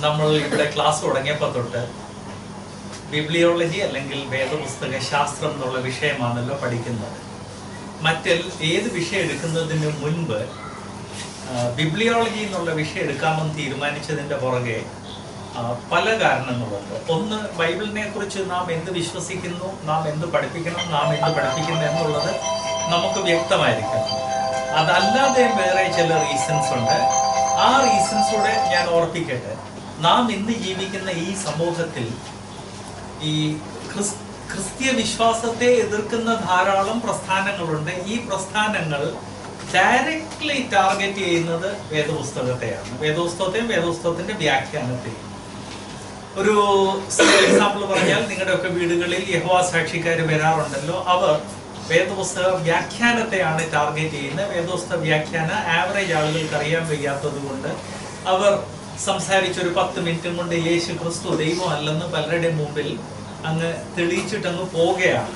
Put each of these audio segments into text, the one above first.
നമ്മൾ ഇവിടെ ക്ലാസ് തുടങ്ങിയപ്പോൾ തൊട്ട് ബിബ്ലിയോളജി അല്ലെങ്കിൽ വേദപുസ്തക ശാസ്ത്രം എന്നുള്ള വിഷയമാണല്ലോ പഠിക്കുന്നത് മറ്റെൽ ഏത് വിഷയം എടുക്കുന്നതിന് മുൻപ് ആ, ബിബ്ലിയോളജി എന്നുള്ള വിഷയം എടുക്കാമെന്ന് തീരുമാനിച്ചതിന്റെ പുറകെ ആ, പല കാരണങ്ങളുണ്ട് ഒന്ന് ബൈബിളിനെ കുറിച്ച് നാം എന്ത് വിശ്വസിക്കുന്നു നാം എന്ത് പഠിപ്പിക്കണം നാം എന്ത് പഠിപ്പിക്കുന്നു എന്നുള്ളത് നമുക്ക് വ്യക്തമായിരിക്കണം അതല്ലാതെ വേറെ ചില റീസൺസ് ഉണ്ട് ആ റീസൺസ് കൂടെ ഞാൻ ഓർപ്പിക്കട്ടെ നാം ഇന്ന് ജീവിക്കുന്ന ഈ സമൂഹത്തിൽ ഈ ക്രിസ് ക്രിസ്തീയ വിശ്വാസത്തെ എതിർക്കുന്ന ധാരാളം പ്രസ്ഥാനങ്ങളുണ്ട് ഈ പ്രസ്ഥാനങ്ങൾ ഡയറക്ട്ലി ടാർഗറ്റ് ചെയ്യുന്നത് വേദപുസ്തകത്തെയാണ് വേദപുസ്തകത്തെയും വേദപുസ്തകത്തിന്റെ വ്യാഖ്യാനത്തെയും ഒരു എക്സാമ്പിൾ പറഞ്ഞാൽ നിങ്ങളുടെയൊക്കെ വീടുകളിൽ യഹോവ സാക്ഷിക്കാർ വരാറുണ്ടല്ലോ അവർ വേദപുസ്തക വ്യാഖ്യാനത്തെയാണ് ടാർഗറ്റ് ചെയ്യുന്നത് വേദപുസ്തക വ്യാഖ്യാന ആവറേജ് ആളുകൾക്ക് അറിയാൻ വയ്യാത്തത് കൊണ്ട് അവർ സംസാരിച്ച ഒരു പത്ത് മിനിറ്റും കൊണ്ട് യേശു ക്രിസ്തു ദൈവമല്ലെന്ന് പലരുടെയും മുമ്പിൽ അങ്ങ് തെളിയിച്ചിട്ട് അങ്ങ് പോവുകയാണ്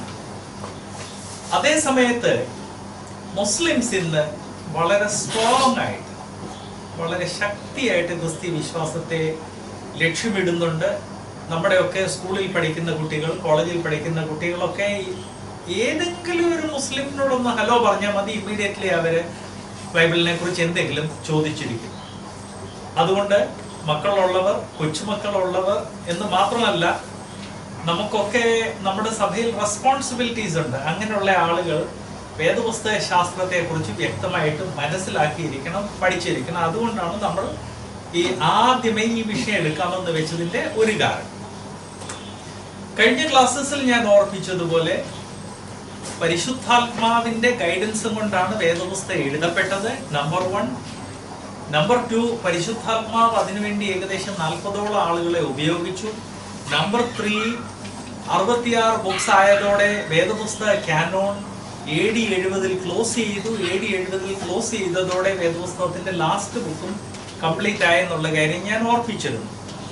അതേ സമയത്ത് മുസ്ലിംസ് ഇന്ന് വളരെ സ്ട്രോങ് ആയിട്ട് വളരെ ശക്തിയായിട്ട് ക്രിസ്തീയ വിശ്വാസത്തെ ലക്ഷ്യമിടുന്നുണ്ട് നമ്മുടെയൊക്കെ സ്കൂളിൽ പഠിക്കുന്ന കുട്ടികൾ കോളേജിൽ പഠിക്കുന്ന കുട്ടികളൊക്കെ ഏതെങ്കിലും ഒരു മുസ്ലിമിനോടൊന്ന് ഹലോ പറഞ്ഞാൽ മതി ഇമ്മീഡിയറ്റ്ലി അവര് ബൈബിളിനെ കുറിച്ച് എന്തെങ്കിലും ചോദിച്ചിരിക്കും അതുകൊണ്ട് മക്കളുള്ളവർ കൊച്ചുമക്കളുള്ളവർ എന്ന് മാത്രമല്ല നമുക്കൊക്കെ നമ്മുടെ സഭയിൽ റെസ്പോൺസിബിലിറ്റീസ് ഉണ്ട് അങ്ങനെയുള്ള ആളുകൾ വേദപുസ്തക ശാസ്ത്രത്തെ കുറിച്ച് വ്യക്തമായിട്ട് മനസ്സിലാക്കിയിരിക്കണം പഠിച്ചിരിക്കണം അതുകൊണ്ടാണ് നമ്മൾ ഈ ആദ്യമേ ഈ വിഷയം എടുക്കാമെന്ന് വെച്ചതിന്റെ ഒരു കാരണം കഴിഞ്ഞ ക്ലാസ്സസിൽ ഞാൻ ഓർപ്പിച്ചതുപോലെ പരിശുദ്ധാത്മാവിന്റെ ഗൈഡൻസും കൊണ്ടാണ് വേദപുസ്തകം എഴുതപ്പെട്ടത് നമ്പർ വൺ നമ്പർ ടു പരിശുദ്ധാത്മാവ് അതിനുവേണ്ടി ഏകദേശം നാൽപ്പതോളം ആളുകളെ ഉപയോഗിച്ചു നമ്പർ ത്രീ അറുപത്തിയാറ് ബുക്സ് ആയതോടെ വേദപുസ്തക കാനോൺ എ ഡി എഴുപതിൽ ക്ലോസ് ചെയ്തു എ ഡി എഴുപതിൽ ക്ലോസ് ചെയ്തതോടെ വേദപുസ്തകത്തിന്റെ ലാസ്റ്റ് ബുക്കും കംപ്ലീറ്റ് ആയെന്നുള്ള കാര്യം ഞാൻ ഓർപ്പിച്ചിരുന്നു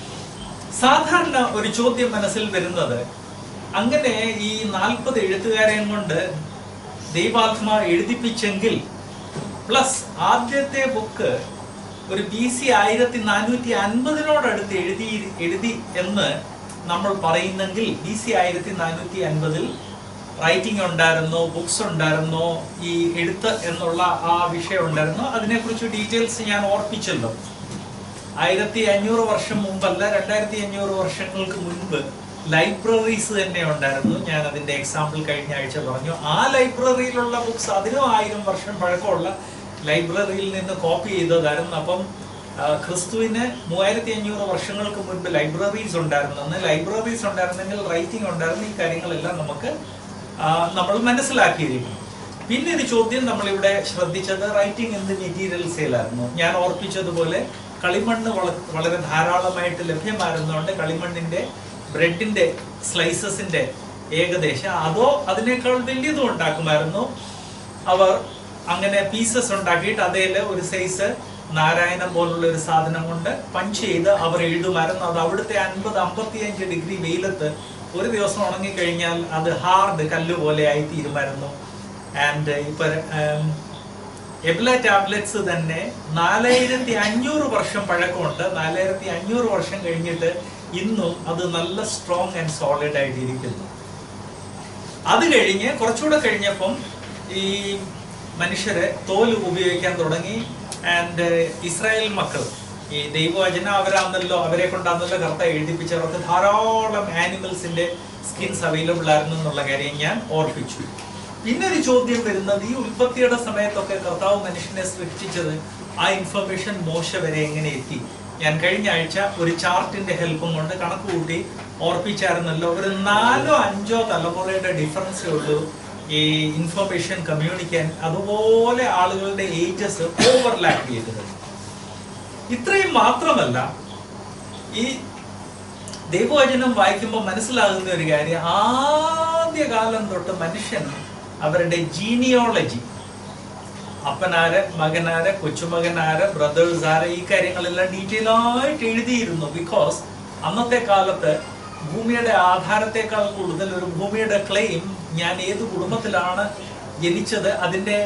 സാധാരണ ഒരു ചോദ്യം മനസ്സിൽ വരുന്നത് അങ്ങനെ ഈ നാൽപ്പത് എഴുത്തുകാരെയും കൊണ്ട് ദൈവാത്മാ എഴുതിപ്പിച്ചെങ്കിൽ പ്ലസ് ആദ്യത്തെ ബുക്ക് ഒരു ബി സി ആയിരത്തി നാനൂറ്റി അൻപതിനോടടുത്ത് എഴുതി എഴുതി എന്ന് നമ്മൾ പറയുന്നെങ്കിൽ ബി സി ആയിരത്തി നാനൂറ്റി അൻപതിൽ റൈറ്റിംഗ് ഉണ്ടായിരുന്നോ ബുക്സ് ഉണ്ടായിരുന്നോ ഈ എഴുത്ത് എന്നുള്ള ആ വിഷയം ഉണ്ടായിരുന്നോ അതിനെക്കുറിച്ച് ഡീറ്റെയിൽസ് ഞാൻ ഓർപ്പിച്ചല്ലോ ആയിരത്തി അഞ്ഞൂറ് വർഷം മുമ്പല്ല രണ്ടായിരത്തി അഞ്ഞൂറ് വർഷങ്ങൾക്ക് മുൻപ് ലൈബ്രറീസ് തന്നെ ഉണ്ടായിരുന്നു ഞാൻ അതിന്റെ എക്സാമ്പിൾ കഴിഞ്ഞ ആഴ്ച പറഞ്ഞു ആ ലൈബ്രറിയിലുള്ള ബുക്സ് അതിനും ആയിരം വർഷം പഴക്കമുള്ള ലൈബ്രറിയിൽ നിന്ന് കോപ്പി ചെയ്തതായിരുന്നു അപ്പം ആ, ക്രിസ്തുവിന് മൂവായിരത്തി അഞ്ഞൂറ് വർഷങ്ങൾക്ക് മുൻപ് ലൈബ്രറീസ് ഉണ്ടായിരുന്നെന്ന് ലൈബ്രറീസ് ഉണ്ടായിരുന്നെങ്കിൽ റൈറ്റിംഗ് ഉണ്ടായിരുന്നു ഈ കാര്യങ്ങളെല്ലാം നമുക്ക് ആ, നമ്മൾ മനസ്സിലാക്കിയിരിക്കും പിന്നെ ഒരു ചോദ്യം നമ്മളിവിടെ ശ്രദ്ധിച്ചത് റൈറ്റിംഗ് എന്ത് മെറ്റീരിയൽ സെയിലായിരുന്നു ഞാൻ ഓർപ്പിച്ചതുപോലെ കളിമണ്ണ് വള- വളരെ ധാരാളമായിട്ട് ലഭ്യമായിരുന്നതുകൊണ്ട് കളിമണ്ണിന്റെ ബ്രെഡിന്റെ സ്ലൈസസിന്റെ ഏകദേശം അതോ അതിനേക്കാൾ വലിയതും ഉണ്ടാക്കുമായിരുന്നു അവർ അങ്ങനെ പീസസ് ഉണ്ടാക്കിയിട്ട് അതേല് ഒരു സൈസ് നാരായണം പോലുള്ള ഒരു സാധനം കൊണ്ട് പഞ്ച് ചെയ്ത് അവർ എഴുതുമായിരുന്നു അത് അവിടുത്തെ അൻപത് അമ്പത്തിയഞ്ച് ഡിഗ്രി വെയിലത്ത് ഒരു ദിവസം ഉണങ്ങിക്കഴിഞ്ഞാൽ അത് ഹാർഡ് കല്ല് പോലെ ആയി തീരുമായിരുന്നു ആൻഡ് ഇപ്പൊ ഉം, എബ്ല ടാബ്ലറ്റ്സ് തന്നെ നാലായിരത്തി അഞ്ഞൂറ് വർഷം പഴക്കമുണ്ട് നാലായിരത്തി അഞ്ഞൂറ് വർഷം കഴിഞ്ഞിട്ട് ഇന്നും അത് നല്ല സ്ട്രോങ് ആൻഡ് സോളിഡ് ആയിട്ടിരിക്കുന്നു അത് കഴിഞ്ഞ് കുറച്ചുകൂടെ കഴിഞ്ഞപ്പം ഈ മനുഷ്യര് തോല് ഉപയോഗിക്കാൻ തുടങ്ങി ആൻഡ് ഇസ്രായേൽ മക്കൾ ഈ ദൈവവചനം അവരാന്നല്ലോ അവരെ കൊണ്ടാന്നല്ലോ കർത്ത എഴുതിപ്പിച്ചവർക്ക് ധാരാളം ആനിമൽസിന്റെ സ്കിൻസ് അവൈലബിൾ ആയിരുന്നു എന്നുള്ള കാര്യം ഞാൻ ഓർപ്പിച്ചു പിന്നെ ഒരു ചോദ്യം വരുന്നത് ഈ ഉൽപ്പത്തിയുടെ സമയത്തൊക്കെ കർത്താവ് മനുഷ്യനെ സൃഷ്ടിച്ചത് ആ ഇൻഫർമേഷൻ മോശ വരെ എങ്ങനെ എത്തി ഞാൻ കഴിഞ്ഞ ആഴ്ച ഒരു ചാർട്ടിന്റെ ഹെൽപ്പും കൊണ്ട് കണക്ക് കൂട്ടി ഓർപ്പിച്ചായിരുന്നല്ലോ ഒരു നാലോ അഞ്ചോ തലമുറയുടെ ഡിഫറൻസേ ഉള്ളൂ ഈ ഇൻഫർമേഷൻ കമ്മ്യൂണിക്കാൻ അതുപോലെ ആളുകളുടെ ഏജസ് ഓവർലാപ്പ് ചെയ്തത് ഇത്രയും മാത്രമല്ല ഈ ദൈവവചനം വായിക്കുമ്പോൾ മനസ്സിലാകുന്ന ഒരു കാര്യം ആദ്യകാലം തൊട്ട് മനുഷ്യൻ അവരുടെ ജീനിയോളജി അപ്പനാര് മകനാര് കൊച്ചുമകനാര് ബ്രദേഴ്സ് ആര് ഈ കാര്യങ്ങളെല്ലാം ഡീറ്റെയിൽ ആയിട്ട് എഴുതിയിരുന്നു ബിക്കോസ് അന്നത്തെ കാലത്ത് ഭൂമിയുടെ ആധാരത്തെക്കാൾ കൂടുതൽ ഒരു ഭൂമിയുടെ ക്ലെയിം ഞാൻ ഏത് കുടുംബത്തിലാണ് ജനിച്ചത് അതിന്റെ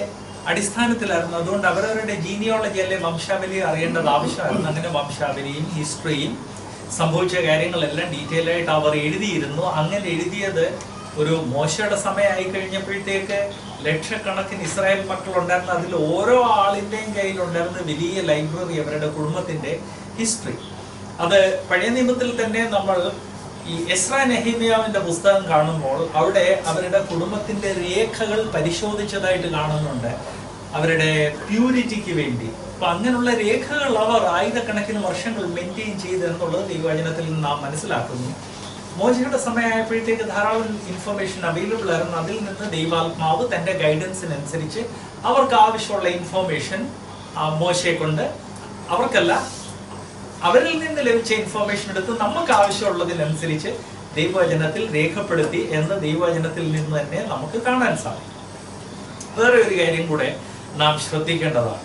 അടിസ്ഥാനത്തിലായിരുന്നു അതുകൊണ്ട് അവരവരുടെ ജീനിയോളജി അല്ലെ വംശാവലി അറിയേണ്ടത് ആവശ്യമായിരുന്നു അങ്ങനെ വംശാവലിയും ഹിസ്റ്ററിയും സംഭവിച്ച കാര്യങ്ങളെല്ലാം ഡീറ്റെയിൽ ആയിട്ട് അവർ എഴുതിയിരുന്നു അങ്ങനെ എഴുതിയത് ഒരു മോശയുടെ സമയമായി കഴിഞ്ഞപ്പോഴത്തേക്ക് ലക്ഷക്കണക്കിന് ഇസ്രായേൽ മക്കൾ ഉണ്ടായിരുന്ന അതിൽ ഓരോ ആളിൻ്റെയും കയ്യിലുണ്ടായിരുന്ന വലിയ ലൈബ്രറി അവരുടെ കുടുംബത്തിന്റെ ഹിസ്റ്ററി അത് പഴയ നിയമത്തിൽ തന്നെ നമ്മൾ ഈ എസ്ര നെഹിമിയാവിന്റെ പുസ്തകം കാണുമ്പോൾ അവിടെ അവരുടെ കുടുംബത്തിന്റെ രേഖകൾ പരിശോധിച്ചതായിട്ട് കാണുന്നുണ്ട് അവരുടെ പ്യൂരിറ്റിക്ക് വേണ്ടി അപ്പൊ അങ്ങനെയുള്ള രേഖകൾ അവർ ആയിരക്കണക്കിന് വർഷങ്ങൾ മെയിൻറ്റെയിൻ ചെയ്തു എന്നുള്ളത് ദൈവവചനത്തിൽ നിന്ന് നാം മനസ്സിലാക്കുന്നു മോശയുടെ സമയമായപ്പോഴത്തേക്ക് ധാരാളം ഇൻഫർമേഷൻ അവൈലബിൾ ആയിരുന്നു അതിൽ നിന്ന് ദൈവാത്മാവ് തന്റെ ഗൈഡൻസിനനുസരിച്ച് അവർക്ക് ആവശ്യമുള്ള ഇൻഫർമേഷൻ മോശയെ കൊണ്ട് അവർക്കല്ല അവരിൽ നിന്ന് ലഭിച്ച ഇൻഫർമേഷൻ എടുത്ത് നമുക്ക് ആവശ്യമുള്ളതിനനുസരിച്ച് ദൈവവചനത്തിൽ രേഖപ്പെടുത്തി എന്ന് ദൈവവചനത്തിൽ നിന്ന് തന്നെ നമുക്ക് കാണാൻ സാധിക്കും വേറെ ഒരു കാര്യം കൂടെ നാം ശ്രദ്ധിക്കേണ്ടതാണ്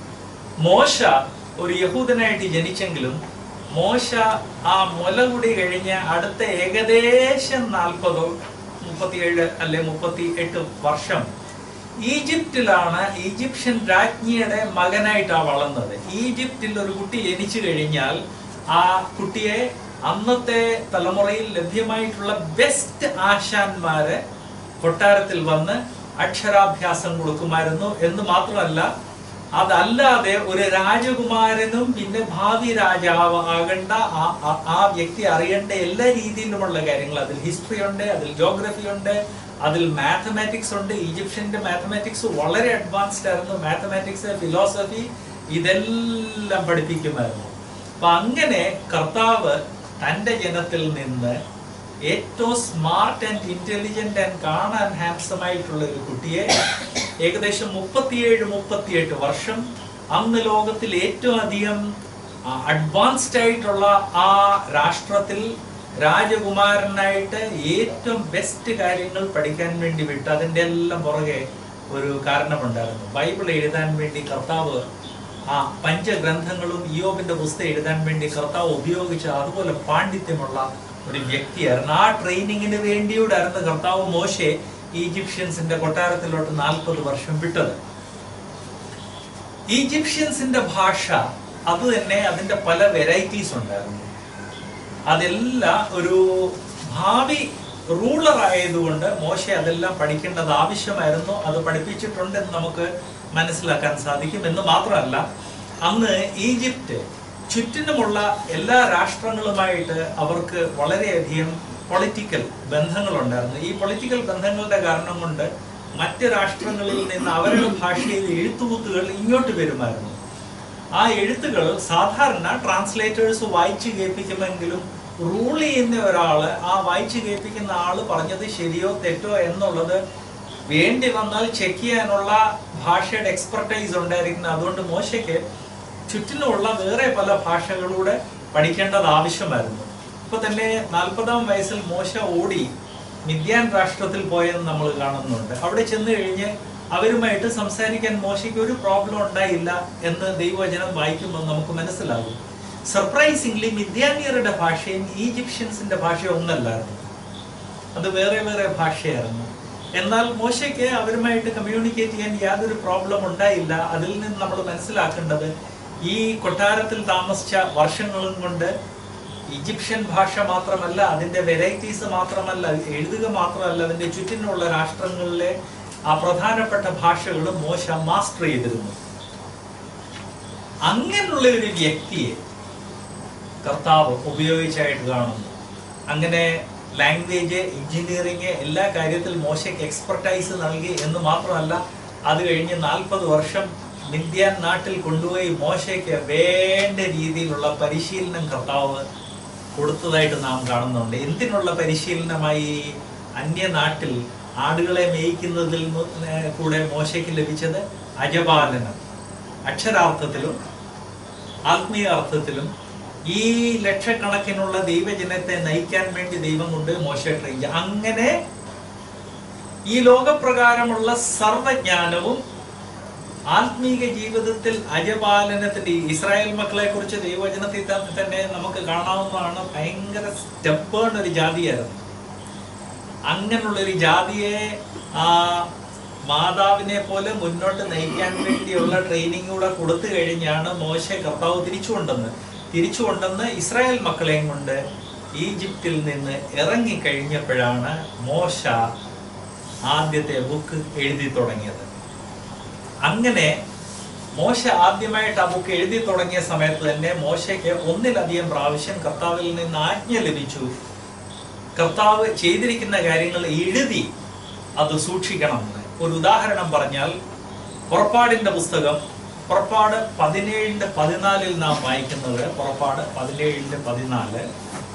മോശ ഒരു യഹൂദനായിട്ട് ജനിച്ചെങ്കിലും മോശ ആ മുലകുടി കഴിഞ്ഞ് അടുത്ത ഏകദേശം നാൽപ്പതോ മുപ്പത്തിയേഴ് അല്ലെ മുപ്പത്തി എട്ട് വർഷം ഈജിപ്തിലാണ് ഈജിപ്ഷ്യൻ രാജ്ഞിയുടെ മകനായിട്ടാണ് വളർന്നത് ഈജിപ്തിൽ ഒരു കുട്ടി ജനിച്ചു കഴിഞ്ഞാൽ ആ കുട്ടിയെ അന്നത്തെ തലമുറയിൽ ലഭ്യമായിട്ടുള്ള ബെസ്റ്റ് ആശാന്മാര് കൊട്ടാരത്തിൽ വന്ന് അക്ഷരാഭ്യാസം കൊടുക്കുമായിരുന്നു എന്ന് മാത്രമല്ല അതല്ലാതെ ഒരു രാജകുമാരനും പിന്നെ ഭാവി രാജാവ് ആകേണ്ട ആ- ആ- ആ വ്യക്തി അറിയേണ്ട എല്ലാ രീതിയിലുമുള്ള കാര്യങ്ങൾ അതിൽ ഹിസ്റ്ററി ഉണ്ട് അതിൽ ജോഗ്രഫി ഉണ്ട് അതിൽ മാത്തമാറ്റിക്സ് ഉണ്ട് ഈജിപ്ഷ്യന്റെ മാത്തമാറ്റിക്സ് വളരെ അഡ്വാൻസ്ഡ് ആയിരുന്നു മാത്തമാറ്റിക്സ് ഫിലോസഫി ഇതെല്ലാം പഠിപ്പിക്കുമായിരുന്നു അപ്പൊ അങ്ങനെ കർത്താവ് തന്റെ ജനത്തിൽ നിന്ന് ഏറ്റവും സ്മാർട്ട് ആൻഡ് ഇന്റലിജന്റ് ആൻഡ് കാണാൻ ഹാൻസം ആയിട്ടുള്ള ഒരു കുട്ടിയെ ഏകദേശം മുപ്പത്തിയേഴ് മുപ്പത്തിയെട്ട് വർഷം അന്ന് ലോകത്തിൽ ഏറ്റവും അധികം അഡ്വാൻസ്ഡ് ആയിട്ടുള്ള ആ രാഷ്ട്രത്തിൽ രാജകുമാരനായിട്ട് ഏറ്റവും ബെസ്റ്റ് കാര്യങ്ങൾ പഠിക്കാൻ വേണ്ടി വിട്ട് അതിൻ്റെ എല്ലാം പുറകെ ഒരു കാരണമുണ്ടായിരുന്നു ബൈബിൾ എഴുതാൻ വേണ്ടി കർത്താവ് ആ പഞ്ചഗ്രന്ഥങ്ങളും ഇയോബിന്റെ പുസ്തകം എഴുതാൻ വേണ്ടി കർത്താവ് ഉപയോഗിച്ച അതുപോലെ പാണ്ഡിത്യമുള്ള ഒരു വ്യക്തിയായിരുന്നു ആ ട്രെയിനിങ്ങിന് വേണ്ടിയോടായിരുന്നു കർത്താവ് മോശെ ഈജിപ്ഷ്യൻസിന്റെ കൊട്ടാരത്തിലോട്ട് നാൽപ്പത് വർഷം വിട്ടത് ഈജിപ്ഷ്യൻസിന്റെ ഭാഷ അത് തന്നെ അതിന്റെ പല വെറൈറ്റീസ് ഉണ്ടായിരുന്നു അതെല്ലാം ഒരു ഭാവി റൂളർ ആയതുകൊണ്ട് മോശ അതെല്ലാം പഠിക്കേണ്ടത് ആവശ്യമായിരുന്നു അത് പഠിപ്പിച്ചിട്ടുണ്ടെന്ന് നമുക്ക് മനസ്സിലാക്കാൻ സാധിക്കും എന്ന് മാത്രമല്ല അന്ന് ഈജിപ്റ്റ് ചുറ്റിനുമുള്ള എല്ലാ രാഷ്ട്രങ്ങളുമായിട്ട് അവർക്ക് വളരെയധികം പൊളിറ്റിക്കൽ ബന്ധങ്ങളുണ്ടായിരുന്നു ഈ പൊളിറ്റിക്കൽ ബന്ധങ്ങളുടെ കാരണം കൊണ്ട് മറ്റ് രാഷ്ട്രങ്ങളിൽ നിന്ന് അവരുടെ ഭാഷയിൽ എഴുത്തുകുത്തുകൾ ഇങ്ങോട്ട് വരുമായിരുന്നു ആ എഴുത്തുകൾ സാധാരണ ട്രാൻസ്ലേറ്റേഴ്സ് വായിച്ചു കേൾപ്പിക്കുമെങ്കിലും റൂൾ ചെയ്യുന്ന ഒരാള് ആ വായിച്ചു കേൾപ്പിക്കുന്ന ആള് പറഞ്ഞത് ശരിയോ തെറ്റോ എന്നുള്ളത് വേണ്ടി വന്നാൽ ചെക്ക് ചെയ്യാനുള്ള ഭാഷയുടെ എക്സ്പെർട്ടൈസ് ഉണ്ടായിരിക്കുന്നത് അതുകൊണ്ട് മോശയ്ക്ക് ചുറ്റിനുമുള്ള വേറെ പല ഭാഷകളൂടെ പഠിക്കേണ്ടത് ആവശ്യമായിരുന്നു ഇപ്പൊ തന്നെ നാൽപ്പതാം വയസ്സിൽ മോശ ഓടി മിദ്യാൻ രാഷ്ട്രത്തിൽ പോയെന്ന് നമ്മൾ കാണുന്നുണ്ട് അവിടെ ചെന്ന് കഴിഞ്ഞ് അവരുമായിട്ട് സംസാരിക്കാൻ മോശയ്ക്ക് ഒരു പ്രോബ്ലം ഉണ്ടായില്ല എന്ന് ദൈവവചനം വായിക്കുമ്പോൾ നമുക്ക് മനസ്സിലാകും സർപ്രൈസിംഗ്ലി മിദ്യാനിയറുടെ ഭാഷയും ഈജിപ്ഷ്യൻസിന്റെ ഭാഷയും ഒന്നല്ലായിരുന്നു അത് വേറെ വേറെ ഭാഷയായിരുന്നു എന്നാൽ മോശയ്ക്ക് അവരുമായിട്ട് കമ്മ്യൂണിക്കേറ്റ് ചെയ്യാൻ യാതൊരു പ്രോബ്ലം ഉണ്ടായില്ല അതിൽ നിന്ന് നമ്മൾ മനസ്സിലാക്കേണ്ടത് ഈ കൊട്ടാരത്തിൽ താമസിച്ച വർഷങ്ങളും കൊണ്ട് ഈജിപ്ഷ്യൻ ഭാഷ മാത്രമല്ല അതിന്റെ വെറൈറ്റീസ് മാത്രമല്ല എഴുതുക മാത്രമല്ല അതിന്റെ ചുറ്റിനുള്ള രാഷ്ട്രങ്ങളിലെ ആ പ്രധാനപ്പെട്ട ഭാഷകളും മോശ മാസ്റ്റർ ചെയ്തിരുന്നു അങ്ങനെയുള്ള ഒരു വ്യക്തിയെ കർത്താവ് ഉപയോഗിച്ചായിട്ട് കാണുന്നു അങ്ങനെ ലാംഗ്വേജ് എഞ്ചിനീയറിംഗ് എല്ലാ കാര്യത്തിൽ മോശയ്ക്ക് എക്സ്പെർട്ടൈസ് നൽകി എന്ന് മാത്രമല്ല അത് കഴിഞ്ഞ് നാൽപ്പത് വർഷം മിന്ത്യാൻ നാട്ടിൽ കൊണ്ടുപോയി മോശയ്ക്ക് വേണ്ട രീതിയിലുള്ള പരിശീലനം കർത്താവ് കൊടുത്തതായിട്ട് നാം കാണുന്നുണ്ട് എന്തിനുള്ള പരിശീലനമായി അന്യനാട്ടിൽ ആടുകളെ മേയ്ക്കുന്നതിൽ നിന്ന് ഏർ കൂടെ മോശയ്ക്ക് ലഭിച്ചത് അജപാലനം അക്ഷരാർത്ഥത്തിലും ആത്മീയ അർത്ഥത്തിലും ഈ ലക്ഷക്കണക്കിനുള്ള ദൈവജനത്തെ നയിക്കാൻ വേണ്ടി ദൈവം കൊണ്ട് മോശ ട്രെയിൻ ചെയ്തു. അങ്ങനെ ഈ ലോകപ്രകാരമുള്ള സർവജ്ഞാനവും ആത്മീക ജീവിതത്തിൽ അജപാലനത്തിന്റെ ഈ ഇസ്രായേൽ മക്കളെ കുറിച്ച് ദൈവവചനത്തിൽ ത- തന്നെ നമുക്ക് കാണാവുന്നതാണ് ഭയങ്കര സ്റ്റെപ്പേൺ ഒരു ജാതിയായിരുന്നു അങ്ങനെയുള്ള ഒരു ജാതിയെ ആ മാതാവിനെ പോലെ മുന്നോട്ട് നയിക്കാൻ വേണ്ടിയുള്ള ട്രെയിനിങ് കൂടെ കൊടുത്തു കഴിഞ്ഞാണ് മോശ കർത്താവ് തിരിച്ചുകൊണ്ടെന്ന് തിരിച്ചുകൊണ്ടെന്ന് ഇസ്രായേൽ മക്കളെയും കൊണ്ട് ഈജിപ്തിൽ നിന്ന് ഇറങ്ങിക്കഴിഞ്ഞപ്പോഴാണ് മോശ ആദ്യത്തെ ബുക്ക് എഴുതി തുടങ്ങിയത് അങ്ങനെ മോശ ആദ്യമായിട്ട് ആ ബുക്ക് എഴുതി തുടങ്ങിയ സമയത്ത് തന്നെ മോശയ്ക്ക് ഒന്നിലധികം പ്രാവശ്യം കർത്താവിൽ നിന്ന് ആജ്ഞ ലഭിച്ചു കർത്താവ് ചെയ്തിരിക്കുന്ന കാര്യങ്ങൾ എഴുതി അത് സൂക്ഷിക്കണമെന്ന് ഒരു ഉദാഹരണം പറഞ്ഞാൽ പുറപ്പാടിന്റെ പുസ്തകം പുറപ്പാട് പതിനേഴിന്റെ പതിനാലിൽ നാം വായിക്കുന്നത് പുറപ്പാട് പതിനേഴിന്റെ പതിനാല്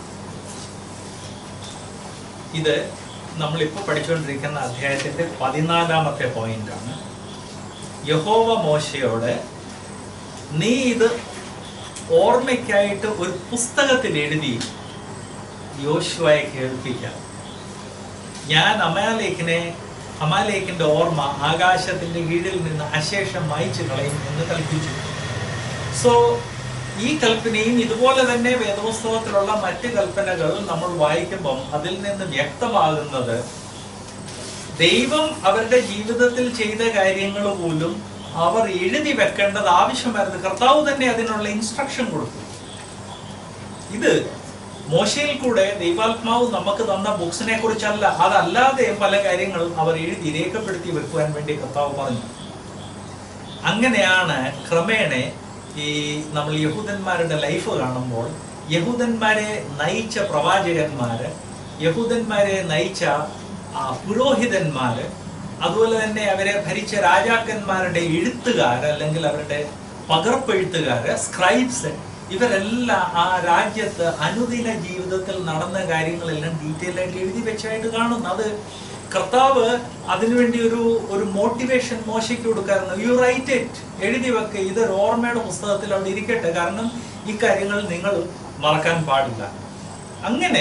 ഇത് നമ്മളിപ്പോൾ പഠിച്ചുകൊണ്ടിരിക്കുന്ന അധ്യായത്തിന്റെ പതിനാലാമത്തെ പോയിന്റ് ആണ് യഹോവ മോശയോട് നീ ഇത് ഓർമ്മയ്ക്കായിട്ട് ഒരു പുസ്തകത്തിൽ എഴുതി യോശുവയെ കേൾപ്പിക്കാം ഞാൻ അമാലേഖിനെ അമാലേഖിന്റെ ഓർമ്മ ആകാശത്തിന്റെ കീഴിൽ നിന്ന് അശേഷം മായിച്ചു കളയും എന്ന് കൽപ്പിച്ചു സോ ഈ കൽപ്പനയും ഇതുപോലെ തന്നെ വേദപുസ്തകത്തിലുള്ള മറ്റ് കൽപ്പനകൾ നമ്മൾ വായിക്കുമ്പം അതിൽ നിന്ന് വ്യക്തമാകുന്നത് ദൈവം അവരുടെ ജീവിതത്തിൽ ചെയ്ത കാര്യങ്ങൾ പോലും അവർ എഴുതി വെക്കേണ്ടത് ആവശ്യമായിരുന്നു കർത്താവ് തന്നെ അതിനുള്ള ഇൻസ്ട്രക്ഷൻ കൊടുത്തു ഇത് മോശയിൽ കൂടെ ദൈവാത്മാവ് നമുക്ക് തന്ന ബുക്സിനെ കുറിച്ചല്ല അതല്ലാതെ പല കാര്യങ്ങളും അവർ എഴുതി രേഖപ്പെടുത്തി വെക്കുവാൻ വേണ്ടി കർത്താവ് പറഞ്ഞു അങ്ങനെയാണ് ക്രമേണ ഈ നമ്മൾ യഹൂദന്മാരുടെ ലൈഫ് കാണുമ്പോൾ യഹൂദന്മാരെ നയിച്ച പ്രവാചകന്മാര് യഹൂദന്മാരെ നയിച്ച ആ, പുരോഹിതന്മാര് അതുപോലെ തന്നെ അവരെ ഭരിച്ച രാജാക്കന്മാരുടെ എഴുത്തുകാർ അല്ലെങ്കിൽ അവരുടെ പകർപ്പെഴുത്തുകാര് സ്ക്രൈബ്സ് ഇവരെല്ലാം ആ രാജ്യത്ത് അനുദിന ജീവിതത്തിൽ നടന്ന കാര്യങ്ങളെല്ലാം ഡീറ്റെയിൽ ആയിട്ട് എഴുതി വെച്ചായിട്ട് കാണുന്നു അത് കർത്താവ് അതിനുവേണ്ടി ഒരു ഒരു മോട്ടിവേഷൻ മോശയ്ക്ക് കൊടുക്കാറുണ്ട് യു റൈറ്റ് ഇറ്റ് എഴുതി വെക്ക് ഇതൊരു ഓർമ്മയുടെ പുസ്തകത്തിൽ അവിടെ ഇരിക്കട്ടെ കാരണം ഈ കാര്യങ്ങൾ നിങ്ങൾ മറക്കാൻ പാടില്ല അങ്ങനെ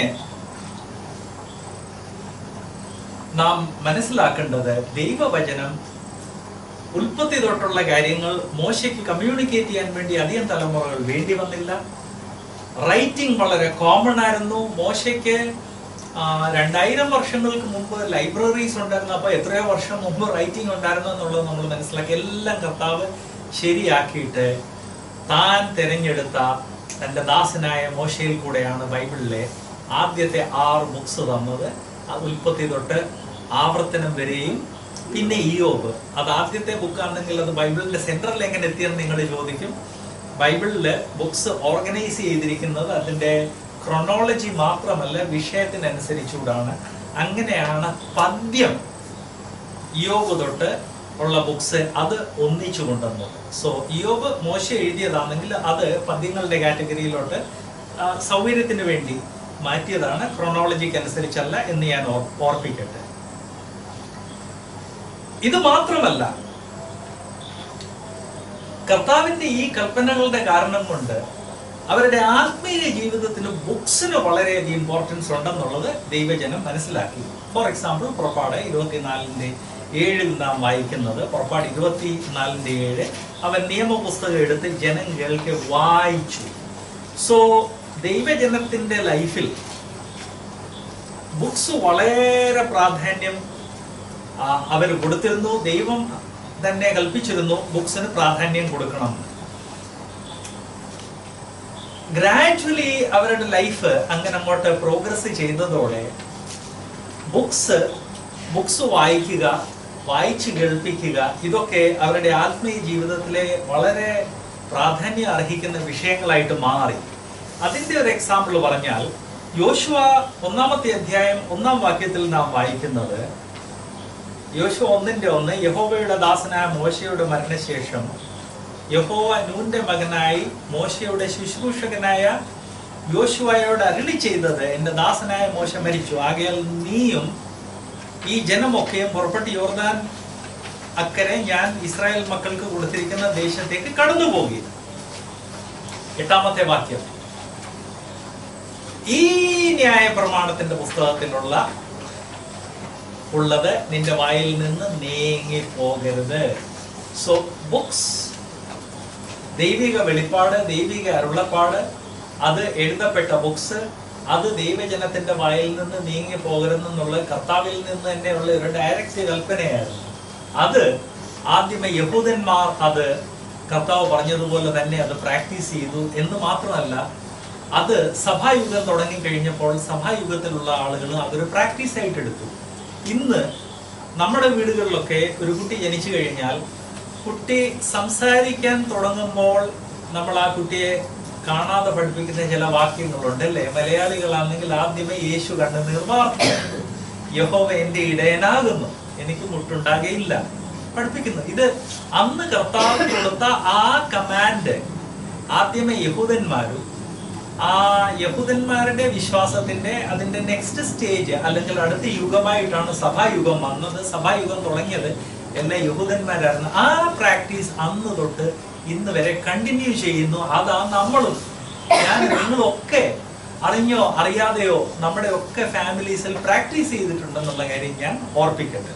നാം മനസ്സിലാക്കേണ്ടത് ദൈവവചനം ഉൽപ്പത്തി തൊട്ടുള്ള കാര്യങ്ങൾ മോശയ്ക്ക് കമ്മ്യൂണിക്കേറ്റ് ചെയ്യാൻ വേണ്ടി അധികം തലമുറകൾ വേണ്ടി വന്നില്ല റൈറ്റിംഗ് വളരെ കോമൺ ആയിരുന്നു മോശയ്ക്ക് ആ, രണ്ടായിരം വർഷങ്ങൾക്ക് മുമ്പ് ലൈബ്രറീസ് ഉണ്ടായിരുന്നു അപ്പൊ എത്രയോ വർഷം മുമ്പ് റൈറ്റിംഗ് ഉണ്ടായിരുന്നു എന്നുള്ളത് നമ്മൾ മനസ്സിലാക്കി എല്ലാം കർത്താവ് ശരിയാക്കിയിട്ട് താൻ തിരഞ്ഞെടുത്ത തന്റെ ദാസനായ മോശയിൽ കൂടെയാണ് ബൈബിളിലെ ആദ്യത്തെ ആറ് ബുക്സ് തന്നത് ആ ഉൽപ്പത്തി തൊട്ട് ആവർത്തനം വരെയും പിന്നെ ഇയോബ് അത് ആദ്യത്തെ ബുക്കാണെങ്കിൽ അത് ബൈബിളിന്റെ സെന്ററിൽ എങ്ങനെ എത്തിയെന്ന് നിങ്ങൾ ചോദിക്കും ബൈബിളില് ബുക്സ് ഓർഗനൈസ് ചെയ്തിരിക്കുന്നത് അതിന്റെ ക്രൊണോളജി മാത്രമല്ല വിഷയത്തിനനുസരിച്ചുകൂടാണ് അങ്ങനെയാണ് പദ്യം ഇയോബ് തൊട്ട് ഉള്ള ബുക്സ് അത് ഒന്നിച്ചു കൊണ്ടുവന്നത് സോ ഇയോബ് മോശ എഴുതിയതാണെങ്കിൽ അത് പദ്യങ്ങളുടെ കാറ്റഗറിയിലോട്ട് ആ, സൗകര്യത്തിന് വേണ്ടി മാറ്റിയതാണ് ക്രൊണോളജിക്ക് അനുസരിച്ചല്ല എന്ന് ഞാൻ ഓർ- ഓർപ്പിക്കട്ടെ ഇത് മാത്രമല്ല കർത്താവിന്റെ ഈ കൽപ്പനകളുടെ കാരണം കൊണ്ട് അവരുടെ ആത്മീയ ജീവിതത്തിന് ബുക്സിന് വളരെയധികം ഇമ്പോർട്ടൻസ് ഉണ്ടെന്നുള്ളത് ദൈവജനം മനസ്സിലാക്കി ഫോർ എക്സാമ്പിൾ പുറപ്പാട് ഇരുപത്തിനാലിന്റെ ഏഴിൽ നാം വായിക്കുന്നത് പുറപ്പാട് ഇരുപത്തിനാലിന്റെ ഏഴ് അവൻ നിയമപുസ്തകം എടുത്ത് ജനങ്ങൾക്ക് വായിച്ചു സോ ദൈവജനത്തിന്റെ ലൈഫിൽ ബുക്സ് വളരെ പ്രാധാന്യം അവർ കൊടുത്തിരുന്നു ദൈവം തന്നെ കൽപ്പിച്ചിരുന്നു ബുക്സിന് പ്രാധാന്യം കൊടുക്കണം ഗ്രാജുവലി അവരുടെ ലൈഫ് അങ്ങനെ അങ്ങോട്ട് പ്രോഗ്രസ് ചെയ്തതോടെ ബുക്സ് ബുക്സ് വായിക്കുക വായിച്ച് കേൾപ്പിക്കുക ഇതൊക്കെ അവരുടെ ആത്മീയ ജീവിതത്തിലെ വളരെ പ്രാധാന്യം അർഹിക്കുന്ന വിഷയങ്ങളായിട്ട് മാറി അതിന്റെ ഒരു എക്സാമ്പിൾ പറഞ്ഞാൽ യോശുവ ഒന്നാമത്തെ അധ്യായം ഒന്നാം വാക്യത്തിൽ നാം വായിക്കുന്നത് യോശുവ ഒന്നിന്റെ ഒന്ന് യഹോവയുടെ ദാസനായ മോശയുടെ മരണശേഷം യഹോവ നൂന്റെ മകനായി മോശയുടെ ശുശ്രൂഷകനായ യോശുവയോട് അരുളി ചെയ്തത് എന്റെ ദാസനായ മോശ മരിച്ചു ആകയാൽ നീയും ഈ ജനമൊക്കെയും പുറപ്പെട്ട് യോർദാൻ അക്കരെ ഞാൻ ഇസ്രായേൽ മക്കൾക്ക് കൊടുത്തിരിക്കുന്ന ദേശത്തേക്ക് കടന്നു പോകുക എട്ടാമത്തെ വാക്യം ഈ ന്യായ പ്രമാണത്തിന്റെ പുസ്തകത്തിലുള്ള ഉള്ളത് നിന്റെ വായിൽ നിന്ന് നീങ്ങി പോകരുത് സോ ബുക്സ് ദൈവിക വെളിപ്പാട് ദൈവിക അരുളപ്പാട് അത് എഴുതപ്പെട്ട ബുക്സ് അത് ദൈവജനത്തിന്റെ വായിൽ നിന്ന് നീങ്ങി പോകരുതെന്നുള്ള കർത്താവിൽ നിന്ന് തന്നെയുള്ള ഒരു ഡയറക്റ്റ് കൽപ്പനയായിരുന്നു അത് ആദ്യമേ യഹൂദന്മാർ അത് കർത്താവ് പറഞ്ഞതുപോലെ തന്നെ അത് പ്രാക്ടീസ് ചെയ്തു എന്ന് മാത്രമല്ല അത് സഭായുഗം തുടങ്ങിക്കഴിഞ്ഞപ്പോൾ സഭായുഗത്തിലുള്ള ആളുകൾ അതൊരു പ്രാക്ടീസ് ആയിട്ട് എടുത്തു ഇന്ന് നമ്മുടെ വീടുകളിലൊക്കെ ഒരു കുട്ടി ജനിച്ചു കഴിഞ്ഞാൽ കുട്ടി സംസാരിക്കാൻ തുടങ്ങുമ്പോൾ നമ്മൾ ആ കുട്ടിയെ കാണാതെ പഠിപ്പിക്കുന്ന ചില വാക്യങ്ങളുണ്ട് അല്ലേ മലയാളികളാണെങ്കിൽ ആദ്യമേ യേശു കണ്ട് നിർവാർത്ഥം യഹോവ എന്റെ ഇടയനാകുന്നു എനിക്ക് മുട്ടുണ്ടാകയില്ല പഠിപ്പിക്കുന്നു ഇത് അന്ന് കർത്താവ് കൊടുത്ത ആ കമാൻഡ് ആദ്യമേ യഹൂദന്മാരും ആ യഹൂദന്മാരുടെ വിശ്വാസത്തിന്റെ അതിന്റെ നെക്സ്റ്റ് സ്റ്റേജ് അല്ലെങ്കിൽ അടുത്ത യുഗമായിട്ടാണ് സഭായുഗം വന്നത് സഭായുഗം തുടങ്ങിയത് എല്ലാ യഹൂദന്മാരായിരുന്നു ആ പ്രാക്ടീസ് അന്ന് തൊട്ട് ഇന്ന് വരെ കണ്ടിന്യൂ ചെയ്യുന്നു അതാ നമ്മളും ഞാൻ നിങ്ങളൊക്കെ അറിഞ്ഞോ അറിയാതെയോ നമ്മുടെ ഒക്കെ ഫാമിലീസിൽ പ്രാക്ടീസ് ചെയ്തിട്ടുണ്ടെന്നുള്ള കാര്യം ഞാൻ ഓർപ്പിക്കട്ടെ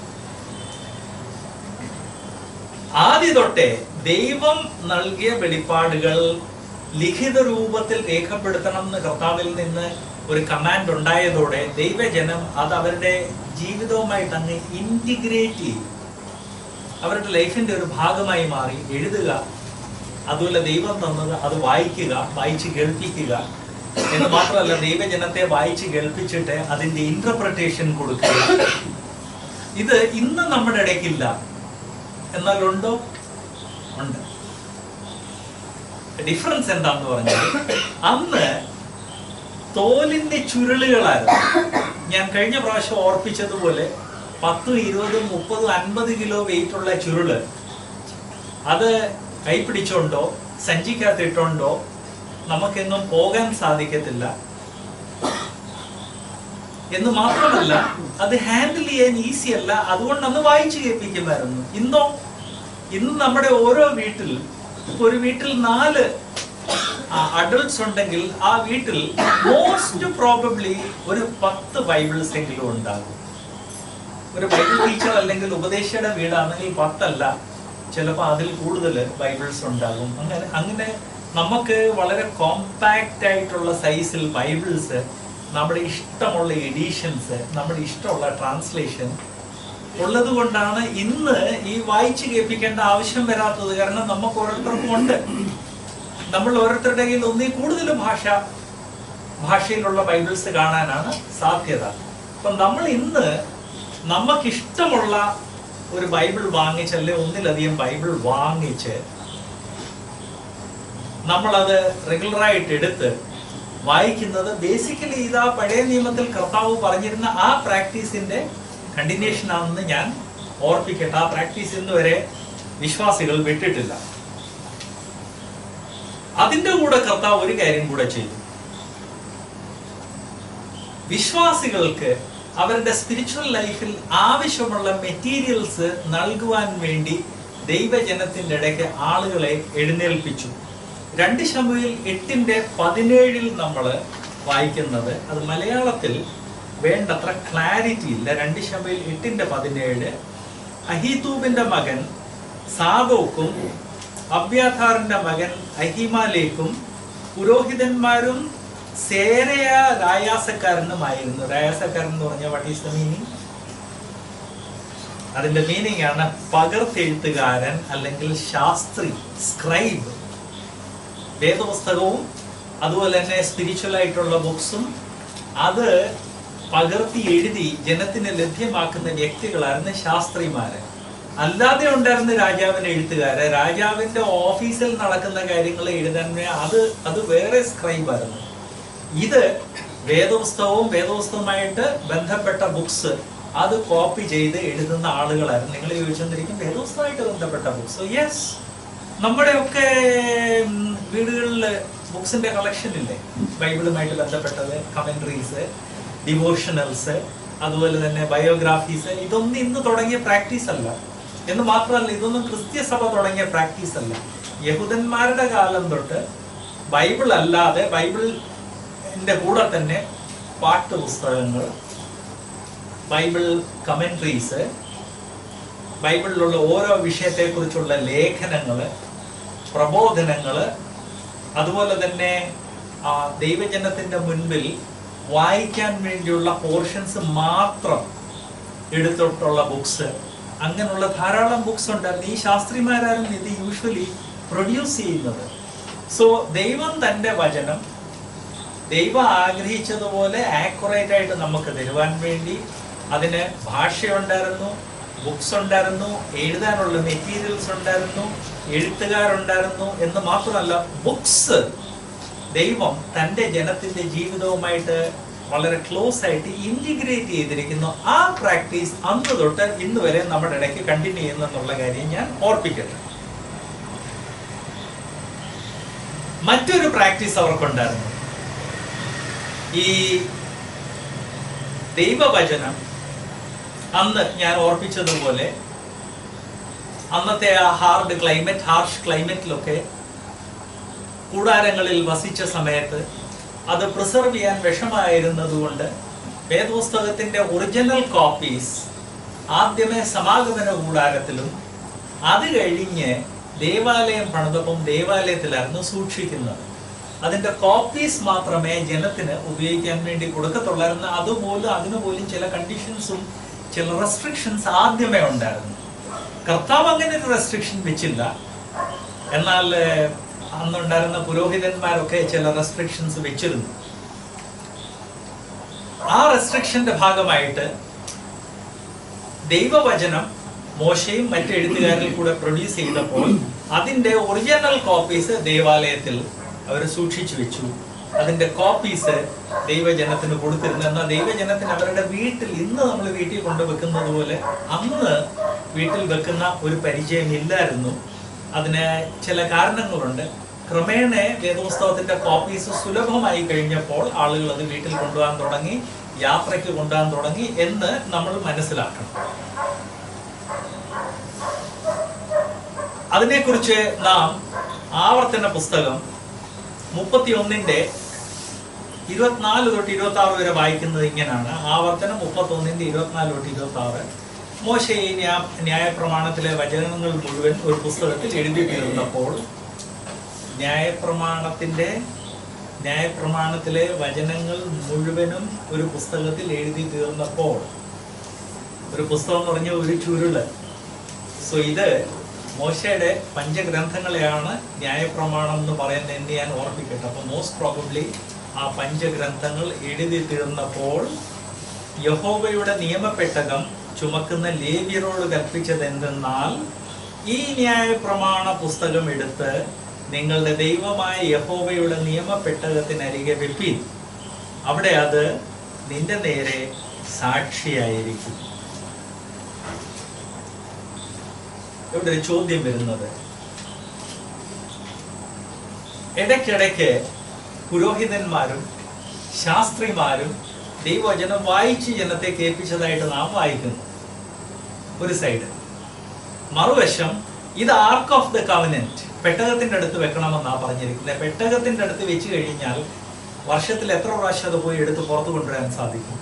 ആദ്യ തൊട്ടേ ദൈവം നൽകിയ വെളിപ്പാടുകൾ ലിഖിത രൂപത്തിൽ രേഖപ്പെടുത്തണം എന്ന് കർത്താവിൽ നിന്ന് ഒരു കമാൻഡ് ഉണ്ടായതോടെ ദൈവജനം അത് അവരുടെ ജീവിതവുമായിട്ട് അങ്ങ് ഇന്റിഗ്രേറ്റ് ചെയ്യും അവരുടെ ലൈഫിന്റെ ഒരു ഭാഗമായി മാറി എഴുതുക അതുപോലെ ദൈവം തന്നത് അത് വായിക്കുക വായിച്ച് കേൾപ്പിക്കുക എന്ന് മാത്രമല്ല ദൈവജനത്തെ വായിച്ച് കേൾപ്പിച്ചിട്ട് അതിന്റെ ഇന്റർപ്രിട്ടേഷൻ കൊടുക്കുക ഇത് ഇന്ന് നമ്മുടെ ഇടയ്ക്കില്ല എന്നാൽ ഉണ്ടോ ഉണ്ട് ഡിഫറൻസ് എന്താന്ന് പറഞ്ഞാൽ അന്ന് തോലിന്റെ ചുരുളുകളായിരുന്നു ഞാൻ കഴിഞ്ഞ പ്രാവശ്യം ഓർപ്പിച്ചതുപോലെ പത്തും ഇരുപതും മുപ്പതും അൻപത് കിലോ വെയിറ്റ് ഉള്ള ചുരുള് അത് കൈപ്പിടിച്ചോണ്ടോ സഞ്ചിക്കകത്തിട്ടോണ്ടോ നമുക്കെങ്ങും പോകാൻ സാധിക്കത്തില്ല എന്ന് മാത്രമല്ല അത് ഹാൻഡിൽ ചെയ്യാൻ ഈസി അല്ല അതുകൊണ്ട് അന്ന് വായിച്ചു കേൾപ്പിക്കുമായിരുന്നു ഇന്നോ ഇന്ന് നമ്മുടെ ഓരോ വീട്ടിൽ ഇപ്പൊ ഒരു വീട്ടിൽ നാല് അഡൾട്ട്സ് ഉണ്ടെങ്കിൽ ആ വീട്ടിൽ മോസ്റ്റ് പ്രോബബ്ലി ഒരു പത്ത് ബൈബിൾസ് എങ്കിലും ഉണ്ടാകും ഒരു ബൈബിൾ ടീച്ചർ അല്ലെങ്കിൽ ഉപദേശയുടെ വീടാണെങ്കിൽ പത്തല്ല ചിലപ്പോൾ അതിൽ കൂടുതൽ ബൈബിൾസ് ഉണ്ടാകും അങ്ങനെ അങ്ങനെ നമുക്ക് വളരെ കോമ്പാക്റ്റ് ആയിട്ടുള്ള സൈസിൽ ബൈബിൾസ് നമ്മുടെ ഇഷ്ടമുള്ള എഡീഷൻസ് നമ്മുടെ ഇഷ്ടമുള്ള ട്രാൻസ്ലേഷൻ ഉള്ളത് കൊണ്ടാണ് ഇന്ന് ഈ വായിച്ചു കേൾപ്പിക്കേണ്ട ആവശ്യം വരാത്തത് കാരണം നമുക്ക് ഓരോരുത്തർക്കും ഉണ്ട് നമ്മൾ ഓരോരുത്തരുടെ കയ്യിൽ ഒന്നീ കൂടുതൽ ഭാഷ ഭാഷയിലുള്ള ബൈബിൾസ് കാണാനാണ് സാധ്യത അപ്പൊ നമ്മൾ ഇന്ന് നമുക്കിഷ്ടമുള്ള ഒരു ബൈബിൾ വാങ്ങിച്ച് അല്ലെ ഒന്നിലധികം ബൈബിൾ വാങ്ങിച്ച് നമ്മളത് റെഗുലറായിട്ട് എടുത്ത് വായിക്കുന്നത് ബേസിക്കലി ഇതാ പഴയ നിയമത്തിൽ കർത്താവ് പറഞ്ഞിരുന്ന ആ പ്രാക്ടീസിന്റെ കണ്ടിന്യൂഷൻ ആണെന്ന് ഞാൻ ഓർപ്പിക്കട്ടെ ആ പ്രാക്ടീസ് ഇന്ന് വരെ വിശ്വാസികൾ വിട്ടിട്ടില്ല അതിന്റെ കൂടെ കർത്താവ് ഒരു കാര്യം കൂടെ ചെയ്തു വിശ്വാസികൾക്ക് അവരുടെ സ്പിരിച്വൽ ലൈഫിൽ ആവശ്യമുള്ള മെറ്റീരിയൽസ് നൽകുവാൻ വേണ്ടി ദൈവജനത്തിന്റെ ഇടയ്ക്ക് ആളുകളെ എഴുന്നേൽപ്പിച്ചു രണ്ട് ശമുവിൽ എട്ടിന്റെ പതിനേഴിൽ നമ്മൾ വായിക്കുന്നത് അത് മലയാളത്തിൽ വേണ്ടത്ര ക്ലാരിറ്റി ഇല്ല രണ്ട് ശമുവിൽ എട്ടിന്റെ പതിനേഴ് അഹീതൂബിന്റെ മകൻ സാദോക്കും അബ്യാഥാറിന്റെ മകൻ അഹിമാലേക്കും പുരോഹിതന്മാരും സേരയ രായാസക്കാരനുമായിരുന്നു രായാസക്കാരൻ എന്ന് പറഞ്ഞാൽ വാട്ട് ഈസ് ദ മീനിങ് അതിന്റെ മീനിങ് ആണ് പകർത്തെഴുത്തുകാരൻ അല്ലെങ്കിൽ ശാസ്ത്രി സ്ക്രൈബ് വേദപുസ്തകവും അതുപോലെ തന്നെ സ്പിരിച്വൽ ആയിട്ടുള്ള ബുക്സും അത് പകർത്തി എഴുതി ജനത്തിന് ലഭ്യമാക്കുന്ന വ്യക്തികളായിരുന്നു ശാസ്ത്രിമാര് അല്ലാതെ ഉണ്ടായിരുന്ന രാജാവിന്റെ എഴുത്തുകാര് രാജാവിന്റെ ഓഫീസിൽ നടക്കുന്ന കാര്യങ്ങൾ എഴുതാൻ വേ- അത് അത് വേറെ സ്ക്രൈബായിരുന്നു ഇത് വേദപുസ്തകവും വേദപുസ്തകവുമായിട്ട് ബന്ധപ്പെട്ട ബുക്സ് അത് കോപ്പി ചെയ്ത് എഴുതുന്ന ആളുകളായിരുന്നു നിങ്ങൾ ചോദിച്ചെന്നിരിക്കും വേദപുസ്തകമായിട്ട് ബന്ധപ്പെട്ട ബുക്സ് യെസ് നമ്മുടെയൊക്കെ ഉം, വീടുകളിൽ ബുക്സിന്റെ കളക്ഷൻ ഇല്ലേ ബൈബിളുമായിട്ട് ബന്ധപ്പെട്ടത് കമന്ററീസ് ഡിവോഷണൽസ് അതുപോലെ തന്നെ ബയോഗ്രാഫീസ് ഇതൊന്നും ഇന്ന് തുടങ്ങിയ പ്രാക്ടീസ് അല്ല എന്ന് മാത്രമല്ല ഇതൊന്നും ക്രിസ്ത്യ സഭ തുടങ്ങിയ പ്രാക്ടീസ് അല്ല യഹൂദന്മാരുടെ കാലം തൊട്ട് ബൈബിൾ അല്ലാതെ ബൈബിളിന്റെ കൂടെ തന്നെ പാട്ട് പുസ്തകങ്ങൾ ബൈബിൾ കമന്ററീസ് ബൈബിളിലുള്ള ഓരോ വിഷയത്തെക്കുറിച്ചുള്ള ലേഖനങ്ങൾ പ്രബോധനങ്ങൾ അതുപോലെ തന്നെ ആ, ദൈവജനത്തിന്റെ മുൻപിൽ വായിക്കാൻ വേണ്ടിയുള്ള പോർഷൻസ് മാത്രം എടുത്തിട്ടുള്ള ബുക്സ് അങ്ങനെയുള്ള ധാരാളം ബുക്സ് ഉണ്ടായിരുന്നു ഈ ശാസ്ത്രിമാരാരും ഇത് യൂഷ്വലി പ്രൊഡ്യൂസ് ചെയ്യുന്നത് സോ ദൈവം തൻ്റെ വചനം ദൈവം ആഗ്രഹിച്ചതുപോലെ ആക്യുറേറ്റ് ആയിട്ട് നമുക്ക് തരുവാൻ വേണ്ടി അതിന് ഭാഷയുണ്ടായിരുന്നു ബുക്സ് ഉണ്ടായിരുന്നു എഴുതാനുള്ള മെറ്റീരിയൽസ് ഉണ്ടായിരുന്നു എഴുത്തുകാരുണ്ടായിരുന്നു എന്ന് മാത്രമല്ല ബുക്സ് ദൈവം തൻ്റെ ജനത്തിൻ്റെ ജീവിതവുമായിട്ട് വളരെ ക്ലോസ് ആയിട്ട് ഇൻറ്റിഗ്രേറ്റ് ചെയ്തിരിക്കുന്നു ആ പ്രാക്ടീസ് അന്ന് തൊട്ട് ഇന്ന് വരെ നമ്മുടെ ഇടയ്ക്ക് കണ്ടിന്യൂ ചെയ്യുന്നെന്നുള്ള കാര്യം ഞാൻ ഓർപ്പിക്കട്ടെ മറ്റൊരു പ്രാക്ടീസ് അവർക്കുണ്ടായിരുന്നു ഈ ദൈവവചനം അന്ന് ഞാൻ ഓർപ്പിച്ചതുപോലെ അന്നത്തെ ആ ഹാർഡ് ക്ലൈമറ്റ് ഹാർഷ് ക്ലൈമറ്റിലൊക്കെ കൂടാരങ്ങളിൽ വസിച്ച സമയത്ത് അത് പ്രിസർവ് ചെയ്യാൻ വിഷമായിരുന്നതുകൊണ്ട് വേദപുസ്തകത്തിന്റെ ഒറിജിനൽ കോപ്പീസ് ആദ്യമേ സമാഗമന കൂടാരത്തിലും അത് കഴിഞ്ഞ് ദേവാലയം പണിതപ്പം ദേവാലയത്തിലായിരുന്നു സൂക്ഷിക്കുന്നത് അതിന്റെ കോപ്പീസ് മാത്രമേ ജനത്തിന് ഉപയോഗിക്കാൻ വേണ്ടി കൊടുക്കത്തുള്ളായിരുന്നു അതുപോലും അതിന് പോലും ചില കണ്ടീഷൻസും ചില റെസ്ട്രിക്ഷൻസ് ആദ്യമേ ഉണ്ടായിരുന്നു കർത്താവ് അങ്ങനെ ഒരു റെസ്ട്രിക്ഷൻ വെച്ചില്ല എന്നാൽ ഏഹ്, അന്നുണ്ടായിരുന്ന പുരോഹിതന്മാരൊക്കെ ചില റെസ്ട്രിക്ഷൻസ് വെച്ചിരുന്നു ആ റെസ്ട്രിക്ഷന്റെ ഭാഗമായിട്ട് ദൈവവചനം മോശയും മറ്റു എഴുത്തുകാരിൽ കൂടെ പ്രൊഡ്യൂസ് ചെയ്തപ്പോൾ അതിന്റെ ഒറിജിനൽ കോപ്പീസ് ദേവാലയത്തിൽ അവർ സൂക്ഷിച്ചു വെച്ചു അതിന്റെ കോപ്പീസ് ദൈവജനത്തിന് കൊടുത്തിരുന്നു എന്നാൽ ദൈവജനത്തിന് അവരുടെ വീട്ടിൽ ഇന്ന് നമ്മൾ വീട്ടിൽ കൊണ്ട് വെക്കുന്നത് പോലെ അന്ന് വീട്ടിൽ വെക്കുന്ന ഒരു പരിചയം ഇല്ലായിരുന്നു അതിന് ചില കാരണങ്ങളുണ്ട് ക്രമേണ വേദപുസ്തകത്തിന്റെ കോപ്പീസ് സുലഭമായി കഴിഞ്ഞപ്പോൾ ആളുകൾ അത് വീട്ടിൽ കൊണ്ടുപോകാൻ തുടങ്ങി യാത്രയ്ക്ക് കൊണ്ടുപോകാൻ തുടങ്ങി എന്ന് നമ്മൾ മനസ്സിലാക്കണം അതിനെക്കുറിച്ച് നാം ആവർത്തന പുസ്തകം മുപ്പത്തിയൊന്നിന്റെ ഇരുപത്തിനാല് തൊട്ട് ഇരുപത്തി ആറ് വരെ വായിക്കുന്നത് ഇങ്ങനെയാണ് ആവർത്തനം മുപ്പത്തൊന്നിന്റെ ഇരുപത്തിനാല് തൊട്ട് ഇരുപത്തി ആറ് മോശ ഈ ന്യാ- ന്യായപ്രമാണത്തിലെ വചനങ്ങൾ മുഴുവൻ ഒരു പുസ്തകത്തിൽ എഴുതി തീർന്നപ്പോൾ ന്യായപ്രമാണത്തിന്റെ ന്യായപ്രമാണത്തിലെ വചനങ്ങൾ മുഴുവനും ഒരു പുസ്തകത്തിൽ എഴുതി തീർന്നപ്പോൾ ഒരു പുസ്തകം എന്ന് പറഞ്ഞ ഒരു ചുരുള് സോ ഇത് മോശയുടെ പഞ്ചഗ്രന്ഥങ്ങളെയാണ് ന്യായപ്രമാണം എന്ന് പറയുന്നത് എന്ന് ഞാൻ ഓർപ്പിക്കട്ടെ അപ്പൊ മോസ്റ്റ് പ്രോബബ്ലി ആ പഞ്ചഗ്രന്ഥങ്ങൾ എഴുതി തീർന്നപ്പോൾ യഹോവയുടെ നിയമപ്പെട്ടകം ചുമക്കുന്ന ലേവ്യരോട് കൽപ്പിച്ചത് എന്തെന്നാൽ ഈ ന്യായപ്രമാണ പുസ്തകം എടുത്ത് നിങ്ങളുടെ ദൈവമായ യഹോവയുടെ നിയമപ്പെട്ടകത്തിനരികെ വെപ്പിൻ അവിടെ അത് നിന്റെ നേരെ സാക്ഷിയായിരിക്കും ഇവിടെ ഒരു ചോദ്യം വരുന്നത് ഇടയ്ക്കിടയ്ക്ക് പുരോഹിതന്മാരും ശാസ്ത്രിമാരും ദൈവവചനം വായിച്ച് ജനത്തെ കേൾപ്പിച്ചതായിട്ട് നാം വായിക്കുന്നു ഒരു സൈഡ് മറുവശം ഇത് ആർക്ക് ഓഫ് ദ കവനന്റ് പെട്ടകത്തിന്റെ അടുത്ത് വെക്കണമെന്നാ പറഞ്ഞിരിക്കുന്നത് പെട്ടകത്തിന്റെ അടുത്ത് വെച്ച് കഴിഞ്ഞാൽ വർഷത്തിൽ എത്ര പ്രാവശ്യം അത് പോയി എടുത്ത് പുറത്തു കൊണ്ടുവരാൻ സാധിക്കും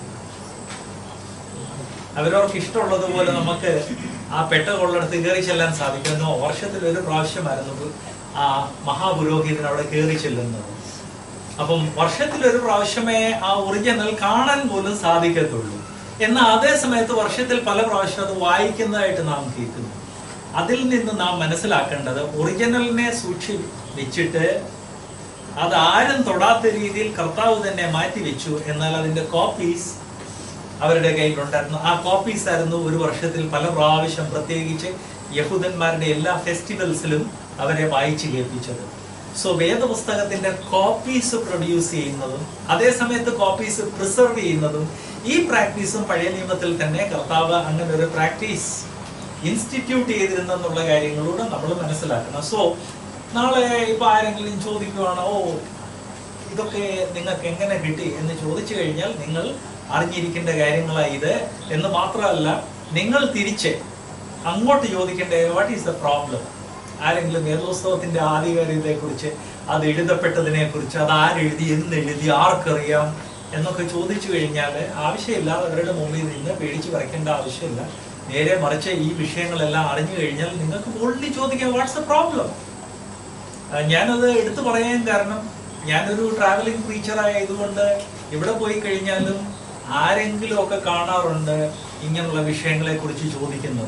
അവരവർക്ക് ഇഷ്ടമുള്ളതുപോലെ നമുക്ക് ആ പെട്ടകമുള്ളിടത്ത് കയറി ചെല്ലാൻ സാധിക്കുന്നു വർഷത്തിൽ ഒരു പ്രാവശ്യമായിരുന്നു ആ മഹാപുരോഹിതൻ അവിടെ കയറി ചെല്ലുന്നത് അപ്പം വർഷത്തിൽ ഒരു പ്രാവശ്യമേ ആ ഒറിജിനൽ കാണാൻ പോലും സാധിക്കത്തുള്ളൂ എന്നാൽ അതേ സമയത്ത് വർഷത്തിൽ പല പ്രാവശ്യം അത് വായിക്കുന്നതായിട്ട് നാം കേൾക്കുന്നു അതിൽ നിന്ന് നാം മനസ്സിലാക്കേണ്ടത് ഒറിജിനലിനെ സൂക്ഷി വെച്ചിട്ട് അത് ആരും തൊടാത്ത രീതിയിൽ കർത്താവ് തന്നെ മാറ്റി വെച്ചു എന്നാൽ അതിന്റെ കോപ്പീസ് അവരുടെ കയ്യിലുണ്ടായിരുന്നു ആ കോപ്പീസ് ആയിരുന്നു ഒരു വർഷത്തിൽ പല പ്രാവശ്യം പ്രത്യേകിച്ച് യഹൂദന്മാരുടെ എല്ലാ ഫെസ്റ്റിവൽസിലും അവരെ വായിച്ചു കേൾപ്പിച്ചത് സോ വേദപുസ്തകത്തിന്റെ കോപ്പീസ് പ്രൊഡ്യൂസ് ചെയ്യുന്നതും അതേ സമയത്ത് കോപ്പീസ് പ്രിസർവ് ചെയ്യുന്നതും ഈ പ്രാക്ടീസും പഴയ നിയമത്തിൽ തന്നെ കർത്താവ് അങ്ങനെ ഒരു പ്രാക്ടീസ് ഇൻസ്റ്റിറ്റ്യൂട്ട് ചെയ്തിരുന്നെന്നുള്ള കാര്യങ്ങളൂടെ നമ്മൾ മനസ്സിലാക്കണം സോ നാളെ ഇപ്പൊ ആരെങ്കിലും ചോദിക്കുവാണോ ഓ ഇതൊക്കെ നിങ്ങൾക്ക് എങ്ങനെ കിട്ടി എന്ന് ചോദിച്ചു കഴിഞ്ഞാൽ നിങ്ങൾ അറിഞ്ഞിരിക്കേണ്ട കാര്യങ്ങളാണ് ഇത് എന്ന് മാത്രമല്ല നിങ്ങൾ തിരിച്ച് അങ്ങോട്ട് ചോദിക്കേണ്ട വാട്ട് ഈസ് ദ പ്രോബ്ലം ആരെങ്കിലും വേദോത്സവത്തിന്റെ ആധികാരികതയെ കുറിച്ച് അത് എഴുതപ്പെട്ടതിനെ കുറിച്ച് അത് ആരെഴുതി എന്ന് എഴുതി ആർക്കറിയാം എന്നൊക്കെ ചോദിച്ചു കഴിഞ്ഞാൽ ആവശ്യമില്ലാതെ അവരുടെ മുമ്പിൽ നിന്ന് പേടിച്ച് വരയ്ക്കേണ്ട ആവശ്യമില്ല നേരെ മറിച്ച് ഈ വിഷയങ്ങളെല്ലാം അറിഞ്ഞു കഴിഞ്ഞാൽ നിങ്ങൾക്ക് ഓൾറെഡി ചോദിക്കാം വാട്ട്സ് ദ പ്രോബ്ലം ആ, ഞാനത് എടുത്തു പറയാൻ കാരണം ഞാനൊരു ട്രാവലിംഗ് ടീച്ചർ ആയതുകൊണ്ട് ഇവിടെ പോയി കഴിഞ്ഞാലും ആരെങ്കിലും ഒക്കെ കാണാറുണ്ട് ഇങ്ങനെയുള്ള വിഷയങ്ങളെ കുറിച്ച് ചോദിക്കുന്നത്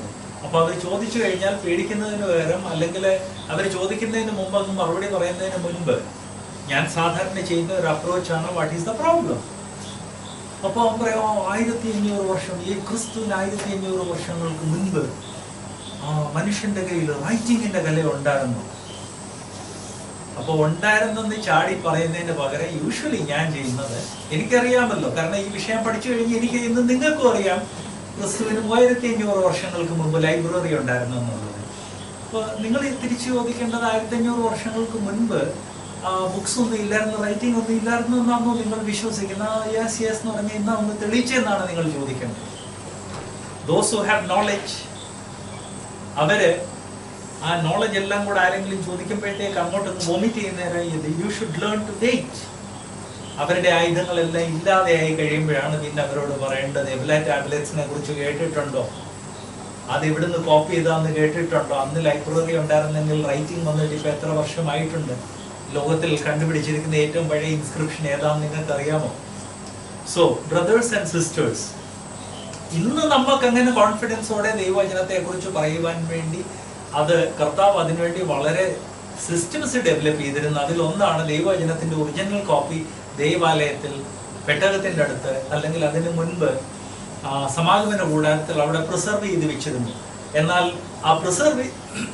അപ്പൊ അവർ ചോദിച്ചു കഴിഞ്ഞാൽ പേടിക്കുന്നതിന് പകരം അല്ലെങ്കിൽ അവർ ചോദിക്കുന്നതിന് മുമ്പ് അങ്ങ് മറുപടി പറയുന്നതിന് മുൻപ് ഞാൻ സാധാരണ ചെയ്യുന്ന ഒരു അപ്രോച്ചാണ് വാട്ട് ഈസ് ദ പ്രോബ്ലം അപ്പൊ അവൻ പറയാം "ആ, ആയിരത്തി അഞ്ഞൂറ് വർഷം ഈ ക്രിസ്തുവിന് ആയിരത്തി അഞ്ഞൂറ് വർഷങ്ങൾക്ക് മുൻപ് ആ മനുഷ്യന്റെ കയ്യിൽ റൈറ്റിങ്ങിന്റെ കല ഉണ്ടായിരുന്നു അപ്പൊ ഉണ്ടായിരുന്നെന്ന് ചാടി പറയുന്നതിന് പകരം യൂഷ്വലി ഞാൻ ചെയ്യുന്നത് എനിക്കറിയാമല്ലോ കാരണം ഈ വിഷയം പഠിച്ചു കഴിഞ്ഞ് എനിക്ക് ഇന്ന് നിങ്ങൾക്കും അറിയാം ക്രിസ്തുവിന് മൂവായിരത്തി അഞ്ഞൂറ് വർഷങ്ങൾക്ക് മുമ്പ് ലൈബ്രറി ഉണ്ടായിരുന്നു എന്നുള്ളത് അപ്പൊ നിങ്ങൾ ഈ തിരിച്ചു ചോദിക്കേണ്ടത് ആയിരത്തി അഞ്ഞൂറ് വർഷങ്ങൾക്ക് മുൻപ് ബുക്സ് ഒന്നും ഇല്ലായിരുന്നു റൈറ്റിംഗ് ഒന്നും ഇല്ലായിരുന്നു എന്നാണോ നിങ്ങൾ വിശ്വസിക്കുന്നത് യെസ് യെസ് എന്ന് പറഞ്ഞാൽ ഇന്നാ ഒന്ന് തെളിയിച്ചെന്നാണ് നിങ്ങൾ ചോദിക്കേണ്ടത് ദോസ് ഹു ഹാവ് നോളജ് അവര് ആ നോളജ് എല്ലാം കൂടെ ആരെങ്കിലും ചോദിക്കുമ്പോഴത്തേക്ക് അങ്ങോട്ടൊന്ന് വോമിറ്റ് ചെയ്യുന്നേരം you should learn to wait അവരുടെ ആയുധങ്ങളെല്ലാം ഇല്ലാതെയായി കഴിയുമ്പോഴാണ് പിന്നെ അവരോട് പറയേണ്ടത് എബില ടാബ്ലറ്റ്സിനെ കുറിച്ച് കേട്ടിട്ടുണ്ടോ അത് ഇവിടുന്ന് കോപ്പി ചെയ്താന്ന് കേട്ടിട്ടുണ്ടോ അന്ന് ലൈബ്രറി ഉണ്ടായിരുന്നെങ്കിൽ റൈറ്റിംഗ് വന്നിട്ട് ഇപ്പൊ എത്ര വർഷമായിട്ടുണ്ട് ലോകത്തിൽ കണ്ടുപിടിച്ചിരിക്കുന്ന ഏറ്റവും പഴയ ഇൻസ്ക്രിപ്ഷൻ ഏതാണെന്ന് നിങ്ങൾക്ക് അറിയാമോ സോ ബ്രദേഴ്സ് ആൻഡ് സിസ്റ്റേഴ്സ് ഇന്ന് നമുക്ക് അങ്ങനെ കോൺഫിഡൻസോടെ ദൈവവചനത്തെ കുറിച്ച് പറയുവാൻ വേണ്ടി അത് കർത്താവ് അതിനുവേണ്ടി വളരെ സിസ്റ്റംസ് ഡെവലപ്പ് ചെയ്തിരുന്നു അതിൽ ഒന്നാണ് ദൈവവചനത്തിന്റെ ഒറിജിനൽ കോപ്പി ദൈവാലയത്തിൽ പെട്ടകത്തിന്റെ അടുത്ത് അല്ലെങ്കിൽ അതിനു മുൻപ് ആ, സമാഗമന കൂടാരത്തിൽ അവിടെ പ്രിസർവ് ചെയ്ത് വെച്ചിരുന്നു എന്നാൽ ആ പ്രിസർവ്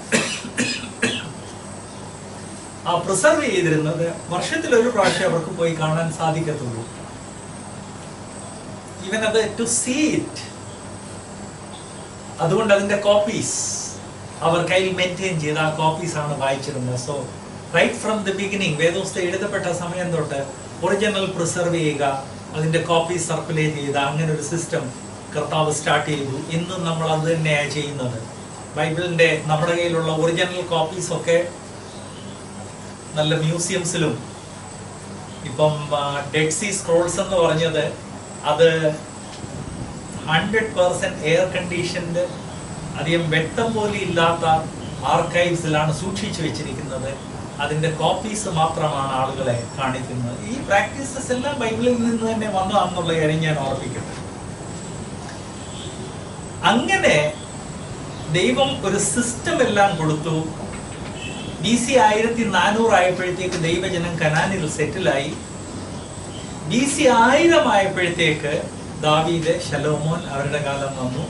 ആ പ്രിസർവ് ചെയ്തിരുന്നത് വർഷത്തിൽ ഒരു പ്രാവശ്യം അവർക്ക് പോയി കാണാൻ സാധിക്കത്തുള്ളൂ ഈവൻ അത് ടു സീ ഇറ്റ് അതുകൊണ്ട് അതിന്റെ കോപ്പീസ് അവർ കയ്യിൽ മെയിൻറ്റെയിൻ ചെയ്ത ആ കോപ്പീസ് ആണ് വായിച്ചിരുന്നത് so right from the beginning വേദോസ്ത എഴുതപ്പെട്ട സമയം തൊട്ട് ഒറിജിനൽ പ്രിസർവ് ചെയ്യുക അതിന്റെ കോപ്പീസ് സർക്കുലേറ്റ് ചെയ്യുക അങ്ങനെ ഒരു സിസ്റ്റം കർത്താവ് സ്റ്റാർട്ട് ചെയ്തു ഇന്നും നമ്മൾ അത് തന്നെയാണ് ചെയ്യുന്നത് ബൈബിളിന്റെ നമ്മുടെ കയ്യിലുള്ള ഒറിജിനൽ കോപ്പീസ് ഒക്കെ നല്ല മ്യൂസിയംസിലും ഇപ്പം ഡെഡ് സി സ്ക്രോൾസ് എന്ന് പറഞ്ഞത് അത് ഹൺഡ്രഡ് പേഴ്സെന്റ് എയർ കണ്ടീഷൻഡ് അധികം വെട്ടം പോലും ഇല്ലാത്ത ആർക്കൈവ്സിലാണ് സൂക്ഷിച്ചു വെച്ചിരിക്കുന്നത് അതിന്റെ കോപ്പീസ് മാത്രമാണ് ആളുകളെ കാണിക്കുന്നത് ഈ പ്രാക്ടീസസ് എല്ലാം ബൈബിളിൽ നിന്ന് തന്നെ വന്നതാണെന്നുള്ള കാര്യം ഞാൻ ഓർപ്പിക്കട്ടെ അങ്ങനെ ദൈവം ഒരു സിസ്റ്റം എല്ലാം കൊടുത്തു ബി സി ആയിരത്തി നാനൂറ് ആയപ്പോഴത്തേക്ക് ദൈവജനം കനാനിൽ സെറ്റിലായി ബി സി ആയിരം ആയപ്പോഴത്തേക്ക് ദാവീദ് ശലോമോൻ അവരുടെ കാലം വന്നു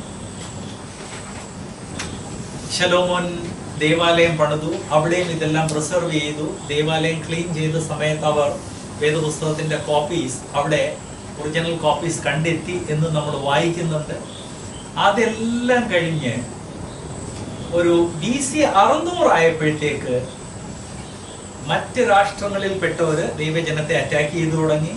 ശലോമോൻ ദേവാലയം പണിതു അവിടെയും ഇതെല്ലാം പ്രിസർവ് ചെയ്തു ദേവാലയം ക്ലീൻ ചെയ്ത സമയത്ത് അവർ വേദപുസ്തകത്തിന്റെ കോപ്പീസ് അവിടെ ഒറിജിനൽ കോപ്പീസ് കണ്ടെത്തി എന്ന് നമ്മൾ വായിക്കുന്നുണ്ട് അതെല്ലാം കഴിഞ്ഞ് ഒരു ബി സി അറുന്നൂറായപ്പോഴത്തേക്ക് മറ്റ് രാഷ്ട്രങ്ങളിൽപ്പെട്ടവര് ദൈവജനത്തെ അറ്റാക്ക് ചെയ്തു തുടങ്ങി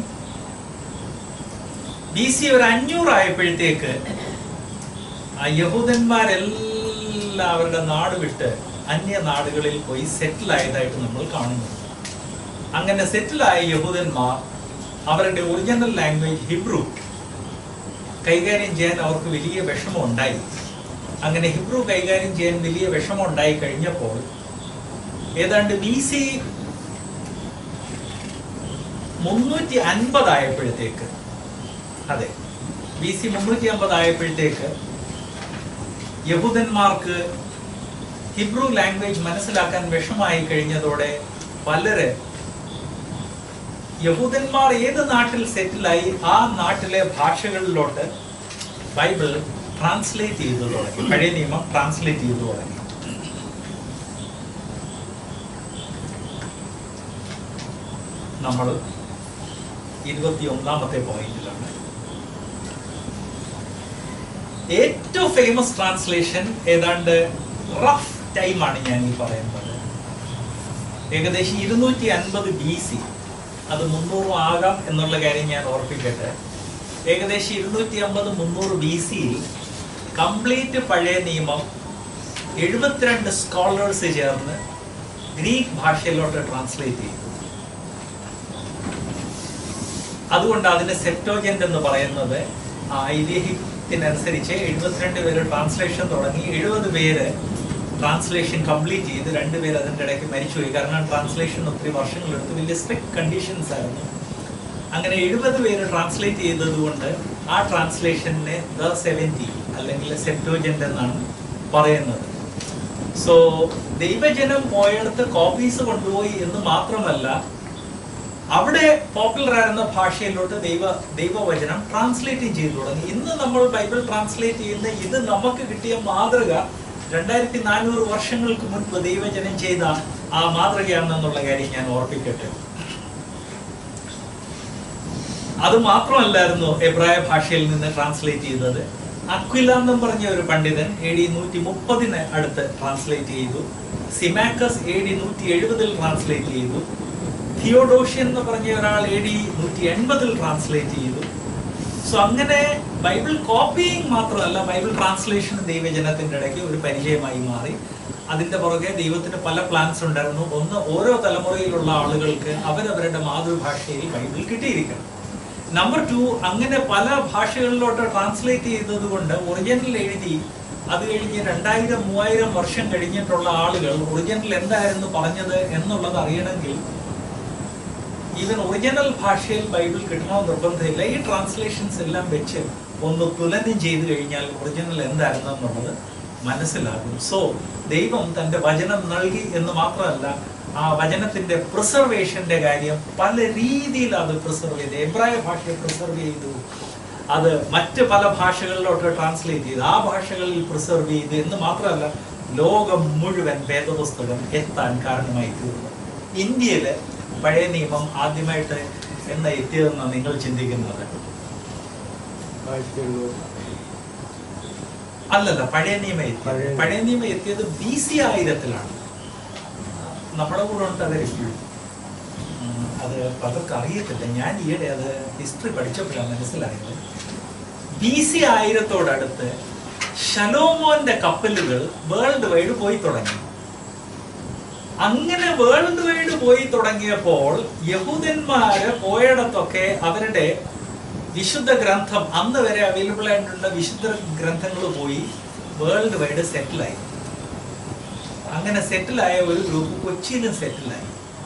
ബി സി ഒരു അഞ്ഞൂറായപ്പോഴത്തേക്ക് ആ യഹൂദന്മാരെല്ലാം അവരുടെ നാട് വിട്ട് അന്യ നാടുകളിൽ പോയി സെറ്റിൽ ആയതായിട്ട് നമ്മൾ കാണുന്നു അങ്ങനെ സെറ്റിലായ യഹൂദന്മാർ അവരുടെ ഒറിജിനൽ ലാംഗ്വേജ് ഹിബ്രു കൈകാര്യം ചെയ്യാൻ അവർക്ക് വലിയ വിഷമം ഉണ്ടായി അങ്ങനെ ഹിബ്രു കൈകാര്യം ചെയ്യാൻ വലിയ വിഷമം ഉണ്ടായി കഴിഞ്ഞപ്പോൾ ഏതാണ്ട് ബി സി മുന്നൂറ്റി അൻപതായപ്പോഴത്തേക്ക് അതെ ബി സി മുന്നൂറ്റി അമ്പത് ആയപ്പോഴത്തേക്ക് യഹൂദന്മാർക്ക് ഹിബ്രു ലാംഗ്വേജ് മനസ്സിലാക്കാൻ വിഷമായി കഴിഞ്ഞതോടെ പലര് യഹൂദന്മാർ ഏത് നാട്ടിൽ സെറ്റിലായി ആ നാട്ടിലെ ഭാഷകളിലോട്ട് ബൈബിൾ ട്രാൻസ്ലേറ്റ് ചെയ്തു തുടങ്ങി പഴയ നിയമം ട്രാൻസ്ലേറ്റ് ചെയ്തു തുടങ്ങി നമ്മൾ ഇരുപത്തി ഒന്നാമത്തെ പോയിന്റിലാണ് ഏറ്റവും ഫേമസ് ട്രാൻസ്ലേഷൻ ഏതാണ്ട് റഫ് ടൈമാണ് ഞാൻ ഈ പറയുന്നത് ഏകദേശം ഇരുന്നൂറ്റി അൻപത് ബി സി അത് മുന്നൂറും ആകാം എന്നുള്ള കാര്യം ഞാൻ ഓർപ്പിക്കട്ടെ ഏകദേശം ഇരുന്നൂറ്റി അമ്പത് മുന്നൂറ് ബി സിയിൽ കംപ്ലീറ്റ് പഴയ നിയമം എഴുപത്തിരണ്ട് സ്കോളേഴ്സ് ചേർന്ന് ഗ്രീക്ക് ഭാഷയിലോട്ട് ട്രാൻസ്ലേറ്റ് ചെയ്തു അതുകൊണ്ട് അതിന് സെപ്റ്റോജന്റ് എന്ന് പറയുന്നത് ആ ഐതിഹ്യത്തിനനുസരിച്ച് എഴുപത്തിരണ്ട് പേര് ട്രാൻസ്ലേഷൻ തുടങ്ങി എഴുപത് പേര് ട്രാൻസ്ലേഷൻ കംപ്ലീറ്റ് ചെയ്ത് രണ്ടുപേര് അതിൻ്റെ ഇടയ്ക്ക് മരിച്ചുപോയി കാരണം ട്രാൻസ്ലേഷൻ ഒത്തിരി വർഷങ്ങളെടുത്ത് വലിയ സ്ട്രിക്ട് കണ്ടീഷൻസ് ആയിരുന്നു അങ്ങനെ എഴുപത് പേര് ട്രാൻസ്ലേറ്റ് ചെയ്തത് കൊണ്ട് ആ ട്രാൻസ്ലേഷനെ ദ സെവൻറ്റി അല്ലെങ്കിൽ സെപ്റ്റോജന്റ് എന്നാണ് പറയുന്നത് സോ ദൈവജനം പോയടത്ത് കോപ്പീസ് കൊണ്ടുപോയി എന്ന് മാത്രമല്ല അവിടെ പോപ്പുലർ ആയിരുന്ന ഭാഷയിലോട്ട് ദൈവ ദൈവവചനം ട്രാൻസ്ലേറ്റ് ചെയ്തു തുടങ്ങി ഇന്ന് നമ്മൾ ബൈബിൾ ട്രാൻസ്ലേറ്റ് ചെയ്യുന്ന ഇത് നമുക്ക് കിട്ടിയ മാതൃക രണ്ടായിരത്തി നാനൂറ് വർഷങ്ങൾക്ക് മുൻപ് ദൈവജനം ചെയ്ത ആ മാതൃകയാണെന്നുള്ള കാര്യം ഞാൻ ഓർപ്പിക്കട്ടെ അത് മാത്രമല്ലായിരുന്നു എബ്രായ ഭാഷയിൽ നിന്ന് ട്രാൻസ്ലേറ്റ് ചെയ്തത് അക്വില എന്നും പറഞ്ഞ ഒരു പണ്ഡിതൻ എ ഡി നൂറ്റി മുപ്പതിന് അടുത്ത് ട്രാൻസ്ലേറ്റ് ചെയ്തു സിമാക്കസ് എ ഡി നൂറ്റി എഴുപതിൽ ട്രാൻസ്ലേറ്റ് ചെയ്തു തിയോഡോഷ്യൻ എന്ന് പറഞ്ഞ ഒരാൾ എ ഡി നൂറ്റി എൺപതിൽ ട്രാൻസ്ലേറ്റ് ചെയ്തു സോ അങ്ങനെ ബൈബിൾ കോപ്പിയിങ് മാത്രമല്ല ബൈബിൾ ട്രാൻസ്ലേഷൻ ദൈവജനത്തിന്റെ ഇടയ്ക്ക് ഒരു പരിചയമായി മാറി അതിന്റെ പുറകെ ദൈവത്തിന് പല പ്ലാൻസ് ഉണ്ടായിരുന്നു ഒന്ന് ഓരോ തലമുറയിലുള്ള ആളുകൾക്ക് അവരവരുടെ മാതൃഭാഷയിൽ ബൈബിൾ കിട്ടിയിരിക്കണം നമ്പർ ടു അങ്ങനെ പല ഭാഷകളിലോട്ട് ട്രാൻസ്ലേറ്റ് ചെയ്തത് കൊണ്ട് ഒറിജിനൽ എഴുതി അത് കഴിഞ്ഞ് രണ്ടായിരം മൂവായിരം വർഷം കഴിഞ്ഞിട്ടുള്ള ആളുകൾ ഒറിജിനൽ എന്തായിരുന്നു പറഞ്ഞത് എന്നുള്ളത് അറിയണമെങ്കിൽ ഈവൻ ഒറിജിനൽ ഭാഷയിൽ ബൈബിൾ കിട്ടണമെന്ന് നിർബന്ധമില്ല ഈ ട്രാൻസ്ലേഷൻസ് എല്ലാം വെച്ച് ഒന്ന് തുലനം ചെയ്തു കഴിഞ്ഞാൽ ഒറിജിനൽ എന്തായിരുന്നു എന്നുള്ളത് മനസ്സിലാകും സോ ദൈവം തന്റെ വചനം നൽകി എന്ന് മാത്രമല്ല ആ വചനത്തിന്റെ പ്രിസർവേഷന്റെ കാര്യം പല രീതിയിൽ അത് പ്രിസർവ് ചെയ്തു എബ്രായ ഭാഷയെ പ്രിസർവ് ചെയ്തു അത് മറ്റ് പല ഭാഷകളിലോട്ട് ട്രാൻസ്ലേറ്റ് ചെയ്തു ആ ഭാഷകളിൽ പ്രിസർവ് ചെയ്തു എന്ന് മാത്രമല്ല ലോകം മുഴുവൻ വേദപുസ്തകം എത്താൻ കാരണമായി തീർന്നു ഇന്ത്യയില് പഴയ നിയമം ആദ്യമായിട്ട് എന്ന് എത്തിയതെന്ന് നിങ്ങൾ ചിന്തിക്കുന്നത് ആയിരത്തി എണ്ണൂറ് അല്ലല്ല പഴയ നിയമം എത്തിയത് പഴയ- പഴയ നിയമം എത്തിയത് ബി സി ആയിരത്തിലാണ് നമ്മുടെ കൂടെ ഉണ്ട് അത് എപ്പോഴും ഉം, അത് പലർക്കും അറിയത്തില്ല ഞാൻ ഈയിടെ അത് ഹിസ്റ്ററി പഠിച്ചപ്പോഴാണ് മനസ്സിലായത് ബി സി ആയിരത്തോടടുത്ത് ഷലോമോന്റെ കപ്പലുകൾ വേൾഡ് വൈഡ് പോയി തുടങ്ങി അങ്ങനെ വേൾഡ് വൈഡ് പോയി തുടങ്ങിയപ്പോൾ യഹൂദന്മാര് പോയിടത്തൊക്കെ അവരുടെ വിശുദ്ധ ഗ്രന്ഥം അന്ന് വരെ അവൈലബിൾ ആയിട്ടുള്ള വിശുദ്ധ ഗ്രന്ഥങ്ങൾ പോയി വേൾഡ് വൈഡ് സെറ്റിലായി അങ്ങനെ സെറ്റിലായ ഒരു ഗ്രൂപ്പ് കൊച്ചിയിലും സെറ്റിലായി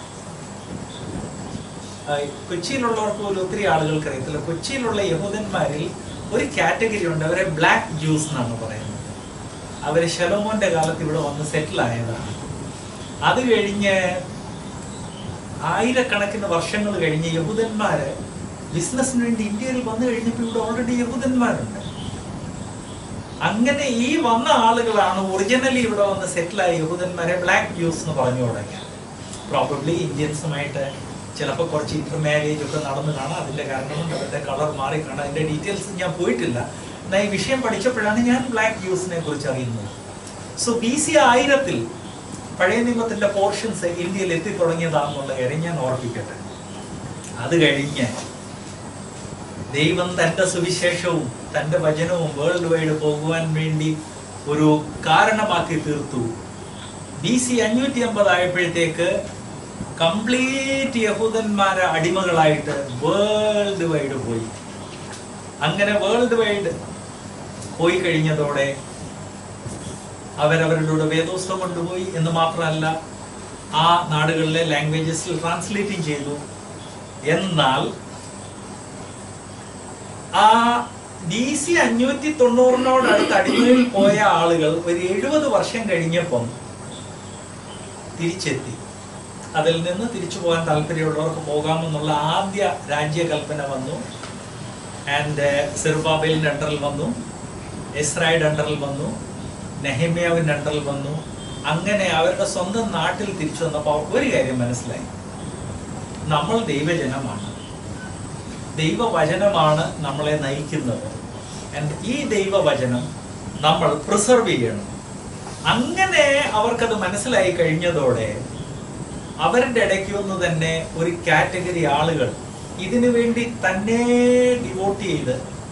കൊച്ചിയിലുള്ളവർക്ക് പോലും ഒത്തിരി ആളുകൾക്ക് അറിയത്തില്ല കൊച്ചിയിലുള്ള യഹൂദന്മാരിൽ ഒരു കാറ്റഗറി ഉണ്ട് അവരെ ബ്ലാക്ക് ജ്യൂസ് എന്നാണ് പറയുന്നത് അവര് ശലോമോന്റെ കാലത്ത് ഇവിടെ വന്ന് സെറ്റിൽ ആയതാണ് അത് കഴിഞ്ഞ് ആയിരക്കണക്കിന് വർഷങ്ങൾ കഴിഞ്ഞ് യഹൂദന്മാര് ബിസിനസ്സിന് വേണ്ടി ഇന്ത്യയിൽ വന്നു കഴിഞ്ഞപ്പോൾ ഇവിടെ ഓൾറെഡി യഹൂദന്മാരുണ്ട് അങ്ങനെ ഈ വന്ന ആളുകളാണ് ഒറിജിനലി ഇവിടെ വന്ന് സെറ്റിലായ യഹൂദന്മാരെ ബ്ലാക്ക് ജ്യൂസ് എന്ന് പറഞ്ഞു തുടങ്ങിയത് പ്രോബബ്ലി ഇന്ത്യൻസുമായിട്ട് ചിലപ്പോൾ കുറച്ച് ഇന്റർ മാരേജ് ഒക്കെ നടന്നു കാണാം അതിന്റെ കാരണം കൊണ്ട് അവരുടെ കളർ മാറി കാണാം അതിന്റെ ഡീറ്റെയിൽസ് ഞാൻ പോയിട്ടില്ല എന്നാൽ ഈ വിഷയം പഠിച്ചപ്പോഴാണ് ഞാൻ ബ്ലാക്ക് ജ്യൂസിനെ കുറിച്ച് അറിയുന്നത് സോ ബി സി ആയിരത്തിൽ പഴയ നിയമത്തിന്റെ പോർഷൻസ് ഇന്ത്യയിൽ എത്തി തുടങ്ങിയതാണെന്നുള്ള കാര്യം ഞാൻ ഓർപ്പിക്കട്ടെ അത് കഴിഞ്ഞ് ദൈവം തന്റെ സുവിശേഷവും തന്റെ വചനവും വേൾഡ് വൈഡ് പോകുവാൻ വേണ്ടി ഒരു കാരണമാക്കി തീർത്തു ബി സി അഞ്ഞൂറ്റി അമ്പത് ആയപ്പോഴത്തേക്ക് കംപ്ലീറ്റ് യഹൂദന്മാരെ അടിമകളായിട്ട് വേൾഡ് വൈഡ് പോയി അങ്ങനെ വേൾഡ് വൈഡ് പോയി കഴിഞ്ഞതോടെ അവരവരുടെ വേദോസ്തം കൊണ്ടുപോയി എന്ന് മാത്രമല്ല ആ നാടുകളിലെ ലാംഗ്വേജസിൽ ട്രാൻസ്ലേറ്റിംഗ് ചെയ്തു എന്നാൽ ആ ബി സി അഞ്ഞൂറ്റി തൊണ്ണൂറിനോടടുത്ത് അടിമയിൽ പോയ ആളുകൾ ഒരു എഴുപത് വർഷം കഴിഞ്ഞപ്പം തിരിച്ചെത്തി അതിൽ നിന്ന് തിരിച്ചു പോകാൻ താല്പര്യമുള്ളവർക്ക് പോകാമെന്നുള്ള ആദ്യ രാജ്യകൽപ്പന വന്നു ആൻഡ് സെറുബാബേലിന്റെ അണ്ടറിൽ വന്നു ഇസ്രായേലിന്റെ അണ്ടറിൽ വന്നു നെഹമ്യാവിന്റെ അണ്ടറിൽ വന്നു അങ്ങനെ അവരുടെ സ്വന്തം നാട്ടിൽ തിരിച്ചു വന്നപ്പോൾ അവർക്ക് ഒരു കാര്യം മനസ്സിലായി നമ്മൾ ദൈവജനമാണ് ദൈവവചനമാണ് നമ്മളെ നയിക്കുന്നത് And ഈ ദൈവവചനം നമ്മൾ പ്രിസർവ് ചെയ്യണം അങ്ങനെ അവർക്കത് മനസ്സിലായി കഴിഞ്ഞതോടെ അവരുടെ ഇടയ്ക്ക് ഒന്ന് തന്നെ ഒരു കാറ്റഗറി ആളുകൾ ഇതിനു വേണ്ടി തന്നെ ഡിവോട്ട് ചെയ്ത്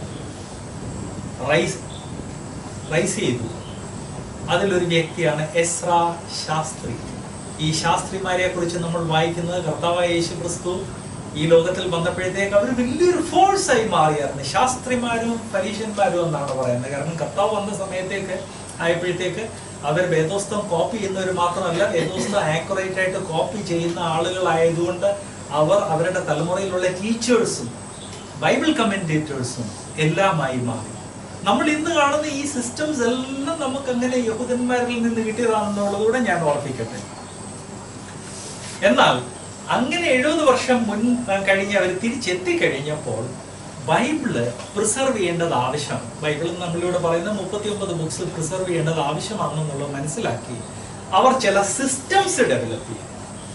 റൈസ് റൈസ് ചെയ്തു അതിലൊരു വ്യക്തിയാണ് എസ്ര ശാസ്ത്രി ഈ ശാസ്ത്രിമാരെ കുറിച്ച് നമ്മൾ വായിക്കുന്നത് കർത്താവായ യേശു ക്രിസ്തു ഈ ലോകത്തിൽ വന്നപ്പോഴത്തേക്ക് അവർ വലിയൊരു ഫോഴ്സ് ആയി മാറിയായിരുന്നു ശാസ്ത്രിമാരും പരീക്ഷന്മാരും എന്നാണ് പറയുന്നത് കാരണം കർത്താവ് വന്ന സമയത്തേക്ക് ആയപ്പോഴത്തേക്ക് അവർ വേദോസ്തം കോപ്പി ചെയ്യുന്നവർ മാത്രമല്ല വേദോസ്തം ആക്യുറേറ്റ് ആയിട്ട് കോപ്പി ചെയ്യുന്ന ആളുകളായതുകൊണ്ട് അവർ അവരുടെ തലമുറയിലുള്ള ടീച്ചേഴ്സും ബൈബിൾ കമന്റേറ്റേഴ്സും എല്ലാമായി മാറി നമ്മൾ ഇന്ന് കാണുന്ന ഈ സിസ്റ്റംസ് എല്ലാം നമുക്ക് അങ്ങനെ യഹൂദന്മാരിൽ നിന്ന് കിട്ടിയതാണെന്നുള്ളതുകൂടെ ഞാൻ ഓർപ്പിക്കട്ടെ എന്നാൽ അങ്ങനെ എഴുപത് വർഷം മുൻ ആ, കഴിഞ്ഞ് അവർ തിരിച്ചെത്തിക്കഴിഞ്ഞപ്പോൾ ബൈബിള് പ്രിസർവ് ചെയ്യേണ്ടത് ആവശ്യം ബൈബിൾ നമ്മളിവിടെ പറയുന്ന മുപ്പത്തി ഒമ്പത് ബുക്സ് പ്രിസർവ് ചെയ്യേണ്ടത് ആവശ്യമാണെന്നുള്ളത് മനസ്സിലാക്കി അവർ ചില സിസ്റ്റംസ് ഡെവലപ്പ് ചെയ്തു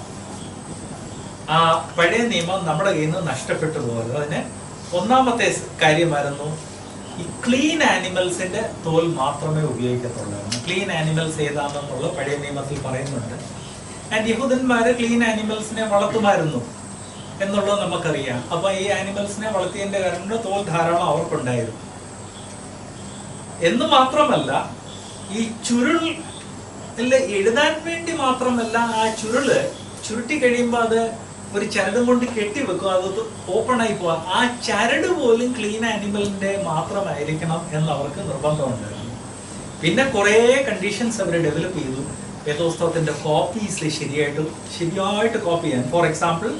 ആ പഴയ നിയമം നമ്മുടെ കയ്യിൽ നിന്ന് നഷ്ടപ്പെട്ടു പോകരുത് അതിന് ഒന്നാമത്തെ സ് കാര്യമായിരുന്നു ഈ ക്ലീൻ ആനിമൽസിന്റെ തോൽ മാത്രമേ ഉപയോഗിക്കത്തുള്ളായിരുന്നു ക്ലീൻ ആനിമൽസ് ഏതാണെന്നുള്ള പഴയ നിയമത്തിൽ പറയുന്നുണ്ട് ആൻഡ് യഹൂദന്മാര് ക്ലീൻ ആനിമൽസിനെ വളർത്തുമായിരുന്നു എന്നുള്ളത് നമുക്കറിയാം അപ്പൊ ഈ ആനിമൽസിനെ വളർത്തിയതിന്റെ കാരണം കൊണ്ട് തോൽ ധാരാളം അവർക്കുണ്ടായിരുന്നു എന്ന് മാത്രമല്ല ഈ ചുരുൾ ഇല്ല എഴുതാൻ വേണ്ടി മാത്രമല്ല ആ ചുരുള് ചുരുട്ടി കഴിയുമ്പോൾ അത് ഒരു ചരടും കൊണ്ട് കെട്ടി വെക്കും അത് ഓപ്പൺ ആയി പോവാം ആ ചരട് പോലും ക്ലീൻ ആനിമലിന്റെ മാത്രമായിരിക്കണം എന്ന് അവർക്ക് നിർബന്ധമുണ്ടായിരുന്നു പിന്നെ കുറേ കണ്ടീഷൻസ് അവർ ഡെവലപ്പ് ചെയ്തു വേദോസ്തവത്തിന്റെ കോപ്പീസ് ശരിയായിട്ട് ശരിയായിട്ട് കോപ്പി ചെയ്യാൻ ഫോർ എക്സാമ്പിൾ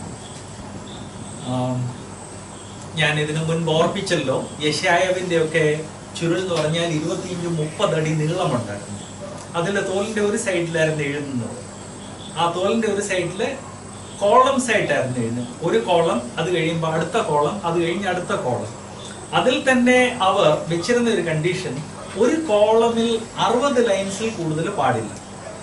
ഞാൻ ഇതിനു മുൻപ് ഓർപ്പിച്ചല്ലോ യശായവിന്റെ ഒക്കെ ചുരുൾ എന്ന് പറഞ്ഞാൽ ഇരുപത്തിയഞ്ച് മുപ്പത് അടി നീളമുണ്ടായിരുന്നു അതിന്റെ തോലിന്റെ ഒരു സൈഡിലായിരുന്നു എഴുതുന്നത് ആ തോലിന്റെ ഒരു സൈഡില് കോളംസ് ആയിട്ടായിരുന്നു എഴുതുന്നത് ഒരു കോളം അത് കഴിയുമ്പോൾ അടുത്ത കോളം അത് കഴിഞ്ഞ് അടുത്ത കോളം അതിൽ തന്നെ അവർ വെച്ചിരുന്ന ഒരു കണ്ടീഷൻ ഒരു കോളമിൽ അറുപത് ലൈൻസിൽ കൂടുതൽ പാടില്ല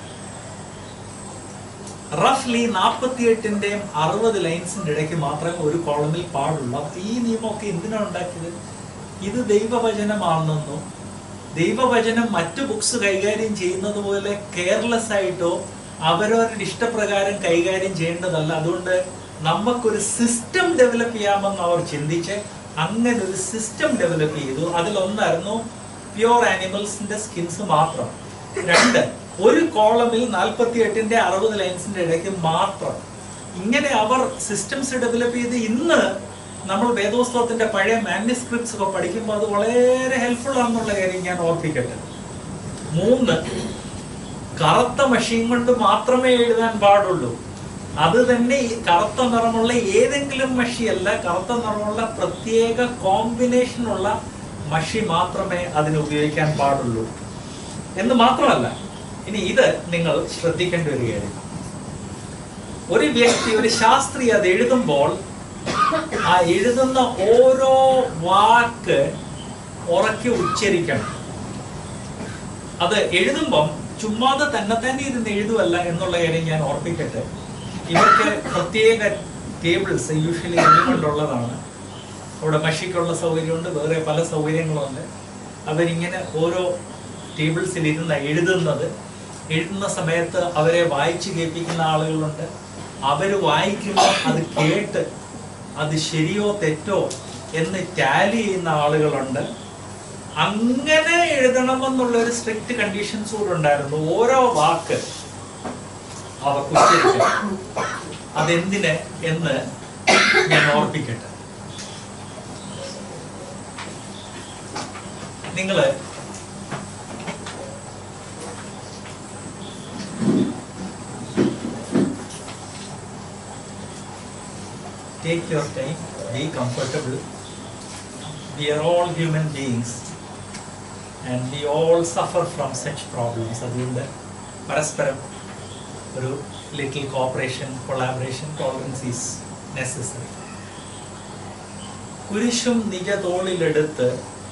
റഫ്ലി നാൽപ്പത്തിയെട്ടിന്റെയും അറുപത് ലൈൻസിന്റെ ഇടയ്ക്ക് മാത്രമേ ഒരു കോളമിൽ പാടുള്ളൂ അപ്പൊ ഈ നിയമമൊക്കെ എന്തിനാണ് ഉണ്ടാക്കിയത് ഇത് ദൈവവചനമാണെന്നോ ദൈവവചനം മറ്റു ബുക്സ് കൈകാര്യം ചെയ്യുന്നത് പോലെ കെയർലെസ് ആയിട്ടോ അവരവരുടെ ഇഷ്ടപ്രകാരം കൈകാര്യം ചെയ്യേണ്ടതല്ല അതുകൊണ്ട് നമുക്കൊരു സിസ്റ്റം ഡെവലപ്പ് ചെയ്യാമെന്ന് അവർ ചിന്തിച്ച് അങ്ങനെ ഒരു സിസ്റ്റം ഡെവലപ്പ് ചെയ്തു അതിലൊന്നായിരുന്നു പ്യുവർ ആനിമൽസിന്റെ സ്കിൻസ് മാത്രം രണ്ട് ഒരു കോളമിൽ നാൽപ്പത്തി എട്ടിന്റെ അറുപത് ലൈൻസിന്റെ ഇടയ്ക്ക് മാത്രം ഇങ്ങനെ അവർ സിസ്റ്റംസ് ഡെവലപ്പ് ചെയ്ത് ഇന്ന് നമ്മൾ വേദോസ്തവത്തിന്റെ പഴയ മാന്യസ്ക്രിപ്റ്റ്സ് ഒക്കെ പഠിക്കുമ്പോൾ അത് വളരെ ഹെൽപ്ഫുൾ ആണെന്നുള്ള കാര്യം ഞാൻ ഓർപ്പിക്കട്ടെ മൂന്ന് കറുത്ത മഷീൻ കൊണ്ട് മാത്രമേ എഴുതാൻ പാടുള്ളൂ അത് തന്നെ ഈ കറുത്ത നിറമുള്ള ഏതെങ്കിലും മഷിയല്ല കറുത്ത നിറമുള്ള പ്രത്യേക കോമ്പിനേഷനുള്ള മഷി മാത്രമേ അതിന് ഉപയോഗിക്കാൻ പാടുള്ളൂ എന്ന് മാത്രമല്ല ഇനി ഇത് നിങ്ങൾ ശ്രദ്ധിക്കേണ്ട ഒരു കാര്യം ഒരു വ്യക്തി ഒരു ശാസ്ത്രി അത് എഴുതുമ്പോൾ ആ എഴുതുന്ന ഓരോ വാക്ക് ഉറക്കി ഉച്ചരിക്കണം അത് എഴുതുമ്പം ചുമ്മാതെ തന്നെ തന്നെ ഇരുന്ന് എഴുതുമല്ല എന്നുള്ള കാര്യം ഞാൻ ഓർപ്പിക്കട്ടെ ഇവർക്ക് പ്രത്യേക ടേബിൾസ് യൂഷ്വലി കൊണ്ടുള്ളതാണ് അവിടെ മഷിക്കുള്ള സൗകര്യമുണ്ട് വേറെ പല സൗകര്യങ്ങളുണ്ട് അവരിങ്ങനെ ഓരോ ടേബിൾസിൽ ഇരുന്ന് എഴുതുന്നത് എഴുതുന്ന സമയത്ത് അവരെ വായിച്ചു കേൾപ്പിക്കുന്ന ആളുകളുണ്ട് അവർ വായിക്കുമ്പോൾ അത് കേട്ട് അത് ശരിയോ തെറ്റോ എന്ന് ടാലി ചെയ്യുന്ന ആളുകളുണ്ട് അങ്ങനെ എഴുതണമെന്നുള്ള ഒരു സ്ട്രിക്റ്റ് കണ്ടീഷൻസ് കൂടെ ഉണ്ടായിരുന്നു ഓരോ വാക്ക് അവർക്ക് ഉച്ചരിക്കണം അതെന്തിന് എന്ന് ഞാൻ ഓർപ്പിക്കട്ടെ നിങ്ങള് take your time, be comfortable. We are all human beings and we all suffer from such problems. അതുകൊണ്ട് പരസ്പരം ഒരു little cooperation collaboration tolerance is necessary കുരിശും നിജ തോളിലെടുത്ത്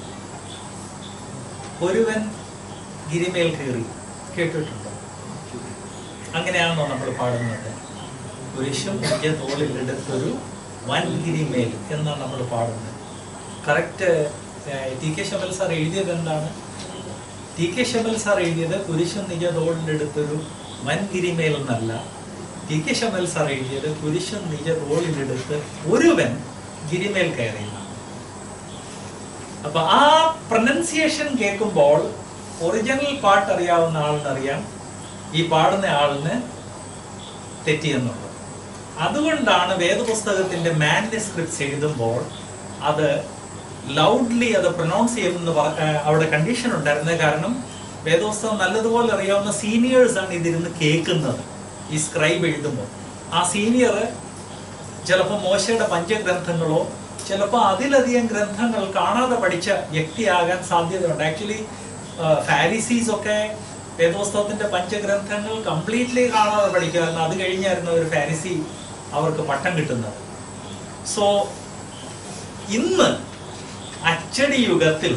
ഒരുവൻ ഗിരിമേൽ കയറി കേട്ടിട്ടുണ്ടോ അങ്ങനെയാണോ നമ്മൾ പാടുന്നത് കുരിശും നിജ തോളിലെടുത്തൊരു വൻ ഗിരിമേൽ എന്നാണ് നമ്മൾ പാടുന്നത് കറക്റ്റ് ടി കെ ശമൽ സാർ എഴുതിയത് എന്താണ് ടി കെ ശമൽ സാർ എഴുതിയത് കുരിശും നിജ തോളിലെടുത്തൊരു വൻ ഗിരിമേൽ എന്നല്ല ടി കെ ശമൽ സാർ എഴുതിയത് കുരിശും നിജ തോളിലെടുത്ത് ഒരുവൻ ഗിരിമേൽ കയറിയെന്നാണ് അപ്പൊ ആ പ്രൊനൗൺസിയേഷൻ കേൾക്കുമ്പോൾ ഒറിജിനൽ പാട്ട് അറിയാവുന്ന ആളിനറിയാം ഈ പാടുന്ന ആളിന് തെറ്റിയെന്നുള്ളത് അതുകൊണ്ടാണ് വേദപുസ്തകത്തിന്റെ മാൻസ്ക്രിപ്റ്റ്സ് എഴുതുമ്പോൾ അത് ലൗഡ്ലി അത് പ്രൊനൗൺസ് ചെയ്യുമെന്ന് പറ- ആ, അവിടെ കണ്ടീഷൻ ഉണ്ടായിരുന്നത് കാരണം വേദപുസ്തകം നല്ലതുപോലെ അറിയാവുന്ന സീനിയേഴ്സ് ആണ് ഇതിരുന്ന് കേൾക്കുന്നത് ഈ സ്ക്രൈബ് എഴുതുമ്പോൾ ആ സീനിയർ ചിലപ്പോൾ മോശയുടെ പഞ്ചഗ്രന്ഥങ്ങളോ ചിലപ്പോൾ അതിലധികം ഗ്രന്ഥങ്ങൾ കാണാതെ പഠിച്ച വ്യക്തിയാകാൻ സാധ്യതയുണ്ട് ആക്ച്വലി ഫാരിസീസ് ഒക്കെ വേദോസ്തവത്തിന്റെ പഞ്ചഗ്രന്ഥങ്ങൾ കംപ്ലീറ്റ്ലി കാണാതെ പഠിക്കുമായിരുന്നു അത് കഴിഞ്ഞായിരുന്നു ഒരു ഫാരിസി അവർക്ക് പട്ടം കിട്ടുന്നത് സോ ഇന്ന് അച്ചടി യുഗത്തിൽ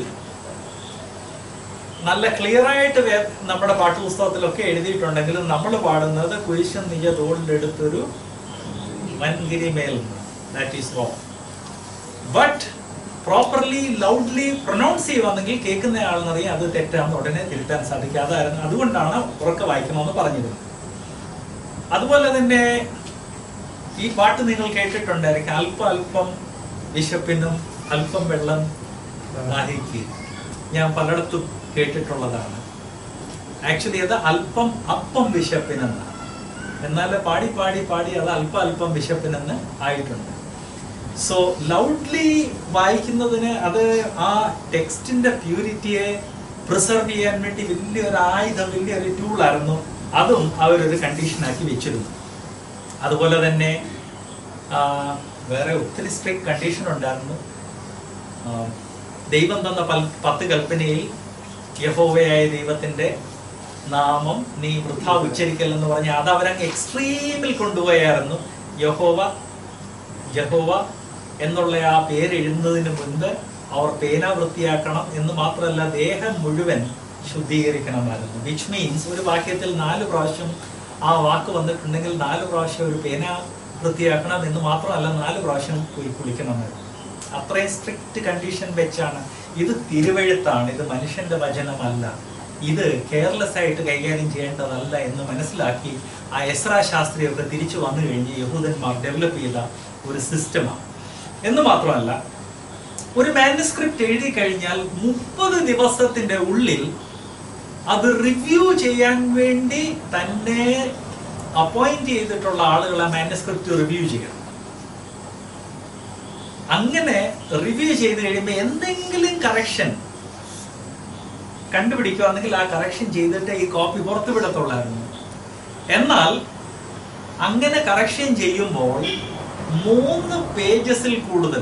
നല്ല ക്ലിയർ ആയിട്ട് വേ- നമ്മുടെ പാഠ്യപുസ്തകത്തിലൊക്കെ എഴുതിയിട്ടുണ്ടെങ്കിലും നമ്മൾ പാടുന്നത് കുരിശൻ നിജ തോളിലെടുത്തൊരു വൻകിരി മേൽ that is wrong but properly loudly pronounce ചെയ്യുവാണെങ്കിൽ കേൾക്കുന്ന ആളെന്നറിയാം അത് തെറ്റാന്ന് ഉടനെ തിരുത്താൻ സാധിക്കും അതായിരുന്നു അതുകൊണ്ടാണ് ഉറക്കെ വായിക്കണമെന്ന് പറഞ്ഞിരുന്നത് അതുപോലെ തന്നെ ഈ പാട്ട് നിങ്ങൾ കേട്ടിട്ടുണ്ടായിരിക്കും അല്പം അല്പം വിശപ്പിനും അല്പം വെള്ളം ദാഹിക്കുക ഞാൻ പലയിടത്തും കേട്ടിട്ടുള്ളതാണ് ആക്ച്വലി അത് അല്പം അപ്പം വിശപ്പിനെന്നാണ് എന്നാൽ പാടി പാടി പാടി അത് അല്പം അല്പം വിശപ്പിനെന്ന് ആയിട്ടുണ്ട് സോ ലൗഡ്ലി വായിക്കുന്നതിന് അത് ആ ടെക്സ്റ്റിന്റെ പ്യൂരിറ്റിയെ പ്രിസർവ് ചെയ്യാൻ വേണ്ടി വലിയൊരു ആയുധം വലിയൊരു ടൂളായിരുന്നു അതും അവരൊരു കണ്ടീഷനാക്കി വെച്ചിരുന്നു അതുപോലെ തന്നെ ആ, വേറെ ഒത്തിരി സ്ട്രിക്ട് കണ്ടീഷൻ ഉണ്ടായിരുന്നു ആ, ദൈവം തന്ന പൽ- പത്ത് കൽപ്പനയിൽ യഹോവയായ ദൈവത്തിന്റെ നാമം നീ വൃഥ ഉച്ചരിക്കൽ എന്ന് പറഞ്ഞ അത് അവരങ്ങ് എക്സ്ട്രീമിൽ കൊണ്ടുപോയായിരുന്നു യഹോവ യഹോവ എന്നുള്ള ആ പേര് എഴുതുന്നതിന് മുൻപ് അവർ പേന വൃത്തിയാക്കണം എന്ന് മാത്രമല്ല ദേഹം മുഴുവൻ ശുദ്ധീകരിക്കണമായിരുന്നു വിച്ച് മീൻസ് ഒരു വാക്യത്തിൽ നാല് പ്രാവശ്യം ആ വാക്ക് വന്നിട്ടുണ്ടെങ്കിൽ നാല് പ്രാവശ്യം ഒരു പേന വൃത്തിയാക്കണം എന്ന് മാത്രമല്ല നാല് പ്രാവശ്യം പോയി കുളിക്കണമായിരുന്നു അത്രയും സ്ട്രിക്റ്റ് കണ്ടീഷൻ വെച്ചാണ് ഇത് തിരുവഴുത്താണ് ഇത് മനുഷ്യന്റെ വചനമല്ല ഇത് കെയർലെസ് ആയിട്ട് കൈകാര്യം ചെയ്യേണ്ടതല്ല എന്ന് മനസ്സിലാക്കി ആ എസ്ര ശാസ്ത്രിയൊക്കെ തിരിച്ചു വന്നു കഴിഞ്ഞ് യഹൂദന്മാർ ഡെവലപ്പ് ചെയ്ത ഒരു സിസ്റ്റമാണ് എന്ന് മാത്രമല്ല ഒരു മാനുസ്ക്രിപ്റ്റ് എഴുതി കഴിഞ്ഞാൽ മുപ്പത് ദിവസത്തിന്റെ ഉള്ളിൽ അത് റിവ്യൂ ചെയ്യാൻ വേണ്ടി തന്നെ അപ്പോയിന്റ് ചെയ്തിട്ടുള്ള ആളുകൾ ആ മാനുസ്ക്രിപ്റ്റ് റിവ്യൂ ചെയ്യണം അങ്ങനെ റിവ്യൂ ചെയ്ത് കഴിയുമ്പോൾ എന്തെങ്കിലും കറക്ഷൻ കണ്ടുപിടിക്കുകയാണെങ്കിൽ ആ കറക്ഷൻ ചെയ്തിട്ട് ഈ കോപ്പി പുറത്തു വിടത്തുള്ളായിരുന്നു എന്നാൽ അങ്ങനെ കറക്ഷൻ ചെയ്യുമ്പോൾ മൂന്ന് പേജസിൽ കൂടുതൽ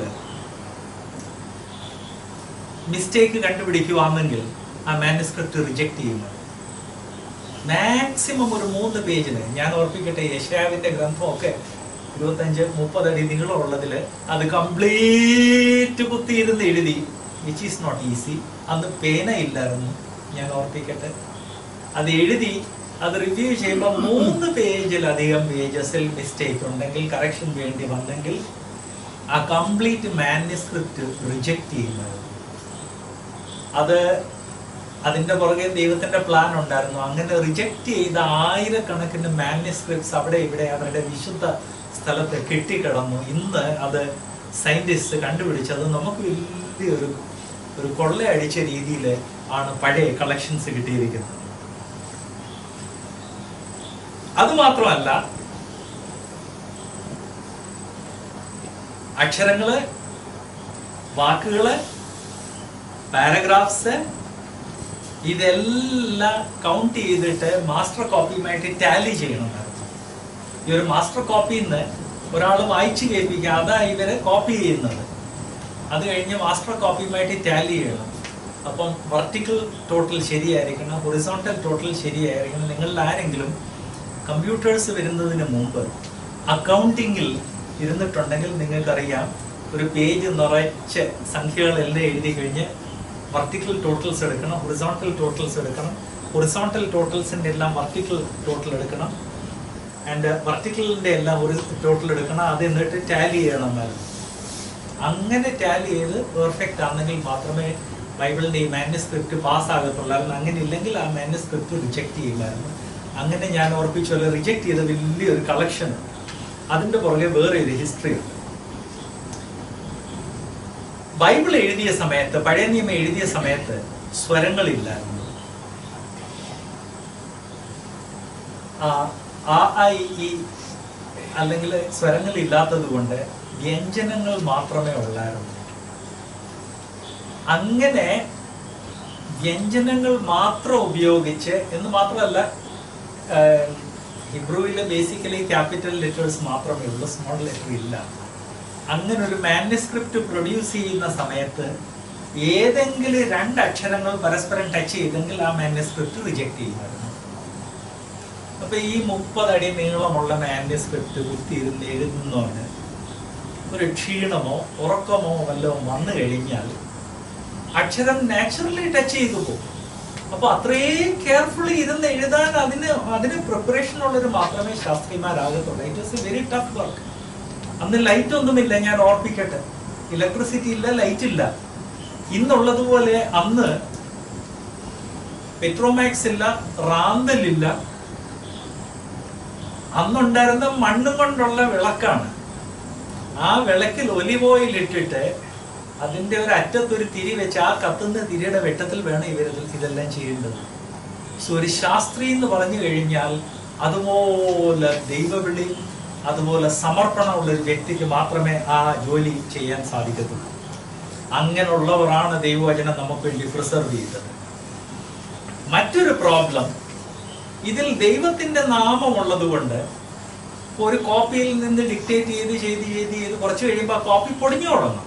മിസ്റ്റേക്ക് കണ്ടുപിടിക്കുകയാണെങ്കിൽ ആ മാനുസ്ക്രിപ്റ്റ് റിജക്ട് ചെയ്യുന്നത് മാക്സിമം ഒരു മൂന്ന് പേജിന് ഞാൻ ഓർപ്പിക്കട്ടെ യശാവിന്റെ ഗ്രന്ഥമൊക്കെ ഇരുപത്തഞ്ച് മുപ്പത് അടി നീളമുള്ളതിൽ അത് കംപ്ലീറ്റ് കുത്തിയിരുന്ന് എഴുതി വിച്ച് ഈസ് നോട്ട് ഈസി അന്ന് പേന ഇല്ലായിരുന്നു ഞാൻ ഓർപ്പിക്കട്ടെ അത് എഴുതി അത് റിവ്യൂ ചെയ്യുമ്പോൾ മൂന്ന് പേജിലധികം പേജസിൽ മിസ്റ്റേക്ക് ഉണ്ടെങ്കിൽ കറക്ഷൻ വേണ്ടി വന്നെങ്കിൽ ആ കംപ്ലീറ്റ് മാനുസ്ക്രിപ്റ്റ് റിജക്റ്റ് ചെയ്യുന്നത് അത് അതിന്റെ പുറകെ ദൈവത്തിന്റെ പ്ലാൻ ഉണ്ടായിരുന്നു അങ്ങനെ റിജക്റ്റ് ചെയ്ത ആയിരക്കണക്കിന് മാനുസ്ക്രിപ്റ്റ്സ് അവിടെ ഇവിടെ അവരുടെ വിശുദ്ധ സ്ഥലത്ത് കെട്ടിക്കിടന്നു ഇന്ന് അത് സയന്റിസ്റ്റ് കണ്ടുപിടിച്ചത് നമുക്ക് വലിയൊരു ഒരു കൊള്ളയടിച്ച രീതിയിൽ ആണ് പഴയ കളക്ഷൻസ് കിട്ടിയിരിക്കുന്നത് അതുമാത്രമല്ല അക്ഷരങ്ങള് വാക്കുകള് പാരഗ്രാഫ്സ് ഇതെല്ലാം കൗണ്ട് ചെയ്തിട്ട് മാസ്റ്റർ കോപ്പിയുമായിട്ട് ടാലി ചെയ്യണമായിരുന്നു ഈ ഒരു മാസ്റ്റർ കോപ്പിയിൽ നിന്ന് ഒരാൾ വായിച്ചു കേൾപ്പിക്കുക അതാ ഇവര് കോപ്പി ചെയ്യുന്നത് അത് കഴിഞ്ഞ് മാസ്റ്റർ കോപ്പിയുമായിട്ട് ടാലി ചെയ്യണം അപ്പം വെർട്ടിക്കൽ ടോട്ടൽ ശരിയായിരിക്കണം ഹൊറിസോണ്ടൽ ടോട്ടൽ ശരിയായിരിക്കണം നിങ്ങളിൽ ആരെങ്കിലും കമ്പ്യൂട്ടേഴ്സ് വരുന്നതിന് മുമ്പ് അക്കൗണ്ടിങ്ങിൽ ഇരുന്നിട്ടുണ്ടെങ്കിൽ നിങ്ങൾക്കറിയാം ഒരു പേജ് നിറച്ച് സംഖ്യകളെല്ലാം എഴുതി കഴിഞ്ഞ് വെർട്ടിക്കൽ ടോട്ടൽസ് എടുക്കണം ഹൊറിസോണ്ടൽ ടോട്ടൽസ് എടുക്കണം ഹൊറിസോണ്ടൽ ടോട്ടൽസിൻ്റെ എല്ലാം വെർട്ടിക്കൽ ടോട്ടൽ എടുക്കണം ആൻഡ് വെർട്ടിക്കലിൻ്റെ എല്ലാം ഒരു ടോട്ടൽ എടുക്കണം അത് എന്നിട്ട് ടാലി ചെയ്യണമായിരുന്നു അങ്ങനെ ടാലി ചെയ്ത് പെർഫെക്റ്റ് ആണെങ്കിൽ മാത്രമേ ബൈബിളിൻ്റെ ഈ മാനുസ്ക്രിപ്റ്റ് പാസ് ആകത്തുള്ളായിരുന്നു അങ്ങനെ ഇല്ലെങ്കിൽ ആ മാനുസ്ക്രിപ്റ്റ് റിജക്റ്റ് ചെയ്യുമായിരുന്നു അങ്ങനെ ഞാൻ ഓർപ്പിച്ചല്ലോ റിജക്റ്റ് ചെയ്ത വലിയൊരു കളക്ഷൻ അതിൻ്റെ പുറകെ വേറെ ഒരു ഹിസ്റ്ററി ഉണ്ട് ബൈബിൾ എഴുതിയ സമയത്ത് പഴയ നിയമം എഴുതിയ സമയത്ത് സ്വരങ്ങളില്ലായിരുന്നു ആ ആ ഐ ഈ അല്ലെങ്കിൽ സ്വരങ്ങൾ ഇല്ലാത്തത് കൊണ്ട് വ്യഞ്ജനങ്ങൾ മാത്രമേ ഉള്ളായിരുന്നു അങ്ങനെ വ്യഞ്ജനങ്ങൾ മാത്രം ഉപയോഗിച്ച് എന്ന് മാത്രമല്ല ഹിബ്രുവിൽ ബേസിക്കലി ക്യാപിറ്റൽ ലെറ്റേഴ്സ് മാത്രമേ ഉള്ളൂ സ്മോൾ ലെറ്റർ ഇല്ല അങ്ങനെ ഒരു മാനുസ്ക്രിപ്റ്റ് പ്രൊഡ്യൂസ് ചെയ്യുന്ന സമയത്ത് ഏതെങ്കിലും രണ്ട് അക്ഷരങ്ങൾ പരസ്പരം ടച്ച് ചെയ്തെങ്കിൽ ആ മാനുസ്ക്രിപ്റ്റ് റിജക്ട് ചെയ്യുമായിരുന്നു അപ്പൊ ഈ മുപ്പതടി നീളമുള്ള മാനുസ്ക്രിപ്റ്റ് കുത്തിയിരുന്ന് എഴുതുന്നവന് ഒരു ക്ഷീണമോ ഉറക്കമോ വല്ലതും വന്നു കഴിഞ്ഞാൽ അക്ഷരം നാച്ചുറലി ടച്ച് ചെയ്തു പോകും അപ്പൊ അത്രയും കെയർഫുള്ളി ഇരുന്ന് എഴുതാൻ അതിന് അതിന് പ്രിപ്പറേഷൻ ഉള്ളവർ മാത്രമേ ശാസ്ത്രിമാരാകത്തുള്ളൂ it is a very tough work അന്ന് ലൈറ്റ് ഒന്നുമില്ല ഞാൻ ഓർപ്പിക്കട്ടെ ഇലക്ട്രിസിറ്റി ഇല്ല ലൈറ്റ് ഇല്ല ഇന്നുള്ളതുപോലെ അന്ന് പെട്രോമാക്സ് ഇല്ല റാന്തൽ ഇല്ല അന്നുണ്ടായിരുന്ന മണ്ണും കൊണ്ടുള്ള വിളക്കാണ് ആ വിളക്കിൽ ഒലിവ് ഓയിൽ ഇട്ടിട്ട് അതിന്റെ ഒരു അറ്റത്ത് ഒരു തിരി വെച്ച് ആ കത്തുന്ന തിരിയുടെ വെട്ടത്തിൽ വേണം ഇവർ ഇതെല്ലാം ചെയ്യേണ്ടത് സോ ഒരു ശാസ്ത്രി എന്ന് പറഞ്ഞു കഴിഞ്ഞാൽ അതുപോലെ ദൈവവിളി അതുപോലെ സമർപ്പണമുള്ള ഒരു വ്യക്തിക്ക് മാത്രമേ ആ ജോലി ചെയ്യാൻ സാധിക്കത്തുള്ളൂ അങ്ങനെയുള്ളവരാണ് ദൈവവചനം നമുക്ക് വേണ്ടി പ്രിസർവ് ചെയ്തത് മറ്റൊരു പ്രോബ്ലം ഇതിൽ ദൈവത്തിന്റെ നാമമുള്ളത് കൊണ്ട് ഒരു കോപ്പിയിൽ നിന്ന് ഡിക്റ്റേറ്റ് ചെയ്ത് ചെയ്ത് ചെയ്ത് ചെയ്ത് കുറച്ച് കഴിയുമ്പോൾ ആ കോപ്പി പൊടിഞ്ഞു തുടങ്ങും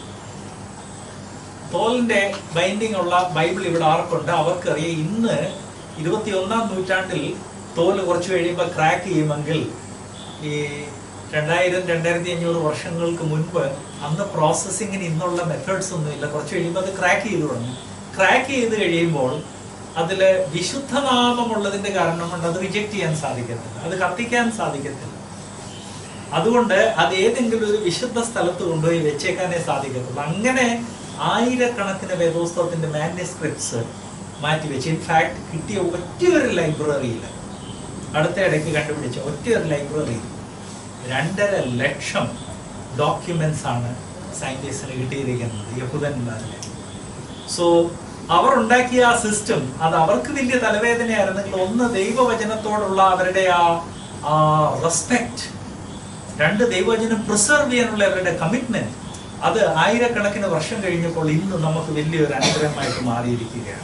തോലിന്റെ ബൈൻഡിങ് ഉള്ള ബൈബിൾ ഇവിടെ ആർക്കുണ്ട് അവർക്കറിയാം ഇന്ന് ഇരുപത്തിയൊന്നാം നൂറ്റാണ്ടിൽ തോല് കുറച്ച് കഴിയുമ്പോൾ ക്രാക്ക് ചെയ്യുമെങ്കിൽ ഈ രണ്ടായിരം രണ്ടായിരത്തി അഞ്ഞൂറ് വർഷങ്ങൾക്ക് മുൻപ് അന്ന് പ്രോസസ്സിങ്ങിന് ഇന്നുള്ള മെത്തേഡ്സ് ഒന്നും ഇല്ല കുറച്ച് കഴിയുമ്പോൾ അത് ക്രാക്ക് ചെയ്തു തുടങ്ങും ക്രാക്ക് ചെയ്ത് കഴിയുമ്പോൾ അതിൽ വിശുദ്ധനാമമുള്ളതിന്റെ കാരണം കൊണ്ട് അത് റിജക്ട് ചെയ്യാൻ സാധിക്കത്തില്ല അത് കത്തിക്കാൻ സാധിക്കത്തില്ല അതുകൊണ്ട് അത് ഏതെങ്കിലും ഒരു വിശുദ്ധ സ്ഥലത്ത് കൊണ്ടുപോയി വെച്ചേക്കാനേ സാധിക്കത്തുള്ളൂ അങ്ങനെ ആയിരക്കണക്കിന് വേദോസ്തവത്തിന്റെ മാനുസ്ക്രിപ്റ്റ്സ് മാറ്റി വെച്ച് ഇൻഫാക്ട് കിട്ടിയ ഒറ്റയൊരു ലൈബ്രറിയിൽ അടുത്ത ഇടയ്ക്ക് കണ്ടുപിടിച്ച ഒറ്റയൊരു ലൈബ്രറിയിൽ രണ്ടര ലക്ഷം ഡോക്യുമെന്റ്സ് ആണ് സയന്റിസ്റ്റിന് കിട്ടിയിരിക്കുന്നത് യഹൂദന്മാരിലെ സോ അവർ ഉണ്ടാക്കിയ ആ സിസ്റ്റം അത് അവർക്ക് വലിയ തലവേദനയായിരുന്നെങ്കിൽ ഒന്ന് ദൈവവചനത്തോടുള്ള അവരുടെ ആ റെസ്പെക്ട് രണ്ട് ദൈവവചനം പ്രിസർവ് ചെയ്യാനുള്ള അവരുടെ കമ്മിറ്റ്മെന്റ് അത് ആയിരക്കണക്കിന് വർഷം കഴിഞ്ഞപ്പോൾ ഇന്ന് നമുക്ക് വലിയൊരു അനുഗ്രഹമായിട്ട് മാറിയിരിക്കുകയാണ്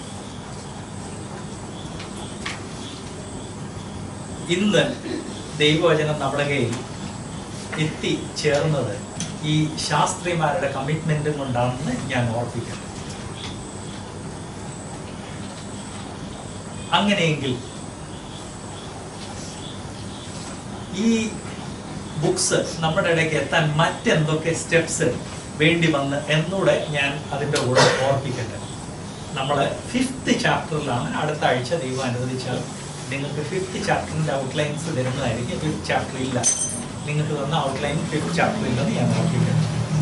ഇന്ന് ദൈവവചനം നമ്മുടെ കയ്യിൽ എത്തിച്ചേർന്നത് ഈ ശാസ്ത്രിമാരുടെ കമ്മിറ്റ്മെന്റും കൊണ്ടാണെന്ന് ഞാൻ ഓർപ്പിക്കുന്നു അങ്ങനെയെങ്കിൽ ഈ ബുക്സ് നമ്മുടെ ഇടയ്ക്ക് എത്താൻ മറ്റെന്തൊക്കെ സ്റ്റെപ്സ് വേണ്ടി വന്ന് എന്നൂടെ ഞാൻ അതിൻ്റെ കൂടെ ഓർപ്പിക്കട്ടെ നമ്മൾ ഫിഫ്ത്ത് ചാപ്റ്ററിലാണ് അടുത്ത ആഴ്ച ദൈവം അനുവദിച്ചാൽ നിങ്ങൾക്ക് ഫിഫ്ത്ത് ചാപ്റ്ററിൻ്റെ ഔട്ട്ലൈൻസ് തരുന്നതായിരിക്കും ഫിഫ്ത്ത് ചാപ്റ്റർ ഇല്ല നിങ്ങൾക്ക് തന്ന ഔട്ട്ലൈൻ ഫിഫ്ത്ത് ചാപ്റ്റർ ഇല്ലെന്ന് ഞാൻ ഓർപ്പിക്കട്ടെ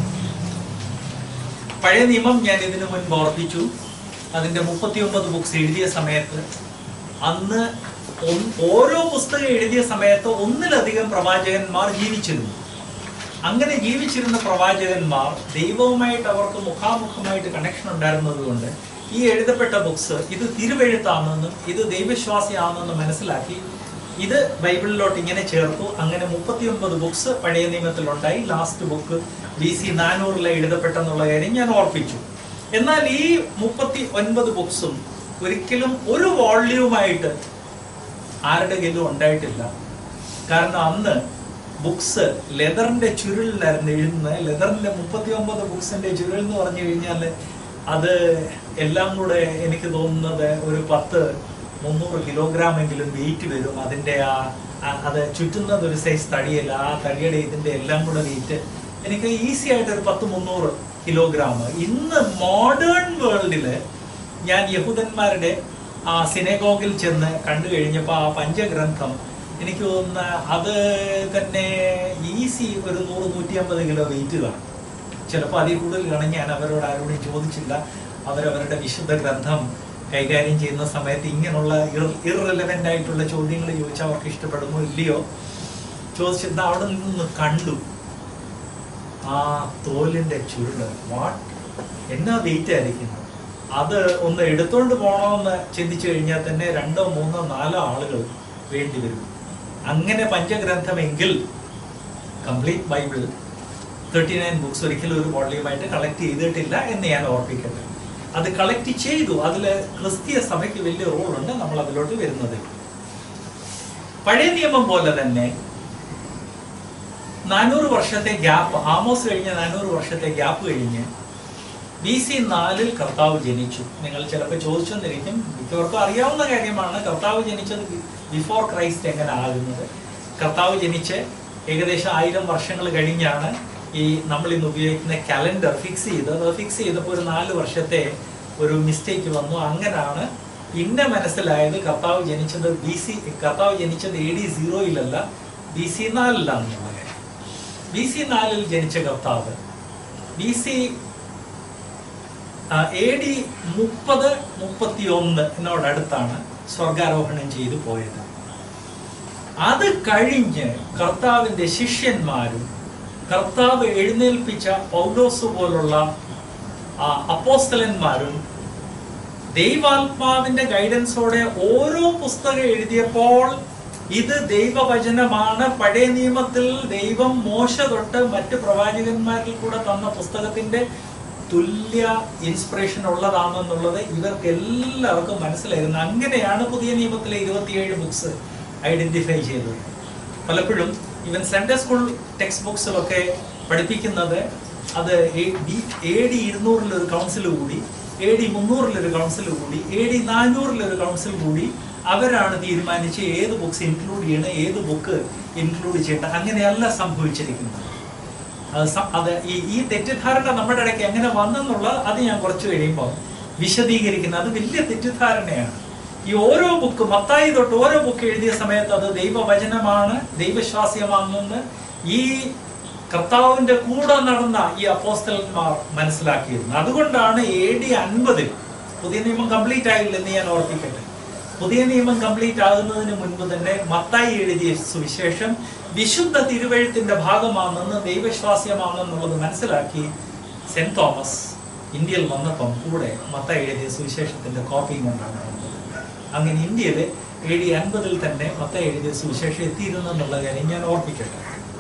പഴയ നിയമം ഞാൻ ഇതിനു മുൻപ് ഓർപ്പിച്ചു അതിൻ്റെ മുപ്പത്തിയൊമ്പത് ബുക്സ് എഴുതിയ സമയത്ത് അന്ന് ഒ- ഓരോ പുസ്തകം എഴുതിയ സമയത്ത് ഒന്നിലധികം പ്രവാചകന്മാർ ജീവിച്ചിരുന്നു അങ്ങനെ ജീവിച്ചിരുന്ന പ്രവാചകന്മാർ ദൈവവുമായിട്ട് അവർക്ക് മുഖാമുഖമായിട്ട് കണക്ഷൻ ഉണ്ടായിരുന്നത് കൊണ്ട് ഈ എഴുതപ്പെട്ട ബുക്സ് ഇത് തിരുവെഴുത്താണെന്നും ഇത് ദൈവവിശ്വാസിയാണെന്നും മനസ്സിലാക്കി ഇത് ബൈബിളിലോട്ട് ഇങ്ങനെ ചേർത്തു അങ്ങനെ മുപ്പത്തിയൊമ്പത് ബുക്സ് പഴയ നിയമത്തിലുണ്ടായി ലാസ്റ്റ് ബുക്ക് ബി സി നാനൂറിലെ എഴുതപ്പെട്ടെന്നുള്ള കാര്യം ഞാൻ ഓർപ്പിച്ചു എന്നാൽ ഈ മുപ്പത്തി ഒൻപത് ബുക്സും ഒരിക്കലും ഒരു വോള്യൂമായിട്ട് ആരുടെ കയ്യിലും ഉണ്ടായിട്ടില്ല കാരണം അന്ന് ബുക്സ് ലെതറിന്റെ ചുരുളിലായിരുന്നു എഴുതുന്നത് ലെതറിന്റെ മുപ്പത്തി ഒമ്പത് ബുക്സിന്റെ ചുരുൾ എന്ന് പറഞ്ഞു കഴിഞ്ഞാൽ അത് എല്ലാം കൂടെ എനിക്ക് തോന്നുന്നത് ഒരു പത്ത് മുന്നൂറ് കിലോഗ്രാം എങ്കിലും വെയിറ്റ് വരും അതിന്റെ ആ ആ- അത് ചുറ്റുന്നത് ഒരു സൈസ് തടിയല്ല ആ തടിയുടെ ഇതിന്റെ എല്ലാം കൂടെ വെയിറ്റ് എനിക്ക് ഈസി ആയിട്ട് ഒരു പത്ത് മുന്നൂറ് കിലോഗ്രാം ഇന്ന് മോഡേൺ വേൾഡില് ഞാൻ യഹൂദന്മാരുടെ ആ സിനഗോഗിൽ ചെന്ന് കണ്ടു കഴിഞ്ഞപ്പോൾ ആ പഞ്ചഗ്രന്ഥം എനിക്ക് തോന്നുന്ന അത് തന്നെ ഈസി ഒരു നൂറ് നൂറ്റി അമ്പത് കിലോ വെയിറ്റ് കാണും ചിലപ്പോൾ അതിൽ കൂടുതൽ കാണാൻ ഞാൻ അവരോട് ആരോടും ചോദിച്ചില്ല അവരവരുടെ വിശുദ്ധ ഗ്രന്ഥം കൈകാര്യം ചെയ്യുന്ന സമയത്ത് ഇങ്ങനെയുള്ള ഇറലവൻ്റ് ആയിട്ടുള്ള ചോദ്യങ്ങൾ ചോദിച്ചാൽ അവർക്ക് ഇഷ്ടപ്പെടുമോ ഇല്ലയോ ചോദിച്ചിട്ട് അവിടെ നിന്ന് കണ്ടു ആ തോലിന്റെ ചുരുള് വാട്ട് എന്നാ വെയിറ്റ് ആയിരിക്കുന്നു അത് ഒന്ന് എടുത്തോണ്ട് പോകണമെന്ന് ചിന്തിച്ചു കഴിഞ്ഞാൽ തന്നെ രണ്ടോ മൂന്നോ നാലോ ആളുകൾ വേണ്ടി വരും അങ്ങനെ പഞ്ചഗ്രന്ഥമെങ്കിൽ complete Bible thirty nine books ഒരിക്കലും ഒരു വോള്യൂമായിട്ട് കളക്ട് ചെയ്തിട്ടില്ല എന്ന് ഞാൻ ഓർപ്പിക്കട്ടെ അത് കളക്ട് ചെയ്തു അതിൽ ക്രിസ്തീയ സഭയ്ക്ക് വലിയ റോളുണ്ട് നമ്മൾ അതിലോട്ട് വരുന്നത് പഴയ നിയമം പോലെ തന്നെ നാനൂറ് വർഷത്തെ ഗ്യാപ്പ് ആമോസ് കഴിഞ്ഞ നാനൂറ് വർഷത്തെ ഗ്യാപ്പ് കഴിഞ്ഞ് ബി സി നാലിൽ കർത്താവ് ജനിച്ചു നിങ്ങൾ ചിലപ്പോൾ ചോദിച്ചെന്നിരിക്കും മിക്കവർക്കും അറിയാവുന്ന കാര്യമാണ് കർത്താവ് ജനിച്ചത് ബിഫോർ ക്രൈസ്റ്റ് എങ്ങനെ ആകുന്നത് കർത്താവ് ജനിച്ച് ഏകദേശം ആയിരം വർഷങ്ങൾ കഴിഞ്ഞാണ് ഈ നമ്മൾ ഇന്ന് ഉപയോഗിക്കുന്ന കലണ്ടർ ഫിക്സ് ചെയ്തത് അത് ഫിക്സ് ചെയ്തപ്പോൾ ഒരു നാല് വർഷത്തെ ഒരു മിസ്റ്റേക്ക് വന്നു അങ്ങനാണ് പിന്നെ മനസ്സിലായത് കർത്താവ് ജനിച്ചത് ബി സി കർത്താവ് ജനിച്ചത് എ ഡി സീറോയിലല്ല ബി സി നാലിലാണെന്നുള്ള കാര്യം ബി സി നാലിൽ ജനിച്ച കർത്താവ് ബി സി എ ഡി മുപ്പത് മുപ്പത്തി ഒന്ന് എന്നോടടുത്താണ് സ്വർഗാരോഹണം ചെയ്തു പോയത് അത് കഴിഞ്ഞ് കർത്താവിന്റെ ശിഷ്യന്മാരും കർത്താവ് എഴുന്നേൽപ്പിച്ച പൗലോസ് പോലുള്ള ആ, അപ്പോസ്തലന്മാരും ദൈവാത്മാവിന്റെ ഗൈഡൻസോടെ ഓരോ പുസ്തകം എഴുതിയപ്പോൾ ഇത് ദൈവവചനമാണ് പഴയ നിയമത്തിൽ ദൈവം മോശ തൊട്ട് മറ്റ് പ്രവാചകന്മാരിൽ കൂടെ തന്ന പുസ്തകത്തിന്റെ തുല്യ ഇൻസ്പിറേഷൻ ഉള്ളതാണെന്നുള്ളത് ഇവർക്ക് എല്ലാവർക്കും മനസ്സിലായിരുന്നു അങ്ങനെയാണ് പുതിയ നിയമത്തിലെ ഇരുപത്തിയേഴ് ബുക്സ് ഐഡന്റിഫൈ ചെയ്തത് പലപ്പോഴും ഇവൻ സൺഡേ സ്കൂൾ ടെക്സ്റ്റ് ബുക്സിലൊക്കെ പഠിപ്പിക്കുന്നത് അത് എ ഡി ഇരുന്നൂറിലൊരു കൗൺസിൽ കൂടി എ ഡി മുന്നൂറിലൊരു കൗൺസിൽ കൂടി എ ഡി നാനൂറിലൊരു കൗൺസിൽ കൂടി അവരാണ് തീരുമാനിച്ച് ഏത് ബുക്സ് ഇൻക്ലൂഡ് ചെയ്യണം ഏത് ബുക്ക് ഇൻക്ലൂഡ് ചെയ്യണം അങ്ങനെയല്ല സംഭവിച്ചിരിക്കുന്നത് അത് സ- അത് ഈ ഈ തെറ്റിദ്ധാരണ നമ്മുടെ ഇടയ്ക്ക് എങ്ങനെ വന്നെന്നുള്ളത് അത് ഞാൻ കുറച്ച് കഴിയുമ്പോൾ വിശദീകരിക്കുന്നത് അത് വലിയ തെറ്റിദ്ധാരണയാണ് ഈ ഓരോ ബുക്ക് മത്തായി തൊട്ട് ഓരോ ബുക്ക് എഴുതിയ സമയത്ത് അത് ദൈവവചനമാണ് ദൈവശ്വാസ്യമാണെന്ന് ഈ കർത്താവിന്റെ കൂടെ നടന്ന ഈ അപ്പോസ്തലന്മാർ മനസ്സിലാക്കിയിരുന്നു അതുകൊണ്ടാണ് എ ഡി അൻപതിൽ പുതിയ നിയമം കംപ്ലീറ്റ് ആയില്ല എന്ന് ഞാൻ ഓർപ്പിക്കട്ടെ പുതിയ നിയമം കംപ്ലീറ്റ് ആകുന്നതിന് മുൻപ് തന്നെ മത്തായി എഴുതിയ സുവിശേഷം വിശുദ്ധ തിരുവഴുത്തിന്റെ ഭാഗമാണെന്ന് ദൈവശ്വാസ്യമാണെന്നുള്ളത് മനസ്സിലാക്കി സെന്റ് തോമസ് ഇന്ത്യയിൽ വന്നപ്പം കൂടെ മത്തായി എഴുതിയ സുവിശേഷത്തിന്റെ കോപ്പിയും കൊണ്ടാണ് വന്നത് അങ്ങനെ ഇന്ത്യയിൽ എ ഡി അൻപതിൽ തന്നെ മത്തായി എഴുതിയ സുവിശേഷം എത്തിയിരുന്നു എന്നുള്ള കാര്യം ഞാൻ ഓർപ്പിക്കട്ടെ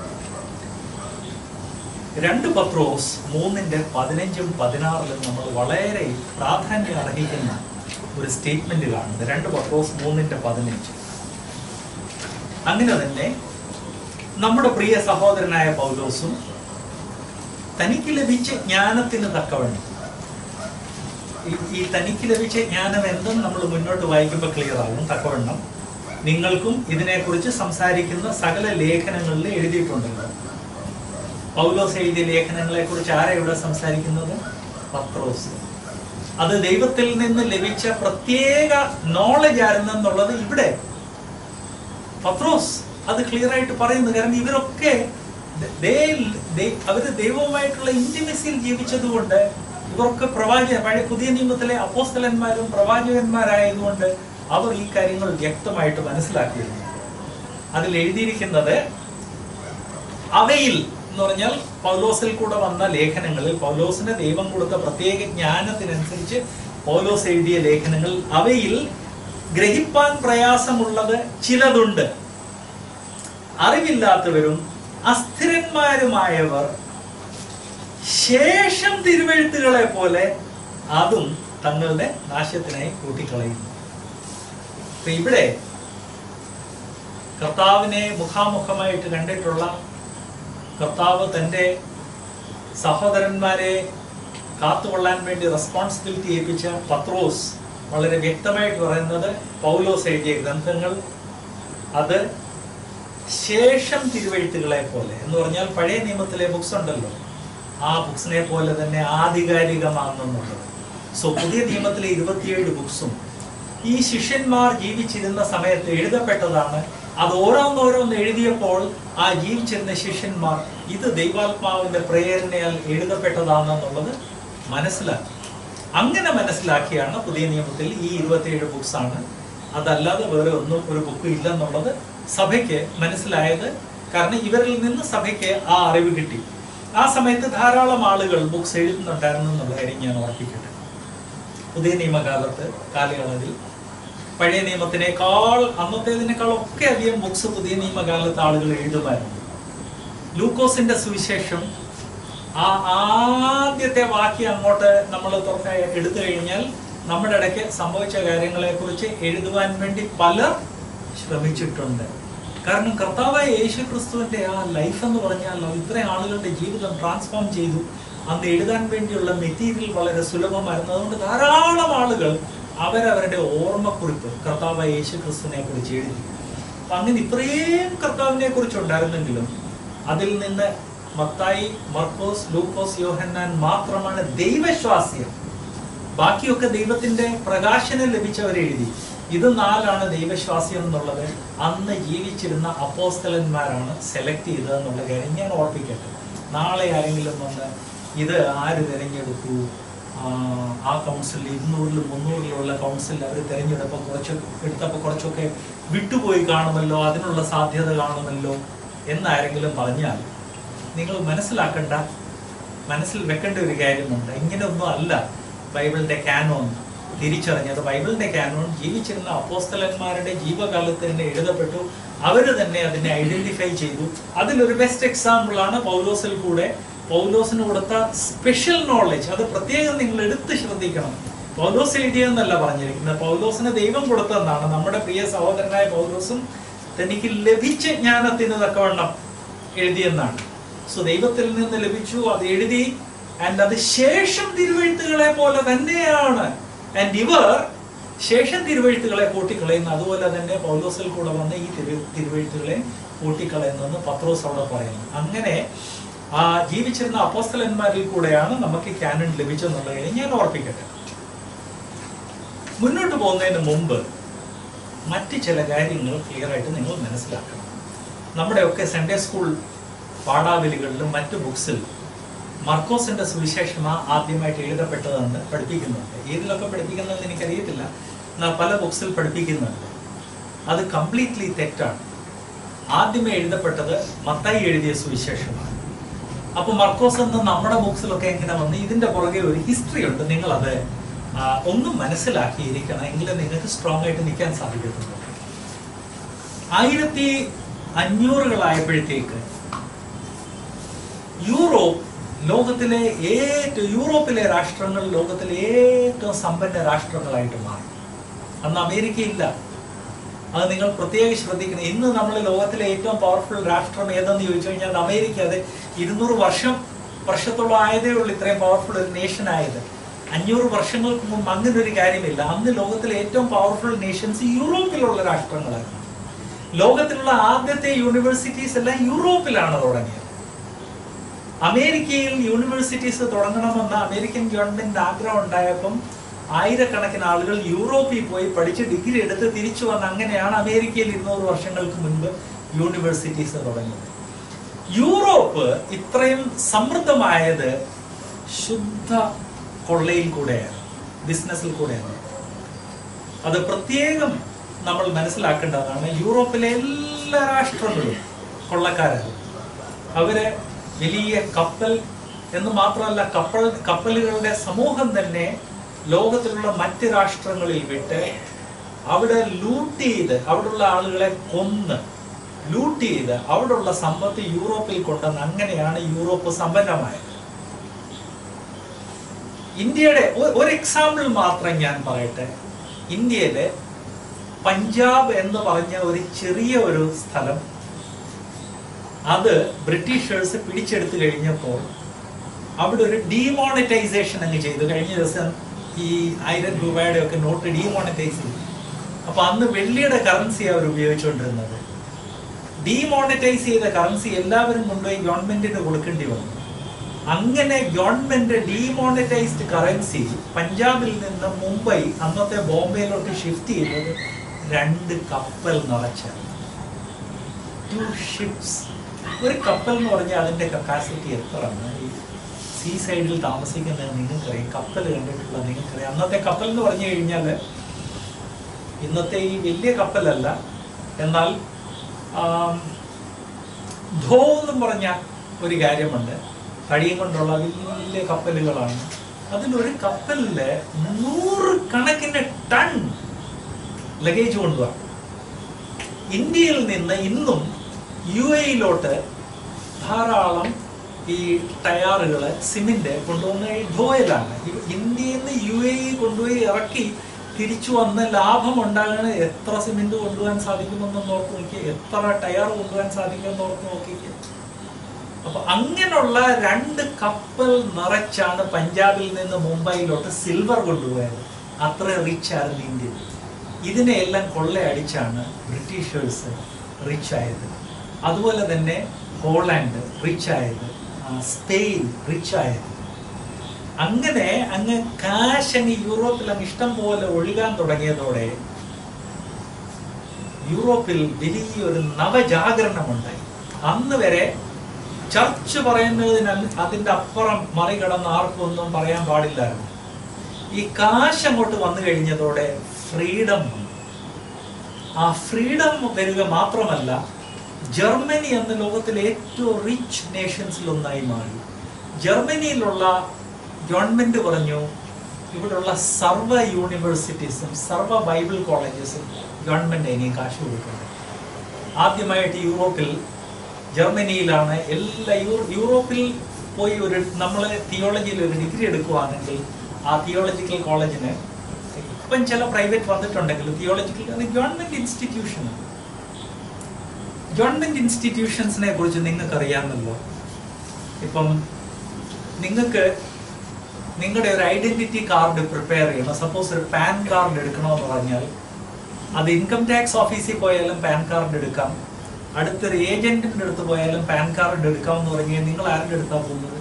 രണ്ട് പത്രോസ് മൂന്നിന്റെ പതിനഞ്ചും പതിനാറിലും നമ്മൾ വളരെ പ്രാധാന്യം അർഹിക്കുന്ന ഒരു സ്റ്റേറ്റ്മെന്റ് കാണുന്നത് രണ്ട് പത്രോസ് മൂന്നിന്റെ പതിനഞ്ച് അങ്ങനെ തന്നെ നമ്മുടെ പ്രിയ സഹോദരനായ പൗലോസും തനിക്ക് ലഭിച്ച ജ്ഞാനത്തിന് തക്കവണ്ണം ഈ- ഈ തനിക്ക് ലഭിച്ച ജ്ഞാനം എന്തെന്ന് നമ്മൾ മുന്നോട്ട് വായിക്കുമ്പോൾ ക്ലിയർ ആകും തക്കവണ്ണം നിങ്ങൾക്കും ഇതിനെക്കുറിച്ച് സംസാരിക്കുന്ന സകല ലേഖനങ്ങളിൽ എഴുതിയിട്ടുണ്ടല്ലോ പൗലോസ് എഴുതിയ ലേഖനങ്ങളെ കുറിച്ച് ആരാ ഇവിടെ സംസാരിക്കുന്നത് പത്രോസ് അത് ദൈവത്തിൽ നിന്ന് ലഭിച്ച പ്രത്യേക നോളജ് ആയിരുന്നെന്നുള്ളത് ഇവിടെ പത്രോസ് അത് ക്ലിയർ ആയിട്ട് പറയുന്നു കാരണം ഇവരൊക്കെ they- they- അവര് ദൈവവുമായിട്ടുള്ള ഇന്റിമസിയിൽ ജീവിച്ചതുകൊണ്ട് ഇവർക്ക് പ്രവാചക പഴയ പുതിയ നിയമത്തിലെ അപ്പോസ്തലന്മാരും പ്രവാചകന്മാരായതുകൊണ്ട് അവർ ഈ കാര്യങ്ങൾ വ്യക്തമായിട്ട് മനസ്സിലാക്കിയിരുന്നു അതിൽ എഴുതിയിരിക്കുന്നത് അവയിൽ എന്ന് പറഞ്ഞാൽ പൗലോസിൽ കൂടെ വന്ന ലേഖനങ്ങളിൽ പൗലോസിന് ദൈവം കൊടുത്ത പ്രത്യേക ജ്ഞാനത്തിനനുസരിച്ച് പൗലോസ് എഴുതിയ ലേഖനങ്ങൾ അവയിൽ ഗ്രഹിപ്പാൻ പ്രയാസമുള്ളത് ചിലതുണ്ട് അറിവില്ലാത്തവരും അസ്ഥിരന്മാരുമായവർ ശേഷം തിരുവെഴുത്തുകളെ പോലെ അതും തങ്ങളുടെ നാശത്തിനായി കൂട്ടിക്കളയുന്നു അപ്പൊ ഇവിടെ കർത്താവിനെ മുഖാമുഖമായിട്ട് കണ്ടിട്ടുള്ള കർത്താവ് തൻ്റെ സഹോദരന്മാരെ കാത്തുകൊള്ളാൻ വേണ്ടി റെസ്പോൺസിബിലിറ്റി ഏൽപ്പിച്ച പത്രോസ് വളരെ വ്യക്തമായിട്ട് പറയുന്നത് പൗലോസ് എഴുതിയ ഗ്രന്ഥങ്ങൾ അത് ശേഷം തിരുവെഴുത്തുകളെ പോലെ എന്ന് പറഞ്ഞാൽ പഴയ നിയമത്തിലെ ബുക്സ് ഉണ്ടല്ലോ ആ ബുക്സിനെ പോലെ തന്നെ ആധികാരികമാണെന്നുള്ളത് സോ പുതിയ നിയമത്തിലെ ഇരുപത്തിയേഴ് ബുക്സും ഈ ശിഷ്യന്മാർ ജീവിച്ചിരുന്ന സമയത്ത് എഴുതപ്പെട്ടതാണ് അത് ഓരോന്നോരോന്ന് എഴുതിയപ്പോൾ ആ ജീവിച്ചിരുന്ന ശിഷ്യന്മാർ ഇത് ദൈവാത്മാവിന്റെ പ്രേരണയാൽ എഴുതപ്പെട്ടതാണെന്നുള്ളത് മനസ്സിലാക്കി അങ്ങനെ മനസ്സിലാക്കിയാണ് പുതിയ നിയമത്തിൽ ഈ ഇരുപത്തിയേഴ് ബുക്സ് ആണ് അതല്ലാതെ വേറെ ഒന്നും ഒരു ബുക്ക് ഇല്ലെന്നുള്ളത് സഭയ്ക്ക് മനസ്സിലായത് കാരണം ഇവരിൽ നിന്ന് സഭയ്ക്ക് ആ അറിവ് കിട്ടി ആ സമയത്ത് ധാരാളം ആളുകൾ ബുക്സ് എഴുതുന്നുണ്ടായിരുന്നു എന്നുള്ള കാര്യം ഞാൻ ഓർപ്പിക്കട്ടെ പുതിയ നിയമകാലത്ത് കാലയളവിൽ പഴയ നിയമത്തിനേക്കാൾ അന്നത്തേതിനേക്കാൾ ഒക്കെ അധികം ബുക്സ് പുതിയ നിയമകാലത്ത് ആളുകൾ എഴുതുമായിരുന്നു ലൂക്കോസിന്റെ സുവിശേഷം ആ ആദ്യത്തെ വാക്യം അങ്ങോട്ട് നമ്മൾ തുറക്ക എടുത്തു കഴിഞ്ഞാൽ നമ്മുടെ ഇടയ്ക്ക് സംഭവിച്ച കാര്യങ്ങളെ കുറിച്ച് എഴുതുവാൻ വേണ്ടി പലർ ശ്രമിച്ചിട്ടുണ്ട് കാരണം കർത്താവായ യേശു ക്രിസ്തുവിന്റെ ആ ലൈഫ് എന്ന് പറഞ്ഞാൽ അത് ഇത്രയും ആളുകളുടെ ജീവിതം ട്രാൻസ്ഫോം ചെയ്തു അന്ന് എഴുതാൻ വേണ്ടിയുള്ള മെറ്റീരിയൽ വളരെ സുലഭമായിരുന്നു അതുകൊണ്ട് ധാരാളം ആളുകൾ അവരവരുടെ ഓർമ്മക്കുറിപ്പ് കർത്താവായ യേശു ക്രിസ്തുവിനെ കുറിച്ച് എഴുതി അപ്പൊ അങ്ങനെ ഇത്രയും കർത്താവിനെ കുറിച്ച് ഉണ്ടായിരുന്നെങ്കിലും അതിൽ നിന്ന് മത്തായി മർക്കോസ് ലൂക്കോസ് യോഹന്നാൻ മാത്രമാണ് ദൈവശ്വാസ്യം ബാക്കിയൊക്കെ ദൈവത്തിന്റെ പ്രകാശനം ലഭിച്ചവരെഴുതി ഇത് നാലാണ് ദൈവശ്വാസ്യം എന്നുള്ളത് അന്ന് ജീവിച്ചിരുന്ന അപ്പോസ്തലന്മാരാണ് സെലക്ട് ചെയ്തത് എന്നുള്ള കാര്യം ഞാൻ ഓർപ്പിക്കട്ടെ നാളെ ആരെങ്കിലും വന്ന് ഇത് ആര് തിരഞ്ഞെടുത്തു ആ, ആ കൗൺസിലിൽ ഇരുന്നൂറിലും മുന്നൂറിലുള്ള കൗൺസിലിൽ അവർ തിരഞ്ഞെടുപ്പോൾ കുറച്ച് എടുത്തപ്പോൾ കുറച്ചൊക്കെ വിട്ടുപോയി കാണുമല്ലോ അതിനുള്ള സാധ്യത കാണുമല്ലോ എന്നാരെങ്കിലും പറഞ്ഞാൽ നിങ്ങൾ മനസ്സിലാക്കേണ്ട മനസ്സിൽ വെക്കേണ്ട ഒരു കാര്യമുണ്ട് ഇങ്ങനെയൊന്നും അല്ല ബൈബിളിന്റെ കാനോൺ തിരിച്ചറിഞ്ഞത് ബൈബിളിന്റെ കാനോൺ ജീവിച്ചിരുന്ന അപ്പോസ്തലന്മാരുടെ ജീവകാലത്ത് തന്നെ എഴുതപ്പെട്ടു അവർ തന്നെ അതിനെ ഐഡന്റിഫൈ ചെയ്തു അതിലൊരു ബെസ്റ്റ് എക്സാമ്പിൾ ആണ് പൗലോസിൽ കൂടെ പൗലോസിന് കൊടുത്ത സ്പെഷ്യൽ നോളജ് അത് പ്രത്യേകം നിങ്ങൾ എടുത്ത് ശ്രദ്ധിക്കണം പൗലോസ് എഴുതിയെന്നല്ല പറഞ്ഞിരിക്കുന്നത് പൗലോസിന് ദൈവം കൊടുത്തതെന്നാണ് നമ്മുടെ പ്രിയ സഹോദരനായ പൗലോസും തനിക്ക് ലഭിച്ച ജ്ഞാനത്തിന് തക്കവണ്ണം എഴുതിയെന്നാണ് സോ ദൈവത്തിൽ നിന്ന് ലഭിച്ചു അത് എഴുതി ആൻഡ് അത് ശേഷം തിരുവെഴുത്തുകളെ പോലെ തന്നെയാണ് ആൻഡ് ഇവർ ശേഷം തിരുവെഴുത്തുകളെ കൂട്ടിക്കളയുന്നു അതുപോലെ തന്നെ പൗലോസിൽ കൂടെ വന്ന് ഈ തിരു തിരുവെഴുത്തുകളെ കൂട്ടിക്കളയുന്നെന്ന് പത്രോസ് അവിടെ പറയുന്നു അങ്ങനെ ആ ജീവിച്ചിരുന്ന അപ്പോസ്തലന്മാരിൽ കൂടെയാണ് നമുക്ക് ക്യാനൺ ലഭിച്ചെന്നുള്ള കാര്യം ഞാൻ ഓർപ്പിക്കട്ടെ മുന്നോട്ട് പോകുന്നതിന് മുമ്പ് മറ്റ് ചില കാര്യങ്ങൾ ക്ലിയർ ആയിട്ട് നിങ്ങൾ മനസ്സിലാക്കണം നമ്മുടെയൊക്കെ സൺഡേ സ്കൂൾ പാഠാവലികളിലും മറ്റ് ബുക്സിൽ മർക്കോസിന്റെ സുവിശേഷമാ ആദ്യമായിട്ട് എഴുതപ്പെട്ടതെന്ന് പഠിപ്പിക്കുന്നുണ്ട് ഏതിലൊക്കെ പഠിപ്പിക്കുന്നതെന്ന് എനിക്കറിയത്തില്ല എന്നാൽ പല ബുക്സിൽ പഠിപ്പിക്കുന്നുണ്ട് അത് കംപ്ലീറ്റ്ലി തെറ്റാണ് ആദ്യമേ എഴുതപ്പെട്ടത് മത്തായി എഴുതിയ സുവിശേഷമാണ് അപ്പൊ മർക്കോസ് എന്ന് നമ്മുടെ ബുക്സിലൊക്കെ എങ്ങനെ വന്ന് ഇതിന്റെ പുറകെ ഒരു ഹിസ്റ്ററി ഉണ്ട് നിങ്ങൾ അത് ഒന്നും മനസ്സിലാക്കിയിരിക്കണം എങ്കിലും നിങ്ങൾക്ക് സ്ട്രോങ് ആയിട്ട് നിൽക്കാൻ സാധിക്കത്തുള്ളൂ ആയിരത്തി അഞ്ഞൂറുകളായപ്പോഴത്തേക്ക് യൂറോപ്പ് ലോകത്തിലെ ഏറ്റവും യൂറോപ്പിലെ രാഷ്ട്രങ്ങൾ ലോകത്തിലെ ഏറ്റവും സമ്പന്ന രാഷ്ട്രങ്ങളായിട്ട് മാറി അന്ന് അമേരിക്ക ഇല്ല അത് നിങ്ങൾ പ്രത്യേകം ശ്രദ്ധിക്കണം ഇന്ന് നമ്മൾ ലോകത്തിലെ ഏറ്റവും പവർഫുൾ രാഷ്ട്രം ഏതെന്ന് ചോദിച്ചു കഴിഞ്ഞാൽ അത് അമേരിക്ക അത് ഇരുന്നൂറ് വർഷം വർഷത്തോളം ആയതേ ഉള്ളൂ ഇത്രയും പവർഫുൾ ഒരു നേഷൻ ആയത് അഞ്ഞൂറ് വർഷങ്ങൾക്ക് മുമ്പ് അങ്ങനെ ഒരു കാര്യമില്ല അന്ന് ലോകത്തിലെ ഏറ്റവും പവർഫുൾ നേഷൻസ് യൂറോപ്പിലുള്ള രാഷ്ട്രങ്ങളായിരുന്നു ലോകത്തിലുള്ള ആദ്യത്തെ യൂണിവേഴ്സിറ്റീസ് എല്ലാം യൂറോപ്പിലാണ് തുടങ്ങിയത് അമേരിക്കയിൽ യൂണിവേഴ്സിറ്റീസ് തുടങ്ങണമെന്ന് അമേരിക്കൻ ഗവൺമെന്റിന് ആഗ്രഹം ഉണ്ടായപ്പം ആയിരക്കണക്കിന് ആളുകൾ യൂറോപ്പിൽ പോയി പഠിച്ച് ഡിഗ്രി എടുത്ത് തിരിച്ചു വന്ന് അങ്ങനെയാണ് അമേരിക്കയിൽ ഇരുന്നൂറ് വർഷങ്ങൾക്ക് മുൻപ് യൂണിവേഴ്സിറ്റീസ് തുടങ്ങിയത് യൂറോപ്പ് ഇത്രയും സമൃദ്ധമായത് ശുദ്ധ കൊള്ളയിൽ കൂടെയാണ് ബിസിനസ്സിൽ കൂടെയാണ് അത് പ്രത്യേകം നമ്മൾ മനസ്സിലാക്കേണ്ടതാണ് യൂറോപ്പിലെ എല്ലാ രാഷ്ട്രങ്ങളും കൊള്ളക്കാരാണ് അവര് വലിയ കപ്പൽ എന്ന് മാത്രമല്ല കപ്പൽ കപ്പലുകളുടെ സമൂഹം തന്നെ ലോകത്തിലുള്ള മറ്റ് രാഷ്ട്രങ്ങളിൽ വിട്ട് അവിടെ ലൂട്ട് ചെയ്ത് അവിടെയുള്ള ആളുകളെ കൊന്ന് ലൂട്ട് ചെയ്ത് അവിടെയുള്ള സമ്പത്ത് യൂറോപ്പിൽ കൊണ്ടുവന്ന് അങ്ങനെയാണ് യൂറോപ്പ് സമ്പന്നമായത് ഇന്ത്യയുടെ ഒ- ഒരു എക്സാമ്പിൾ മാത്രം ഞാൻ പറയട്ടെ ഇന്ത്യയിലെ പഞ്ചാബ് എന്ന് പറഞ്ഞ ഒരു ചെറിയ ഒരു സ്ഥലം അത് ബ്രിട്ടീഷേഴ്സ് പിടിച്ചെടുത്തു കഴിഞ്ഞപ്പോൾ അവിടെ ഒരു ഡീമോണിറ്റൈസേഷൻ അങ്ങ് ചെയ്തു കഴിഞ്ഞ ദിവസം ഈ ആയിരം രൂപയുടെ ഒക്കെ നോട്ട് ഡീമോണിറ്റൈസ് ചെയ്തു അപ്പൊ അന്ന് വെള്ളിയുടെ കറൻസി അവർ ഉപയോഗിച്ചുകൊണ്ടിരുന്നത് ഡീമോണിറ്റൈസ് ചെയ്ത കറൻസി എല്ലാവരും കൊണ്ടുപോയി ഗവൺമെന്റിന് കൊടുക്കേണ്ടി വന്നു അങ്ങനെ ഗവൺമെന്റ് ഡീമോണിറ്റൈസ്ഡ് കറൻസി പഞ്ചാബിൽ നിന്ന് മുംബൈ അന്നത്തെ ബോംബെയിലോട്ട് ഷിഫ്റ്റ് ചെയ്തത് രണ്ട് കപ്പൽ നിറച്ചാണ് ടു ഷിപ്സ് ഒരു കപ്പൽ എന്ന് പറഞ്ഞാൽ അതിന്റെ കപ്പാസിറ്റി എത്രയാണ് ഈ സീ സൈഡിൽ താമസിക്കുന്നത് നിങ്ങൾക്കറിയാം കപ്പൽ കണ്ടിട്ടുള്ള നിങ്ങൾക്കറിയാം അന്നത്തെ കപ്പൽ എന്ന് പറഞ്ഞു കഴിഞ്ഞാൽ ഇന്നത്തെ ഈ വലിയ കപ്പലല്ല എന്നാൽ ആം, ധോ എന്നും പറഞ്ഞ ഒരു കാര്യമുണ്ട് തടിയും കൊണ്ടുള്ള വലിയ കപ്പലുകളാണ് അതിലൊരു കപ്പലില് നൂറ് കണക്കിന് ടൺ ലഗേജ് കൊണ്ടുപോകാം ഇന്ത്യയിൽ നിന്ന് ഇന്നും യു എയിലോട്ട് ധാരാളം ഈ ടയറുകൾ സിമെന്റ് കൊണ്ടുവന്ന ഈ ധോയിലാണ് ഇവ- ഇന്ത്യയിൽ നിന്ന് യു എ കൊണ്ടുപോയി ഇറക്കി തിരിച്ചു വന്ന് ലാഭം ഉണ്ടാകാൻ എത്ര സിമെന്റ് കൊണ്ടുപോകാൻ സാധിക്കുമെന്ന് നോക്കി നോക്കിയേ എത്ര ടയർ കൊണ്ടുപോകാൻ സാധിക്കുമെന്ന് ഓർത്ത് നോക്കിക്കേ അപ്പൊ അങ്ങനെയുള്ള രണ്ട് കപ്പൽ നിറച്ചാണ് പഞ്ചാബിൽ നിന്ന് മുംബൈയിലോട്ട് സിൽവർ കൊണ്ടുപോയത് അത്ര റിച്ച് ആയിരുന്നു ഇന്ത്യ ഇതിനെയെല്ലാം കൊള്ളയടിച്ചാണ് ബ്രിട്ടീഷേഴ്സ് റിച്ച് ആയത് അതുപോലെ തന്നെ ഹോളണ്ട് റിച്ച് ആയത് ആ, സ്പെയിൻ റിച്ച് ആയത് അങ്ങനെ അങ്ങ് കാശ് അങ്ങ് യൂറോപ്പിൽ അങ്ങ് ഇഷ്ടം പോലെ ഒഴുകാൻ തുടങ്ങിയതോടെ യൂറോപ്പിൽ വലിയൊരു നവജാഗരണമുണ്ടായി അന്ന് വരെ ചർച്ച് പറയുന്നതിന് അതിന്റെ അപ്പുറം മറികടന്ന് ആർക്കും ഒന്നും പറയാൻ പാടില്ലായിരുന്നു ഈ കാശ് അങ്ങോട്ട് വന്നു കഴിഞ്ഞതോടെ ഫ്രീഡം വന്നു ആ ഫ്രീഡം വരിക മാത്രമല്ല ജർമ്മനി എന്ന ലോകത്തിലെ ഏറ്റവും റിച്ച് നേഷൻസിൽ ഒന്നായി മാറി ജർമ്മനിയിലുള്ള ഗവൺമെന്റ് പറഞ്ഞു ഇവിടെയുള്ള സർവ്വ യൂണിവേഴ്സിറ്റീസും സർവ്വ ബൈബിൾ കോളേജസും ഗവൺമെന്റ് ഇനി കാശ് കൊടുക്കുന്നത് ആദ്യമായിട്ട് യൂറോപ്പിൽ ജർമ്മനിയിലാണ് എല്ലാ യൂ- യൂറോപ്പിൽ പോയി ഒരു നമ്മൾ തിയോളജിയിൽ ഒരു ഡിഗ്രി എടുക്കുവാണെങ്കിൽ ആ തിയോളജിക്കൽ കോളേജിന് ഇപ്പം ചില പ്രൈവറ്റ് വന്നിട്ടുണ്ടെങ്കിലും തിയോളജിക്കൽ അത് ഗവൺമെന്റ് ഇൻസ്റ്റിറ്റ്യൂഷനാണ് ഗവൺമെന്റ് ഇൻസ്റ്റിറ്റ്യൂഷൻസിനെ കുറിച്ച് നിങ്ങൾക്ക് അറിയാമല്ലോ ഇപ്പം നിങ്ങൾക്ക് നിങ്ങളുടെ ഒരു ഐഡന്റിറ്റി കാർഡ് പ്രിപ്പയർ ചെയ്യണം സപ്പോസ് ഒരു പാൻ കാർഡ് എടുക്കണമെന്ന് പറഞ്ഞാൽ അത് ഇൻകം ടാക്സ് ഓഫീസിൽ പോയാലും പാൻ കാർഡ് എടുക്കാം അടുത്തൊരു ഏജന്റിന്റെ അടുത്ത് പോയാലും പാൻ കാർഡ് എടുക്കാം എന്ന് പറഞ്ഞാൽ നിങ്ങൾ ആരുടെ അടുത്താ പോകുന്നത്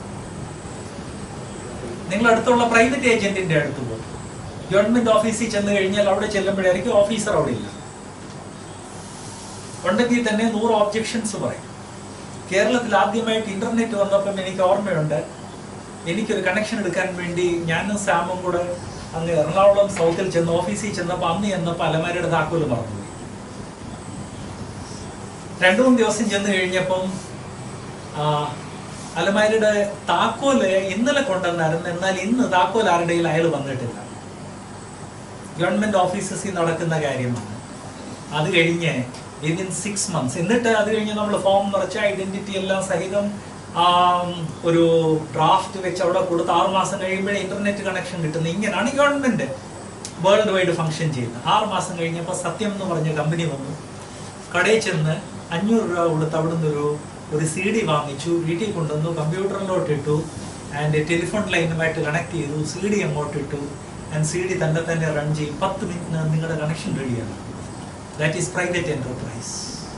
നിങ്ങൾ അടുത്തുള്ള പ്രൈവറ്റ് ഏജന്റിന്റെ അടുത്ത് പോകും ഗവൺമെന്റ് ഓഫീസിൽ ചെന്ന് കഴിഞ്ഞാൽ അവിടെ ചെല്ലുമ്പോഴായിരിക്കും ഓഫീസർ അവിടെ ഇല്ല ഉണ്ടെങ്കിൽ തന്നെ നൂറ് ഒബ്ജെക്ഷൻസ് പറയും കേരളത്തിൽ ആദ്യമായിട്ട് ഇന്റർനെറ്റ് വന്നപ്പം എനിക്ക് ഓർമ്മയുണ്ട് എനിക്കൊരു കണക്ഷൻ എടുക്കാൻ വേണ്ടി ഞാനും സാമും കൂടെ അങ്ങ് എറണാകുളം സൗത്തിൽ ചെന്ന് ഓഫീസിൽ ചെന്നപ്പോൾ അന്ന് ചെന്നപ്പോൾ അലമാരയുടെ താക്കോല് മറന്നുപോയി രണ്ടു മൂന്ന് ദിവസം ചെന്ന് കഴിഞ്ഞപ്പം ആ, അലമാരയുടെ താക്കോല് ഇന്നലെ കൊണ്ടുവന്നായിരുന്നു എന്നാൽ ഇന്ന് താക്കോൽ ആരുടെയിൽ അയാൾ വന്നിട്ടില്ല ഗവൺമെന്റ് ഓഫീസസിൽ നടക്കുന്ന കാര്യമാണ് അത് കഴിഞ്ഞ് വിതിൻ സിക്സ് മന്ത്സ് എന്നിട്ട് അത് കഴിഞ്ഞ് നമ്മൾ ഫോം നിറച്ച ഐഡന്റിറ്റി എല്ലാം സഹിതം ആ, ഒരു ഡ്രാഫ്റ്റ് വെച്ച് അവിടെ കൊടുത്ത് ആറ് മാസം കഴിയുമ്പോഴേ ഇന്റർനെറ്റ് കണക്ഷൻ കിട്ടുന്നത് ഇങ്ങനെയാണ് ഗവൺമെന്റ് വേൾഡ് വൈഡ് ഫംഗ്ഷൻ ചെയ്യുന്നത് ആറ് മാസം കഴിഞ്ഞപ്പോൾ സത്യം എന്ന് പറഞ്ഞ കമ്പനി വന്നു കടയിൽ ചെന്ന് അഞ്ഞൂറ് രൂപ കൊടുത്ത് അവിടുന്ന് ഒരു ഒരു സി ഡി വാങ്ങിച്ചു വീട്ടിൽ കൊണ്ടുവന്നു കമ്പ്യൂട്ടറിലോട്ട് ഇട്ടു ആൻഡ് ടെലിഫോൺ ലൈനുമായിട്ട് കണക്ട് ചെയ്തു സി ഡി അങ്ങോട്ട് ഇട്ടു ആൻഡ് സി ഡി തന്നെ തന്നെ റൺ ചെയ്യും പത്ത് മിനിറ്റിന് നിങ്ങളുടെ കണക്ഷൻ റെഡിയാണ് ദാറ്റ് ഈസ് പ്രൈവറ്റ് എന്റർപ്രൈസ്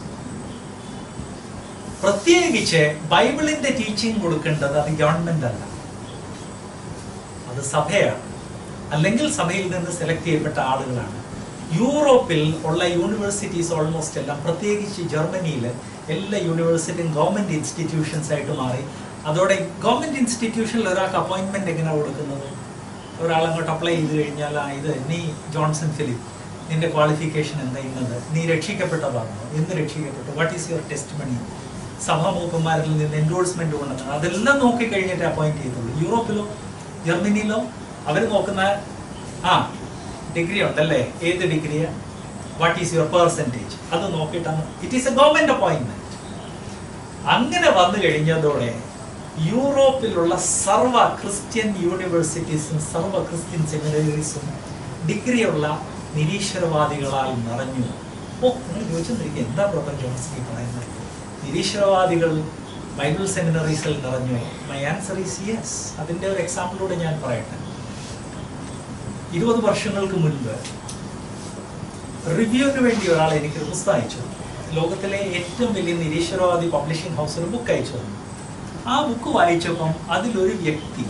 പ്രത്യേകിച്ച് ബൈബിളിന്റെ ടീച്ചിങ് കൊടുക്കേണ്ടത് അത് ഗവൺമെന്റ് അല്ല അത് സഭയാണ് അല്ലെങ്കിൽ സഭയിൽ നിന്ന് സെലക്ട് ചെയ്യപ്പെട്ട ആളുകളാണ് യൂറോപ്പിൽ ഉള്ള യൂണിവേഴ്സിറ്റീസ് ഓൾമോസ്റ്റ് എല്ലാം പ്രത്യേകിച്ച് ജർമ്മനിയിൽ എല്ലാ യൂണിവേഴ്സിറ്റിയും ഗവൺമെന്റ് ഇൻസ്റ്റിറ്റ്യൂഷൻസ് ആയിട്ട് മാറി അതോടെ ഗവൺമെന്റ് ഇൻസ്റ്റിറ്റ്യൂഷനിൽ ഒരാൾക്ക് അപ്പോയിന്റ്മെന്റ് എങ്ങനെ കൊടുക്കുന്നത് ഒരാൾ അങ്ങോട്ട് അപ്ലൈ ചെയ്ത് കഴിഞ്ഞാൽ ആ ഇത് നീ ജോൺസൺ ഫിലിപ്പ് നിന്റെ ക്വാളിഫിക്കേഷൻ എന്താ ഇന്നത് നീ രക്ഷിക്കപ്പെട്ടതാണോ എന്ന് രക്ഷിക്കപ്പെട്ടു what is your testimony സഭാമൂപ്പന്മാരിൽ നിന്ന് എൻഡോഴ്സ്മെന്റ് കൊണ്ടുവന്നത് അതെല്ലാം നോക്കി കഴിഞ്ഞിട്ട് അപ്പോയിന്റ് ചെയ്തുള്ളൂ യൂറോപ്പിലോ ജർമ്മനിയിലോ അവർ നോക്കുന്ന ആ ഡിഗ്രി ഉണ്ടല്ലേ ഏത് ഡിഗ്രിയാ വാട്ട് ഈസ് യുവർ പെർസെൻറ്റേജ് അത് നോക്കിയിട്ടാണ് it is a government appointment അങ്ങനെ വന്നു കഴിഞ്ഞതോടെ യൂറോപ്പിലുള്ള സർവ ക്രിസ്ത്യൻ യൂണിവേഴ്സിറ്റീസും സർവ ക്രിസ്ത്യൻ സെമിനറീസും ഡിഗ്രിയുള്ള നിരീശ്വരവാദികളാൽ നിറഞ്ഞു ഓ നിങ്ങൾ ചോദിച്ചെന്നിരിക്കും എന്താ ബ്രദർ ജോൺസൺ ഈ പറയുന്നത് നിരീശ്വരവാദികൾ ബൈബിൾ സെമിനറീസിൽ നിറഞ്ഞു മൈ ആൻസർ ഈസ് യെസ് അതിൻ്റെ ഒരു എക്സാമ്പിളൂടെ ഞാൻ പറയട്ടെ ഇരുപത് വർഷങ്ങൾക്ക് മുൻപ് റിവ്യൂവിന് വേണ്ടി ഒരാൾ എനിക്ക് ഒരു പുസ്തകം അയച്ചു തന്നു. ലോകത്തിലെ ഏറ്റവും വലിയ നിരീശ്വരവാദി പബ്ലിഷിംഗ് ഹൗസ് ഒരു ബുക്ക് അയച്ചു തന്നു ആ ബുക്ക് വായിച്ചപ്പം അതിലൊരു വ്യക്തി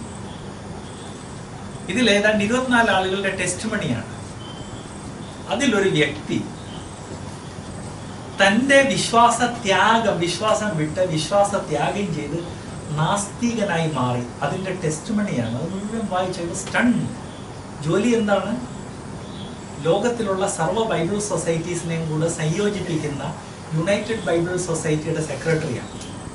ഇതിൽ ഏതാണ്ട് ഇരുപത്തിനാല് ആളുകളുടെ ടെസ്റ്റ് മണിയാണ് അതിലൊരു വ്യക്തി തന്റെ വിശ്വാസ ത്യാഗം വിശ്വാസം വിട്ട് വിശ്വാസ ത്യാഗം ചെയ്ത് നാസ്തികനായി മാറി അതിന്റെ ടെസ്റ്റ് മണിയാണ് അത് മുഴുവൻ വായിച്ചത് സ്റ്റൺ ജോലി എന്താണ് ലോകത്തിലുള്ള സർവ്വ ബൈബിൾ സൊസൈറ്റീസിനെയും കൂടെ സംയോജിപ്പിക്കുന്ന യുണൈറ്റഡ് ബൈബിൾ സൊസൈറ്റിയുടെ സെക്രട്ടറിയാണ്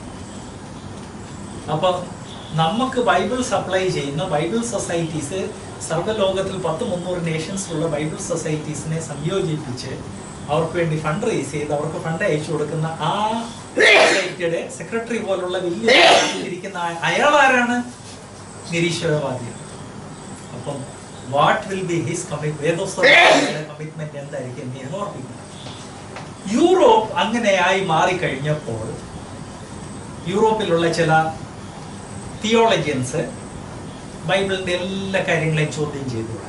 അപ്പൊ നമുക്ക് ബൈബിൾ സപ്ലൈ ചെയ്യുന്ന ബൈബിൾ സൊസൈറ്റീസ് സർവ്വലോകത്തിൽ പത്ത് മുന്നൂറ് നേഷൻസിലുള്ള ബൈബിൾ സൊസൈറ്റീസിനെ സംയോജിപ്പിച്ച് അവർക്ക് വേണ്ടി ഫണ്ട് റേസ് ചെയ്ത് അവർക്ക് ഫണ്ട് അയച്ചു കൊടുക്കുന്ന ആ സൊസൈറ്റിയുടെ സെക്രട്ടറി പോലുള്ള വലിയ ഇരിക്കുന്ന അയാൾ ആരാണ് നിരീശ്വരവാദിയാണ് അപ്പം what will be his commit വേദോസ്തവയുടെ കമ്മിറ്റ്മെന്റ് എന്തായിരിക്കും എന്ന് ഞാൻ ഓർപ്പിക്കുന്നു യൂറോപ്പ് അങ്ങനെയായി മാറിക്കഴിഞ്ഞപ്പോൾ യൂറോപ്പിലുള്ള ചില തിയോളജിയൻസ് ബൈബിളിന്റെ എല്ലാ കാര്യങ്ങളെയും ചോദ്യം ചെയ്തു തുടങ്ങി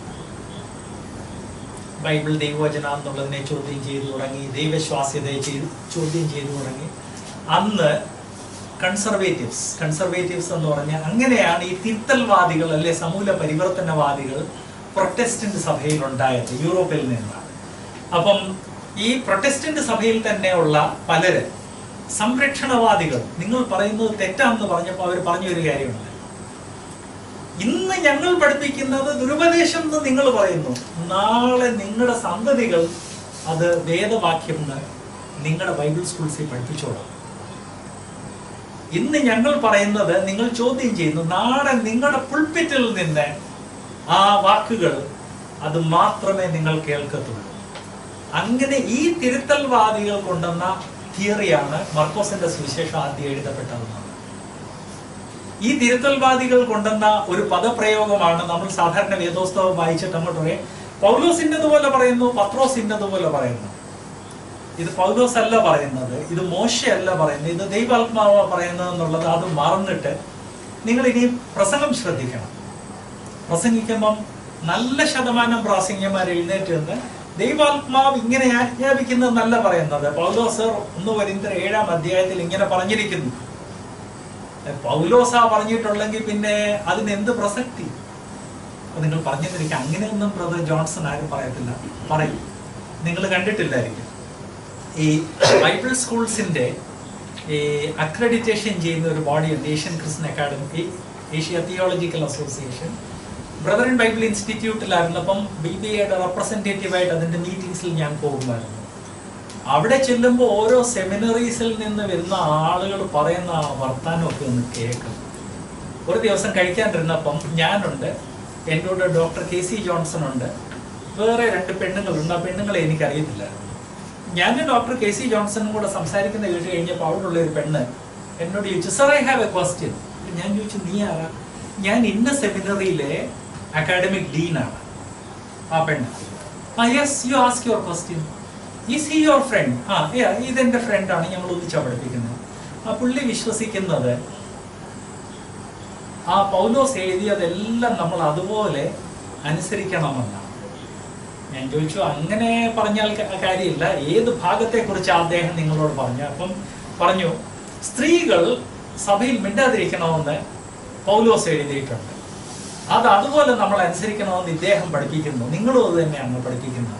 ബൈബിൾ ദൈവവചന എന്നുള്ളതിനെ ചോദ്യം ചെയ്തു തുടങ്ങി ദൈവശ്വാസ്യതയെ ചെയ്ത് ചോദ്യം ചെയ്തു തുടങ്ങി അന്ന് കൺസർവേറ്റീവ്സ് കൺസർവേറ്റീവ്സ് എന്ന് പറഞ്ഞാൽ അങ്ങനെയാണ് ഈ തിരുത്തൽവാദികൾ അല്ലെ സമൂല പരിവർത്തനവാദികൾ പ്രൊട്ടസ്റ്റന്റ് സഭയിൽ ഉണ്ടായത് യൂറോപ്പിൽ നിന്നാണ് അപ്പം ഈ പ്രൊട്ടസ്റ്റന്റ് സഭയിൽ തന്നെയുള്ള പലര് സംരക്ഷണവാദികൾ നിങ്ങൾ പറയുന്നത് തെറ്റാണെന്ന് പറഞ്ഞപ്പോൾ അവർ പറഞ്ഞു ഒരു കാര്യമുണ്ട് ഇന്ന് ഞങ്ങൾ പഠിപ്പിക്കുന്നത് ദുരുപദേശം എന്ന് നിങ്ങൾ പറയുന്നു നാളെ നിങ്ങളുടെ സന്തതികൾ അത് വേദവാക്യം എന്ന് നിങ്ങളുടെ ബൈബിൾ സ്കൂൾസിൽ പഠിപ്പിച്ചോളാം ഇന്ന് ഞങ്ങൾ പറയുന്നത് നിങ്ങൾ ചോദ്യം ചെയ്യുന്നു നാളെ നിങ്ങളുടെ പുൾപ്പിറ്റിൽ നിന്ന് ആ വാക്കുകൾ അത് മാത്രമേ നിങ്ങൾ കേൾക്കത്തുള്ളൂ അങ്ങനെ ഈ തിരുത്തൽവാദികൾ കൊണ്ടുവന്ന തിയറിയാണ് മർക്കോസിന്റെ സുവിശേഷം ആദ്യം എഴുതപ്പെട്ടതെന്നാണ് ഈ തിരുത്തൽവാദികൾ കൊണ്ടുവന്ന ഒരു പദപ്രയോഗമാണ് നമ്മൾ സാധാരണ വേദോസ്തവം വായിച്ചിട്ട് അങ്ങോട്ട് പറയും പൗലോസിൻ്റെതുപോലെ പറയുന്നു പത്രോസിൻ്റെതുപോലെ പറയുന്നു ഇത് പൗലോസ് അല്ല പറയുന്നത് ഇത് മോശയല്ല പറയുന്നത് ഇത് ദൈവാത്മാവ പറയുന്നത് എന്നുള്ളത് അത് മറന്നിട്ട് നിങ്ങൾ ഇനി പ്രസംഗം ശ്രദ്ധിക്കണം പ്രസംഗിക്കുമ്പം നല്ല ശതമാനം പ്രാസംഗ്യന്മാർ എഴുന്നേറ്റ് നിന്ന് ദൈവാത്മാവ് ഇങ്ങനെ ആജ്ഞാപിക്കുന്നതെന്നല്ല പറയുന്നത് പൗലോസ് ഒന്ന് വരിന്തര ഏഴാം അധ്യായത്തിൽ ഇങ്ങനെ പറഞ്ഞിരിക്കുന്നു പൗലോസ പറഞ്ഞിട്ടുണ്ടെങ്കിൽ പിന്നെ അതിന് എന്ത് പ്രസക്തി അപ്പൊ നിങ്ങൾ പറഞ്ഞിരിക്കും അങ്ങനെയൊന്നും ബ്രദർ ജോൺസൺ ആരും പറയത്തില്ല പറയും നിങ്ങൾ കണ്ടിട്ടില്ലായിരിക്കും ഈ ബൈബിൾ സ്കൂൾസിന്റെ ഈ അക്രഡിറ്റേഷൻ ചെയ്യുന്ന ഒരു ബോഡിയുണ്ട് Asian Christian academy Asia theological association brother in Bible ഇൻസ്റ്റിറ്റ്യൂട്ടിലായിരുന്നപ്പം ബി ബി എയുടെ റെപ്രസെൻറ്റേറ്റീവ് ആയിട്ട് അതിന്റെ മീറ്റിംഗ്സിൽ ഞാൻ പോകുമായിരുന്നു അവിടെ ചെല്ലുമ്പോൾ ഓരോ സെമിനറീസിൽ നിന്ന് വരുന്ന ആളുകൾ പറയുന്ന ആ വർത്താനമൊക്കെ ഒന്ന് കേൾക്കും ഒരു ദിവസം കഴിക്കാണ്ടിരുന്നപ്പം ഞാനുണ്ട് എൻ്റെ കൂടെ ഡോക്ടർ കെ സി ജോൺസൺ ഉണ്ട് വേറെ രണ്ട് പെണ്ണുങ്ങളുണ്ട് ആ പെണ്ണുങ്ങളെ എനിക്കറിയത്തില്ല ഞാൻ ഡോക്ടർ കെ സി ജോൺസണും കൂടെ സംസാരിക്കുന്ന കേട്ട് കഴിഞ്ഞപ്പോൾ അവിടെയുള്ള ഒരു പെണ്ണ് എന്നോട് ചോദിച്ചു sir I have a question ഞാൻ ചോദിച്ചു നീ ആരാ ഞാൻ ഇന്ന സെമിനറിയിലെ അക്കാഡമിക് ഡീനാണ് ആ പെണ്ണ് ആ yes you ask your question is he your friend ആ yeah, ഇതെന്റെ ഫ്രണ്ടാണ് ഞങ്ങൾ ഒന്നിച്ചാ പഠിപ്പിക്കുന്നത് ആ പുള്ളി വിശ്വസിക്കുന്നത് ആ പൗലോസ് എഴുതിയതെല്ലാം നമ്മൾ അതുപോലെ അനുസരിക്കണമെന്നാണ് ഞാൻ ചോദിച്ചു അങ്ങനെ പറഞ്ഞാൽ ക- കാര്യമില്ല ഏത് ഭാഗത്തെ കുറിച്ച് അദ്ദേഹം നിങ്ങളോട് പറഞ്ഞു അപ്പം പറഞ്ഞു സ്ത്രീകൾ സഭയിൽ മിണ്ടാതിരിക്കണമെന്ന് പൗലോസ് എഴുതിയിട്ടുണ്ട് അത് അതുപോലെ നമ്മൾ അനുസരിക്കണമെന്ന് ഇദ്ദേഹം പഠിപ്പിക്കുന്നു നിങ്ങളും അത് തന്നെയാണ് പഠിപ്പിക്കുന്നത്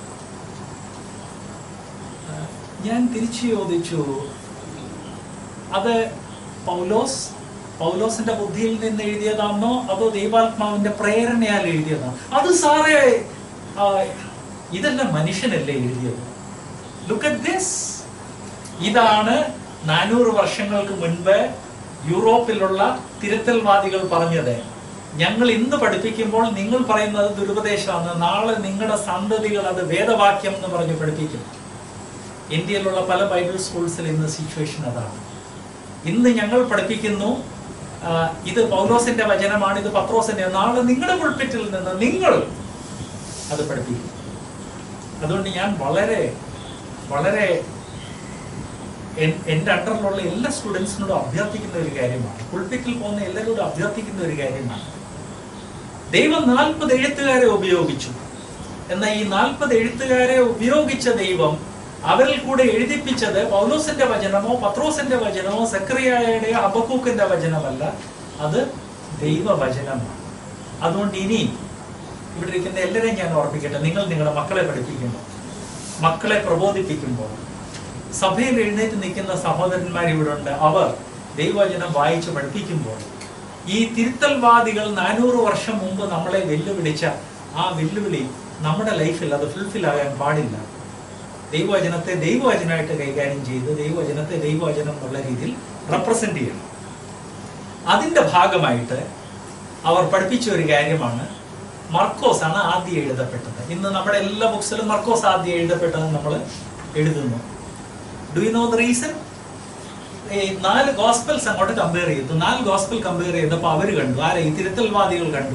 ആ, ഞാൻ തിരിച്ചു ചോദിച്ചു അത് പൗലോസ് പൗലോസിന്റെ ബുദ്ധിയിൽ നിന്ന് എഴുതിയതാണോ അതോ ദൈവാത്മാവിന്റെ പ്രേരണയാൽ എഴുതിയതാണോ അത് സാറേ ആ, ഇതെല്ലാം മനുഷ്യനല്ലേ എഴുതിയത് ലുക്ക് അറ്റ് ദിസ് ഇതാണ് നാനൂറ് വർഷങ്ങൾക്ക് മുൻപ് യൂറോപ്പിലുള്ള തിരുത്തൽവാദികൾ പറഞ്ഞത് ഞങ്ങൾ ഇന്ന് പഠിപ്പിക്കുമ്പോൾ നിങ്ങൾ പറയുന്നത് ദുരുപദേശമാണ് നാളെ നിങ്ങളുടെ സന്തതികൾ അത് വേദവാക്യം എന്ന് പറഞ്ഞ് പഠിപ്പിക്കും ഇന്ത്യയിലുള്ള പല ബൈബിൾ സ്കൂൾസിൽ ഇന്ന് സിറ്റുവേഷൻ അതാണ് ഇന്ന് ഞങ്ങൾ പഠിപ്പിക്കുന്നു ആ, ഇത് പൗലോസിന്റെ വചനമാണ് ഇത് പത്രോസിന്റെ നാളെ നിങ്ങളുടെ പുൾപ്പിറ്റിൽ നിന്ന് നിങ്ങൾ അത് പഠിപ്പിക്കും അതുകൊണ്ട് ഞാൻ വളരെ വളരെ എൻ- എൻ്റെ അണ്ടറിലുള്ള എല്ലാ സ്റ്റുഡൻസിനോടും അഭ്യർത്ഥിക്കുന്ന ഒരു കാര്യമാണ് പുൾപ്പിറ്റിൽ പോകുന്ന എല്ലാവരോടും അഭ്യർത്ഥിക്കുന്ന ഒരു കാര്യമാണ് ദൈവം നാൽപ്പത് എഴുത്തുകാരെ ഉപയോഗിച്ചു എന്നാൽ ഈ നാൽപ്പത് എഴുത്തുകാരെ ഉപയോഗിച്ച ദൈവം അവരിൽ കൂടെ എഴുതിപ്പിച്ചത് പൗലോസിന്റെ വചനമോ പത്രോസിന്റെ വചനമോ സക്രിയായുടെയോ അബക്കൂക്കിന്റെ വചനമല്ല അത് ദൈവവചനമാണ് അതുകൊണ്ട് ഇനി ഇവിടെ ഇരിക്കുന്ന എല്ലാവരെയും ഞാൻ ഓർപ്പിക്കട്ടെ നിങ്ങൾ നിങ്ങളുടെ മക്കളെ പഠിപ്പിക്കുമ്പോൾ മക്കളെ പ്രബോധിപ്പിക്കുമ്പോൾ സഭയിൽ എഴുന്നേറ്റ് നിൽക്കുന്ന സഹോദരന്മാർ ഇവിടെ ഉണ്ട് അവർ ദൈവവചനം വായിച്ച് പഠിപ്പിക്കുമ്പോൾ ഈ തിരുത്തൽവാദികൾ നാനൂറ് വർഷം മുമ്പ് നമ്മളെ വെല്ലുവിളിച്ച ആ വെല്ലുവിളി നമ്മുടെ ലൈഫിൽ അത് ഫുൾഫിൽ ആകാൻ പാടില്ല ദൈവവചനത്തെ ദൈവവചനമായിട്ട് കൈകാര്യം ചെയ്ത് ദൈവവചനത്തെ ദൈവവചനം എന്നുള്ള രീതിയിൽ റെപ്രസെന്റ് ചെയ്യണം അതിന്റെ ഭാഗമായിട്ട് അവർ പഠിപ്പിച്ച ഒരു കാര്യമാണ് മർക്കോസ് ആണ് ആദ്യം എഴുതപ്പെട്ടത് ഇന്ന് നമ്മുടെ എല്ലാ ബുക്സിലും മർക്കോസ് ആദ്യം എഴുതപ്പെട്ടത് നമ്മൾ എഴുതുന്നു do you know the reason ഈ നാല് ഗോസ്പൽസ് അങ്ങോട്ട് കമ്പയർ ചെയ്തു നാല് ഗോസ്പൽ കമ്പയർ ചെയ്തപ്പോൾ അവർ കണ്ടു ആരെ ഈ തിരുത്തൽവാദികൾ കണ്ടു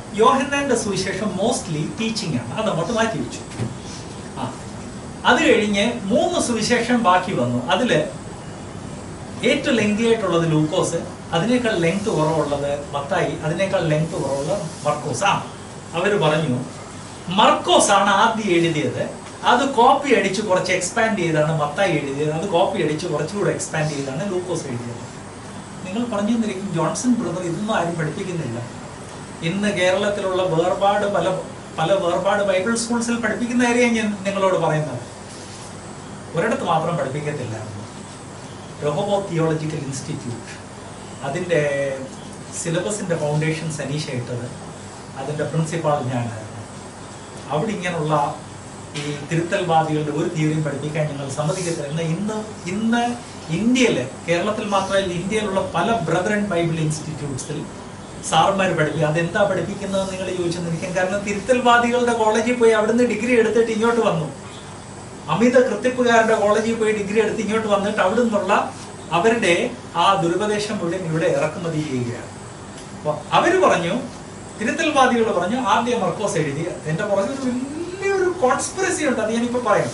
യോഹന്നാന്റെ സുവിശേഷം മോസ്റ്റ്ലി ടീച്ചിങ് ആണ് അത് അങ്ങോട്ട് മാറ്റി വെച്ചു ആ അത് കഴിഞ്ഞ് മൂന്ന് സുവിശേഷം ബാക്കി വന്നു അതില് ഏറ്റവും ലെങ്തി ആയിട്ടുള്ളത് ലൂക്കോസ് അതിനേക്കാൾ ലെങ്ത് കുറവുള്ളത് മത്തായി അതിനേക്കാൾ ലെങ്ത് കുറവുള്ളത് മർക്കോസ് ആ അവര് പറഞ്ഞു മർക്കോസ് ആണ് ആദ്യം എഴുതിയത് അത് കോപ്പി അടിച്ച് കുറച്ച് എക്സ്പാൻഡ് ചെയ്താണ് മത്തായി എഴുതിയത് അത് കോപ്പി അടിച്ച് കുറച്ചുകൂടെ എക്സ്പാൻഡ് ചെയ്താണ് ലൂക്കോസ് എഴുതിയത് നിങ്ങൾ പറഞ്ഞു തന്നിരിക്കും ജോൺസൺ ബ്രദർ ഇതൊന്നും ആരും പഠിപ്പിക്കുന്നില്ല ഇന്ന് കേരളത്തിലുള്ള വേർപാട് പല പല വേർപാട് ബൈബിൾ സ്കൂൾസിൽ പഠിപ്പിക്കുന്ന കാര്യം ഞാൻ നിങ്ങളോട് പറയുന്നത് ഒരിടത്ത് മാത്രം പഠിപ്പിക്കത്തില്ല റൊഹബോ തിയോളജിക്കൽ ഇൻസ്റ്റിറ്റ്യൂട്ട് അതിൻ്റെ സിലബസിൻ്റെ ഫൗണ്ടേഷൻ സനീഷ ഇട്ടത് അതിൻ്റെ പ്രിൻസിപ്പാൾ ഞാനായിരുന്നു അവിടെ ഇങ്ങനെയുള്ള ഈ തിരുത്തൽവാദികളുടെ ഒരു തിയറിയും പഠിപ്പിക്കാൻ ഞങ്ങൾ സമ്മതിക്കത്തില്ല എന്നാൽ ഇന്ന് ഇന്ന് ഇന്ത്യയിൽ കേരളത്തിൽ മാത്രമല്ല ഇന്ത്യയിലുള്ള പല ബ്രദർ ആൻഡ് ബൈബിൾ ഇൻസ്റ്റിറ്റ്യൂട്ട്സിൽ സാറന്മാർ പഠിപ്പിക്കും അതെന്താ പഠിപ്പിക്കുന്നത് നിങ്ങൾ ചോദിച്ചെന്നിരിക്കും കാരണം തിരുത്തൽവാദികളുടെ കോളേജിൽ പോയി അവിടുന്ന് ഡിഗ്രി എടുത്തിട്ട് ഇങ്ങോട്ട് വന്നു അമിത കൃത്യപ്പുകാരുടെ കോളേജിൽ പോയി ഡിഗ്രി എടുത്ത് ഇങ്ങോട്ട് വന്നിട്ട് അവിടെ നിന്നുള്ള അവരുടെ ആ ദുരുപദേശം മുഴുവൻ ഇവിടെ ഇറക്കുമതി ചെയ്യുകയാണ് അപ്പൊ അവര് പറഞ്ഞു തിരുത്തൽവാദികൾ പറഞ്ഞു ആദ്യം മർക്കോസ് എഴുതി എന്റെ പുറകിൽ ഒരു വലിയൊരു കോൺസ്പിറസി ഉണ്ട് അത് ഞാനിപ്പോ പറയാം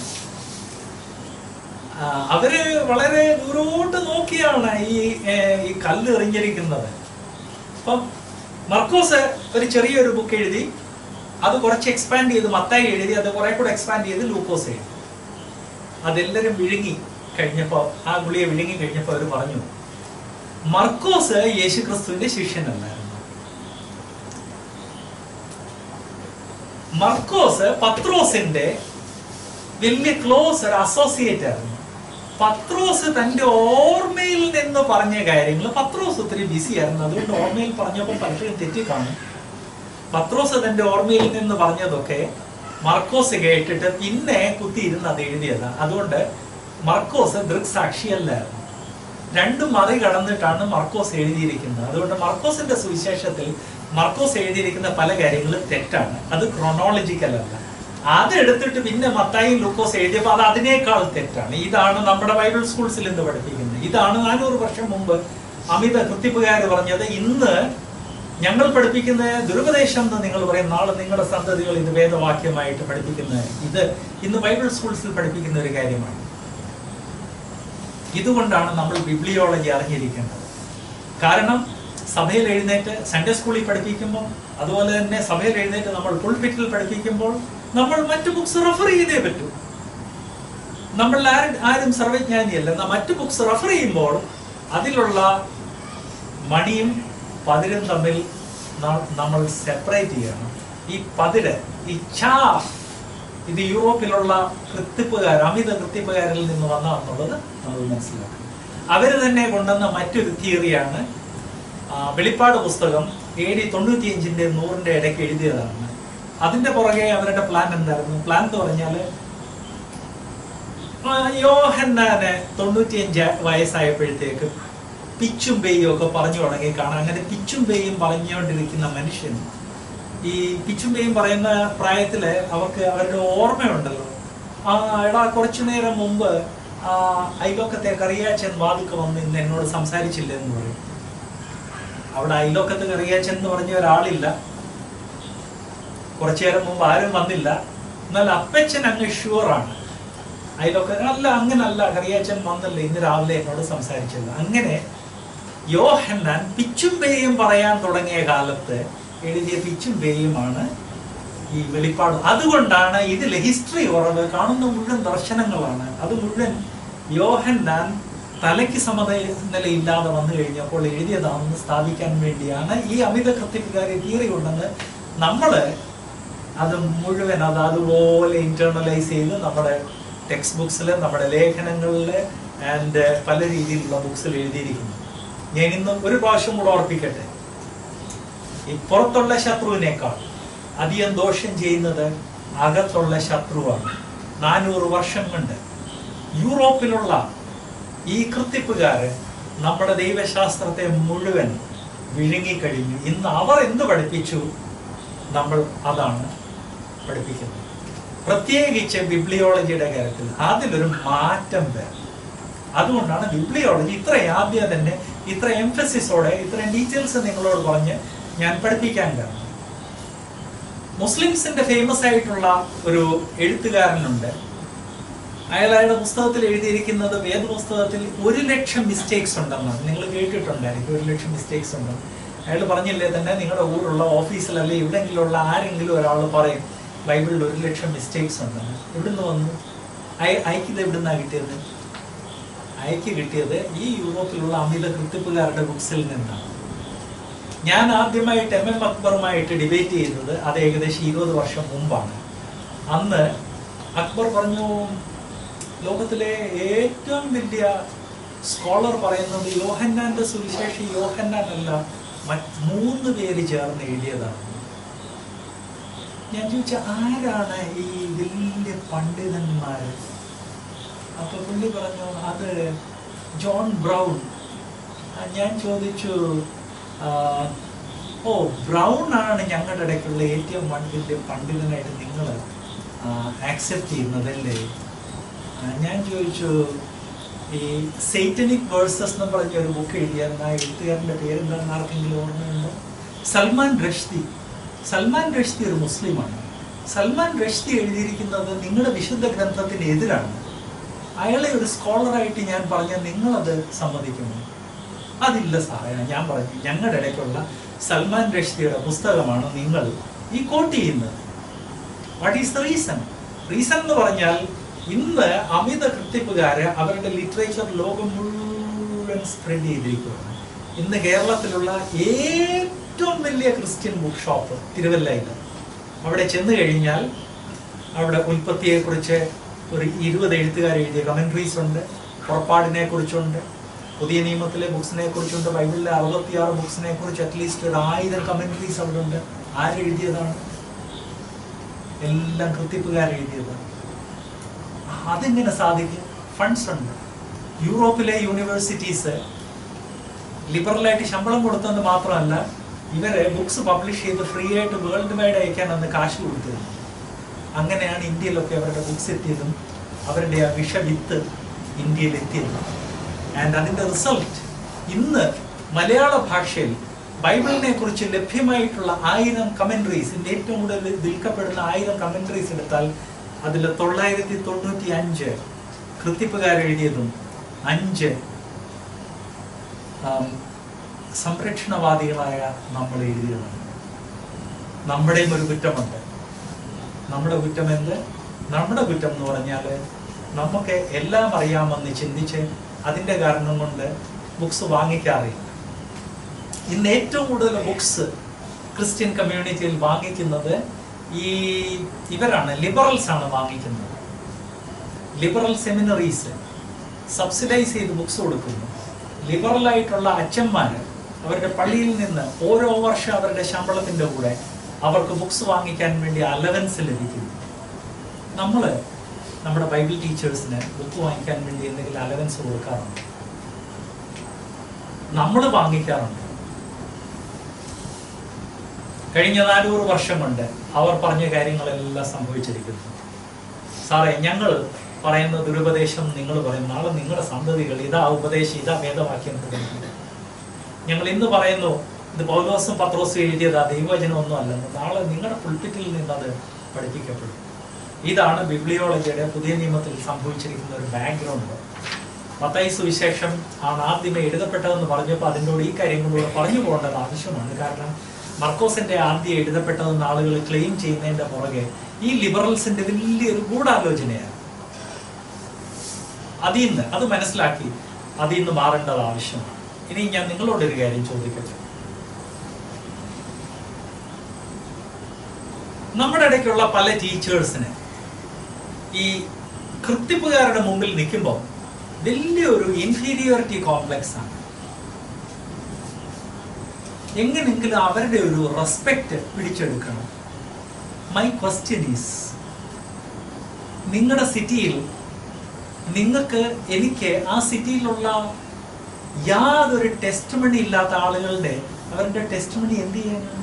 ആ, അവര് വളരെ ദൂരോട്ട് നോക്കിയാണ് ഈ ഏർ, ഈ കല്ല് എറിഞ്ഞിരിക്കുന്നത് അപ്പം മർക്കോസ് ഒരു ചെറിയൊരു ബുക്ക് എഴുതി അത് കുറച്ച് എക്സ്പാൻഡ് ചെയ്ത് മത്തായി എഴുതി അത് കുറെ കൂടെ എക്സ്പാൻഡ് ചെയ്ത് ലൂക്കോസ് എഴുതി അതെല്ലാരും വിഴുങ്ങി കഴിഞ്ഞപ്പോ ആ ഗുളിയെ വിഴുങ്ങി കഴിഞ്ഞപ്പോ അവർ പറഞ്ഞു മർക്കോസ് യേശു ക്രിസ്തുവിന്റെ ശിഷ്യനല്ലായിരുന്നു മർക്കോസ് പത്രോസിന്റെ വലിയ ക്ലോസ് ഒരു അസോസിയേറ്റ് ആയിരുന്നു പത്രോസ് തന്റെ ഓർമ്മയിൽ നിന്ന് പറഞ്ഞ കാര്യങ്ങൾ പത്രോസ് ഒത്തിരി ബിസി ആയിരുന്നു അതുകൊണ്ട് ഓർമ്മയിൽ പറഞ്ഞപ്പോൾ പലപ്പോഴും തെറ്റി കാണും പത്രോസ് തന്റെ ഓർമ്മയിൽ നിന്ന് പറഞ്ഞതൊക്കെ മർക്കോസ് കേട്ടിട്ട് പിന്നെ കുത്തിയിരുന്ന് അത് എഴുതിയതാണ് അതുകൊണ്ട് മർക്കോസ് ദൃക്സാക്ഷിയല്ലായിരുന്നു രണ്ടും മറികടന്നിട്ടാണ് മർക്കോസ് എഴുതിയിരിക്കുന്നത് അതുകൊണ്ട് മർക്കോസിന്റെ സുവിശേഷത്തിൽ മർക്കോസ് എഴുതിയിരിക്കുന്ന പല കാര്യങ്ങളും തെറ്റാണ് അത് ക്രോണോളജിക്കൽ അല്ല അത് എടുത്തിട്ട് പിന്നെ മത്തായും ലൂക്കോസ് എഴുതിയപ്പോൾ അത് അതിനേക്കാൾ തെറ്റാണ് ഇതാണ് നമ്മുടെ ബൈബിൾ സ്കൂൾസിൽ ഇന്ന് പഠിപ്പിക്കുന്നത് ഇതാണ് നാനൂറ് വർഷം മുമ്പ് അമിത കൃത്യപ്പുകാർ പറഞ്ഞത് ഇന്ന് ഞങ്ങൾ പഠിപ്പിക്കുന്ന ദുരുപദേശം എന്ന് നിങ്ങൾ പറയും നാളെ നിങ്ങളുടെ സന്തതികൾ ഇത് വേദവാക്യമായിട്ട് പഠിപ്പിക്കുന്നത് ഇത് ഇന്ന് ബൈബിൾ സ്കൂൾസിൽ പഠിപ്പിക്കുന്ന ഒരു കാര്യമാണ് ഇതുകൊണ്ടാണ് നമ്മൾ ബിബ്ലിയോളജി അറിഞ്ഞിരിക്കേണ്ടത് കാരണം സഭയിൽ എഴുന്നേറ്റ് സൺഡേ സ്കൂളിൽ പഠിപ്പിക്കുമ്പോൾ അതുപോലെ തന്നെ സഭയിൽ എഴുന്നേറ്റ് നമ്മൾ പുൾപിറ്റിൽ പഠിപ്പിക്കുമ്പോൾ നമ്മൾ മറ്റു ബുക്സ് റെഫർ ചെയ്തേ പറ്റൂ നമ്മൾ ആരും ആരും സർവജ്ഞാനിയല്ല എന്നാൽ മറ്റു ബുക്സ് റെഫർ ചെയ്യുമ്പോൾ അതിലുള്ള മണിയും പതിരും തമ്മിൽ ന- നമ്മൾ സെപ്പറേറ്റ് ചെയ്യണം ഈ പതിര് ഈ ചാ ഇത് യൂറോപ്പിലുള്ള കൃത്തിപ്പുകാർ അമിത കൃത്തിപ്പുകാരിൽ നിന്ന് വന്നതെന്നുള്ളത് നമ്മൾ മനസ്സിലാക്കണം അവർ തന്നെ കൊണ്ടുവന്ന മറ്റൊരു തിയറിയാണ് ആ, വെളിപ്പാട് പുസ്തകം എ ഡി തൊണ്ണൂറ്റിയഞ്ചിന്റെ നൂറിന്റെ ഇടയ്ക്ക് എഴുതിയതാണ് അതിന്റെ പുറകെ അവരുടെ പ്ലാൻ എന്തായിരുന്നു പ്ലാൻ എന്ന് പറഞ്ഞാല് ആ, യോഹന്നാന് തൊണ്ണൂറ്റിയഞ്ച് വയസ്സായപ്പോഴത്തേക്ക് പിച്ചും പേയും ഒക്കെ പറഞ്ഞു തുടങ്ങി കാണാം അങ്ങനെ പിച്ചും പേയും പറഞ്ഞുകൊണ്ടിരിക്കുന്ന മനുഷ്യൻ ഈ പിച്ചും പേയും പറയുന്ന പ്രായത്തില് അവർക്ക് അവരുടെ ഓർമ്മയുണ്ടല്ലോ ആ എടാ കുറച്ചു നേരം മുമ്പ് ആ അയലോക്കത്തെ കറിയാച്ചൻ വാതുക്കെ വന്ന് ഇന്ന് എന്നോട് സംസാരിച്ചില്ല എന്ന് പറയും അവിടെ അയലോക്കത്ത് കറിയാച്ചൻ എന്ന് പറഞ്ഞ ഒരാളില്ല കുറച്ചു നേരം മുമ്പ് ആരും വന്നില്ല എന്നാൽ അപ്പച്ചൻ അങ്ങ് ഷുവറാണ് അയലൊക്കെ അല്ല അങ്ങനല്ല കറിയാച്ചൻ വന്നല്ലേ ഇന്ന് രാവിലെ എന്നോട് സംസാരിച്ചത് അങ്ങനെ യോഹന്നാൻ പിച്ചും പേയും പറയാൻ തുടങ്ങിയ കാലത്ത് എഴുതിയ പിച്ചും പേയുമാണ് ഈ വെളിപ്പാട് അതുകൊണ്ടാണ് ഇതിൽ ഹിസ്റ്ററി കുറവ് കാണുന്ന മുഴുവൻ ദർശനങ്ങളാണ് അത് മുഴുവൻ യോഹന്നാൻ തലയ്ക്ക് സമനിലയില്ലാതെ വന്നു കഴിഞ്ഞപ്പോൾ എഴുതിയതാണെന്ന് സ്ഥാപിക്കാൻ വേണ്ടിയാണ് ഈ അമിത കൃത്യക്കാരി തിയറി ഉണ്ടെന്ന് നമ്മള് അത് മുഴുവൻ അത് അതുപോലെ ഇന്റേണലൈസ് ചെയ്ത് നമ്മുടെ ടെക്സ്റ്റ് ബുക്സിൽ നമ്മുടെ ലേഖനങ്ങളിൽ ആൻഡ് പല രീതിയിലുള്ള ബുക്സിൽ എഴുതിയിരിക്കുന്നു ഞാൻ ഇന്ന് ഒരു പ്രാവശ്യം കൂടെ ഓർപ്പിക്കട്ടെ ഈ പുറത്തുള്ള ശത്രുവിനേക്കാൾ അധികം ദോഷം ചെയ്യുന്നത് അകത്തുള്ള ശത്രുവാണ് നാനൂറ് വർഷം കൊണ്ട് യൂറോപ്പിലുള്ള ഈ കൃത്തിപ്പുകാര് നമ്മുടെ ദൈവശാസ്ത്രത്തെ മുഴുവൻ വിഴുങ്ങിക്കഴിഞ്ഞു ഇന്ന് അവർ എന്ത് പഠിപ്പിച്ചു നമ്മൾ അതാണ് പഠിപ്പിക്കുന്നത് പ്രത്യേകിച്ച് ബിബ്ലിയോളജിയുടെ കാര്യത്തിൽ അതിലൊരു മാറ്റം വരണം അതുകൊണ്ടാണ് ബിബ്ലിയോളജി ഇത്രയും ആദ്യം തന്നെ ഇത്ര എംഫസിസോടെ ഇത്രയും ഡീറ്റെയിൽസ് നിങ്ങളോട് പറഞ്ഞ് ഞാൻ പഠിപ്പിക്കാൻ കാരണം മുസ്ലിംസിന്റെ ഫേമസ് ആയിട്ടുള്ള ഒരു എഴുത്തുകാരനുണ്ട് അയാൾ അയാളുടെ പുസ്തകത്തിൽ എഴുതിയിരിക്കുന്നത് വേദപുസ്തകത്തിൽ ഒരു ലക്ഷം മിസ്റ്റേക്സ് ഉണ്ടെന്നാണ് നിങ്ങൾ കേട്ടിട്ടുണ്ടായിരിക്കും ഒരു ലക്ഷം മിസ്റ്റേക്സ് ഉണ്ടെന്ന് അയാൾ പറഞ്ഞില്ലേ തന്നെ നിങ്ങളുടെ ഊരുള്ള ഓഫീസിലല്ലേ എവിടെയെങ്കിലുള്ള ആരെങ്കിലും ഒരാൾ പറയും ബൈബിളിൽ ഒരു ലക്ഷം മിസ്റ്റേക്സ് ഉണ്ടെന്ന് എവിടുന്ന് വന്നു അയ- അയക്കിത് എവിടുന്നാണ് കിട്ടിയത് അയക്ക് കിട്ടിയത് ഈ യൂറോപ്പിലുള്ള അമിത കൃത്യപ്പുകാരുടെ ബുക്സിൽ നിന്നാണ് ഞാൻ ആദ്യമായിട്ട് എം എം അക്ബറുമായിട്ട് ഡിബേറ്റ് ചെയ്യുന്നത് അത് ഏകദേശം ഇരുപത് വർഷം മുമ്പാണ് അന്ന് അക്ബർ പറഞ്ഞു ലോകത്തിലെ ഏറ്റവും വലിയ സ്കോളർ പറയുന്നത് യോഹന്നാന്റെ സുവിശേഷം യോഹന്നാൻ അല്ല മറ്റ് മൂന്ന് പേര് ചേർന്ന് എഴുതിയതാണ് ഞാൻ ചോദിച്ച ആരാണ് ഈ വലിയ പണ്ഡിതന്മാര് അപ്പൊ പുള്ളി പറഞ്ഞു അത് ജോൺ ബ്രൗൺ ആ, ഞാൻ ചോദിച്ചു ആ, ഓ ബ്രൗൺ ആണ് ഞങ്ങളുടെ ഇടയ്ക്കുള്ള ഏറ്റവും വലിയ പണ്ഡിതനായിട്ട് നിങ്ങൾ ആക്സെപ്റ്റ് ചെയ്യുന്നതല്ലേ ആ, ഞാൻ ചോദിച്ചു ഈ സൈറ്റനിക് വേഴ്സസ് എന്ന് പറഞ്ഞ ഒരു ബുക്ക് എഴുതിയാൽ ആ എഴുത്തുകാരൻ്റെ പേരെന്താണെന്ന് ആർക്കെങ്കിലും ഓർമ്മയുണ്ടോ സൽമാൻ റഷ്ദി സൽമാൻ റഷ്ദി ഒരു മുസ്ലിമാണ് സൽമാൻ റഷ്ദി എഴുതിയിരിക്കുന്നത് നിങ്ങളുടെ വിശുദ്ധ ഗ്രന്ഥത്തിന് എതിരാണ് അയാളെ ഒരു സ്കോളറായിട്ട് ഞാൻ പറഞ്ഞ നിങ്ങളത് സമ്മതിക്കുമോ അതില്ല സാറേ ഞാൻ പറഞ്ഞു ഞങ്ങളുടെ ഇടയ്ക്കുള്ള സൽമാൻ റഷ്ദിയുടെ പുസ്തകമാണ് നിങ്ങൾ ഈ കോട്ട് ചെയ്യുന്നത് what is the reason reason എന്ന് പറഞ്ഞാൽ ഇന്ന് അമിത കൃത്യപ്പുകാര് അവരുടെ ലിറ്ററേച്ചർ ലോകം മുഴുവൻ സ്പ്രെഡ് ചെയ്തിരിക്കുകയാണ് ഇന്ന് കേരളത്തിലുള്ള ഏറ്റവും വലിയ ക്രിസ്ത്യൻ ബുക്ക് ഷോപ്പ് തിരുവല്ലയിൽ അവിടെ ചെന്ന് കഴിഞ്ഞാൽ അവിടെ ഉൽപ്പത്തിയെക്കുറിച്ച് ഒരു ഇരുപത് എഴുത്തുകാർ എഴുതിയ കമൻട്രീസ് ഉണ്ട് പുറപ്പാടിനെ കുറിച്ചുണ്ട് പുതിയ നിയമത്തിലെ ബുക്സിനെ കുറിച്ചുണ്ട് ബൈബിളിലെ അറുപത്തിയാറ് ബുക്സിനെ കുറിച്ച് അറ്റ്ലീസ്റ്റ് ഒരു ആയിരം കമൻട്രീസ് അവിടെ ഉണ്ട് ആരെഴുതിയതാണ് എല്ലാം കൃത്യപ്പുകാർ എഴുതിയതാണ് അതെങ്ങനെ സാധിക്കും ഫണ്ട്സ് ഉണ്ട് യൂറോപ്പിലെ യൂണിവേഴ്സിറ്റീസ് ലിബറലായിട്ട് ശമ്പളം കൊടുത്തെന്ന് മാത്രമല്ല ഇവരെ ബുക്സ് പബ്ലിഷ് ചെയ്ത് ഫ്രീ ആയിട്ട് വേൾഡ് വൈഡ് അയക്കാൻ അന്ന് കാശ് കൊടുത്തത് അങ്ങനെയാണ് ഇന്ത്യയിലൊക്കെ അവരുടെ ബുക്സ് എത്തിയതും അവരുടെ ആ വിഷവിത്ത് ഇന്ത്യയിൽ എത്തിയതും ആൻഡ് അതിന്റെ റിസൾട്ട് ഇന്ന് മലയാള ഭാഷയിൽ ബൈബിളിനെ കുറിച്ച് ലഭ്യമായിട്ടുള്ള ആയിരം കമന്ററീസ് ഇതിന്റെ ഏറ്റവും കൂടുതൽ വിൽക്കപ്പെടുന്ന ആയിരം കമന്ററീസ് എടുത്താൽ അതിൽ തൊള്ളായിരത്തി തൊണ്ണൂറ്റി അഞ്ച് കൃത്യപ്പുകാരെഴുതിയതും അഞ്ച് ആം, സംരക്ഷണവാദികളായ നമ്മൾ എഴുതിയതാണ് നമ്മുടെയും ഒരു കുറ്റമുണ്ട് നമ്മുടെ കുറ്റം എന്ത് നമ്മുടെ കുറ്റം എന്ന് പറഞ്ഞാൽ നമുക്ക് എല്ലാം അറിയാമെന്ന് ചിന്തിച്ച് അതിൻ്റെ കാരണം കൊണ്ട് ബുക്സ് വാങ്ങിക്കാറില്ല ഇന്ന് ഏറ്റവും കൂടുതൽ ബുക്സ് ക്രിസ്ത്യൻ കമ്മ്യൂണിറ്റിയിൽ വാങ്ങിക്കുന്നത് ഈ ഇവരാണ് ലിബറൽസ് ആണ് വാങ്ങിക്കുന്നത് ലിബറൽ സെമിനറീസ് സബ്സിഡൈസ് ചെയ്ത് ബുക്സ് കൊടുക്കുന്നു ലിബറൽ ആയിട്ടുള്ള അച്ഛന്മാര് അവരുടെ പള്ളിയിൽ നിന്ന് ഓരോ വർഷം അവരുടെ ശമ്പളത്തിന്റെ കൂടെ അവർക്ക് ബുക്സ് വാങ്ങിക്കാൻ വേണ്ടി അലവൻസ് ലഭിക്കുന്നു നമ്മൾ നമ്മുടെ ബൈബിൾ ടീച്ചേഴ്സിന് ബുക്ക് വാങ്ങിക്കാൻ വേണ്ടി എന്തെങ്കിലും അലവൻസ് കൊടുക്കാറുണ്ട് നമ്മൾ വാങ്ങിക്കാറുണ്ട് കഴിഞ്ഞ നാനൂറ് വർഷം കൊണ്ട് അവർ പറഞ്ഞ കാര്യങ്ങളെല്ലാം സംഭവിച്ചിരിക്കുന്നു സാറേ ഞങ്ങൾ പറയുന്ന ദുരുപദേശം നിങ്ങൾ പറയും നാളെ നിങ്ങളുടെ സന്തതികൾ ഇതാ ഉപദേശം ഇതാ വേദവാക്യം എന്ന് പഠിക്കും ഞങ്ങൾ ഇന്ന് പറയുന്നു ഇത് പൗലോസും പത്രോസും എഴുതിയതാ ദൈവവചനമൊന്നും അല്ലെന്ന് നാളെ നിങ്ങളുടെ പുൾപ്പിറ്റിൽ നിന്ന് അത് പഠിപ്പിക്കപ്പെടും ഇതാണ് ബിബ്ലിയോളജിയുടെ പുതിയ നിയമത്തിൽ സംഭവിച്ചിരിക്കുന്ന ഒരു ബാക്ക്ഗ്രൗണ്ട് മത്തായി സുവിശേഷം ആണ് ആദ്യമേ എഴുതപ്പെട്ടതെന്ന് പറഞ്ഞപ്പോൾ അതിനോട് ഈ കാര്യങ്ങളൂടെ പറഞ്ഞു പോകേണ്ടത് ആവശ്യമാണ് കാരണം മർക്കോസിന്റെ ആദ്യം എഴുതപ്പെട്ടതെന്ന് ആളുകൾ ക്ലെയിം ചെയ്യുന്നതിന്റെ പുറകെ ഈ ലിബറൽസിന്റെ വലിയൊരു ഗൂഢാലോചനയാണ് അതിൽ നിന്ന് അത് മനസ്സിലാക്കി അതിൽ നിന്ന് മാറേണ്ടത് ആവശ്യമാണ് ഇനി ഞാൻ നിങ്ങളോടൊരു കാര്യം ചോദിക്കട്ടെ നമ്മുടെ ഇടയ്ക്കുള്ള പല ടീച്ചേഴ്സിന് ഈ കൃത്യപ്പുകാരുടെ മുമ്പിൽ നിൽക്കുമ്പോൾ വലിയൊരു ഇൻഫീരിയോറിറ്റി കോംപ്ലക്സ് ആണ് എങ്ങനെങ്കിലും അവരുടെ ഒരു റെസ്പെക്റ്റ് പിടിച്ചെടുക്കണം മൈ ക്വസ്റ്റ്യൻ ഈസ് നിങ്ങളുടെ സിറ്റിയിൽ നിങ്ങൾക്ക് എനിക്ക് ആ സിറ്റിയിലുള്ള യാതൊരു ടെസ്റ്റ് മണി ഇല്ലാത്ത ആളുകളുടെ അവരുടെ ടെസ്റ്റ് മണി എന്ത് ചെയ്യാനാണ്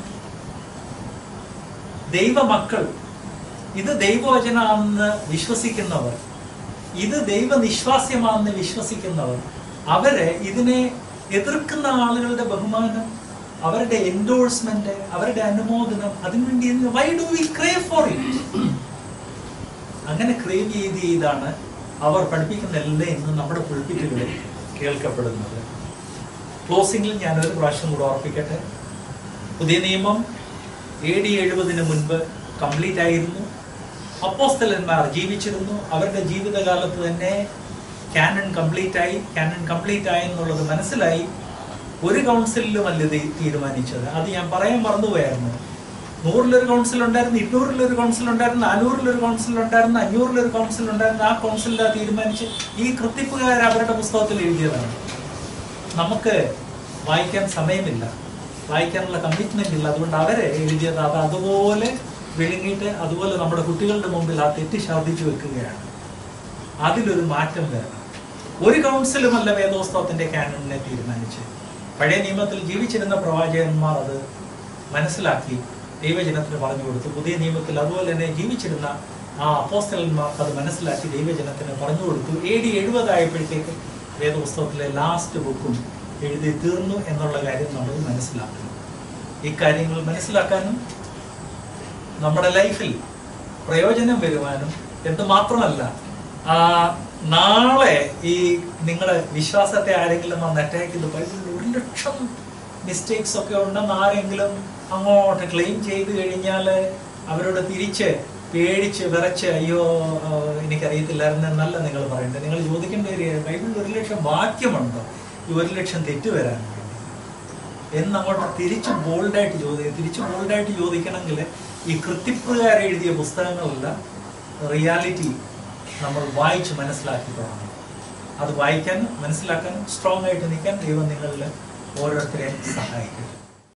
ദൈവമക്കൾ ഇത് ദൈവവചനാണെന്ന് വിശ്വസിക്കുന്നവർ ഇത് ദൈവനിശ്വാസ്യമാണെന്ന് വിശ്വസിക്കുന്നവർ അവരെ ഇതിനെ എതിർക്കുന്ന ആളുകളുടെ ബഹുമാനം അവരുടെ എൻഡോഴ്സ്മെന്റ് അവരുടെ അനുമോദനം അതിനുവേണ്ടി why do we crave for it അങ്ങനെ ക്രേവ് ചെയ്ത് ചെയ്താണ് അവർ പഠിപ്പിക്കുന്ന എല്ലാം ഇന്ന് നമ്മുടെ പുൽപ്പിറ്റുകളിൽ കേൾക്കപ്പെടുന്നത് ക്ലോസിംഗിൽ ഞാൻ ഒരു പ്രാവശ്യം കൂടെ ഓർപ്പിക്കട്ടെ പുതിയ നിയമം എ ഡി എഴുപതിന് മുൻപ് കംപ്ലീറ്റ് ആയിരുന്നു അപ്പോസ്തലന്മാർ ജീവിച്ചിരുന്നു അവരുടെ ജീവിതകാലത്ത് തന്നെ കാനൺ കംപ്ലീറ്റ് ആയി കാനൺ കംപ്ലീറ്റ് ആയി എന്നുള്ളത് മനസ്സിലായി ഒരു കൗൺസിലിലുമല്ല ഇത് തീരുമാനിച്ചത് അത് ഞാൻ പറയാൻ മറന്നുപോയായിരുന്നു നൂറിലൊരു കൗൺസിൽ ഉണ്ടായിരുന്നു ഇരുന്നൂറിലൊരു കൗൺസിൽ ഉണ്ടായിരുന്നു നാനൂറിലൊരു കൗൺസിൽ ഉണ്ടായിരുന്നു അഞ്ഞൂറിലൊരു കൗൺസിൽ ഉണ്ടായിരുന്നു ആ കൗൺസിലാ തീരുമാനിച്ച് ഈ കൃത്തിപ്പുകാർ അവരുടെ പുസ്തകത്തിൽ എഴുതിയതാണ് നമുക്ക് വായിക്കാൻ സമയമില്ല വായിക്കാനുള്ള കമ്മിറ്റ്മെന്റ് ഇല്ല അതുകൊണ്ട് അവരെ എഴുതിയത് അത് അതുപോലെ വിഴുങ്ങിയിട്ട് അതുപോലെ നമ്മുടെ കുട്ടികളുടെ മുമ്പിൽ ആ തെറ്റ് ഛർദ്ദിച്ചു വെക്കുകയാണ് അതിലൊരു മാറ്റം വരണം ഒരു കൗൺസിലുമല്ല വേദോസ്തവത്തിന്റെ കാനണിനെ തീരുമാനിച്ച് പഴയ നിയമത്തിൽ ജീവിച്ചിരുന്ന പ്രവാചകന്മാർ അത് മനസ്സിലാക്കി ദൈവജനത്തിന് പറഞ്ഞു കൊടുത്തു പുതിയ നിയമത്തിൽ അതുപോലെ തന്നെ ജീവിച്ചിരുന്ന ആ അപ്പോസ്തലന്മാർക്ക് അത് മനസ്സിലാക്കി ദൈവജനത്തിന് പറഞ്ഞു കൊടുത്തു എ ഡി എഴുപതായപ്പോഴത്തേക്ക് വേദപുസ്തകത്തിലെ ലാസ്റ്റ് ബുക്കും എഴുതി തീർന്നു എന്നുള്ള കാര്യം നമ്മൾ മനസ്സിലാക്കണം ഈ കാര്യങ്ങൾ മനസ്സിലാക്കാനും നമ്മുടെ ലൈഫിൽ പ്രയോജനം വരുവാനും എന്ന് മാത്രമല്ല ആ, നാളെ ഈ നിങ്ങളുടെ വിശ്വാസത്തെ ആരെങ്കിലും വന്ന് അറ്റാക്ക് ചെയ്ത് ബൈബിളിൽ ഒരു ലക്ഷം മിസ്റ്റേക്സ് ഒക്കെ ഉണ്ടെന്ന് ആരെങ്കിലും അങ്ങോട്ട് ക്ലെയിം ചെയ്ത് കഴിഞ്ഞാൽ അവരോട് തിരിച്ച് പേടിച്ച് വിറച്ച് അയ്യോ ആ, എനിക്കറിയത്തില്ലായിരുന്നു എന്നല്ല നിങ്ങൾ പറയേണ്ടത് നിങ്ങൾ ചോദിക്കേണ്ട ഒരു ബൈബിളിൽ ഒരു ലക്ഷം വാക്യമുണ്ടോ ഈ ഒരു ലക്ഷം തെറ്റ് വരാൻ വേണ്ടി എന്നങ്ങോട്ട് തിരിച്ച് ബോൾഡായിട്ട് ചോദിക്കുക തിരിച്ച് ബോൾഡായിട്ട് ചോദിക്കണമെങ്കിൽ ഈ കൃത്യപ്രകാരം എഴുതിയ പുസ്തകങ്ങളെല്ലാം റിയാലിറ്റി നമ്മൾ വായിച്ച് മനസ്സിലാക്കി തുടങ്ങണം അത് വായിക്കാനും മനസ്സിലാക്കാനും സ്ട്രോങ് ആയിട്ട് നിൽക്കാൻ ദൈവം നിങ്ങളിൽ ഓരോരുത്തരെയും സഹായിക്കും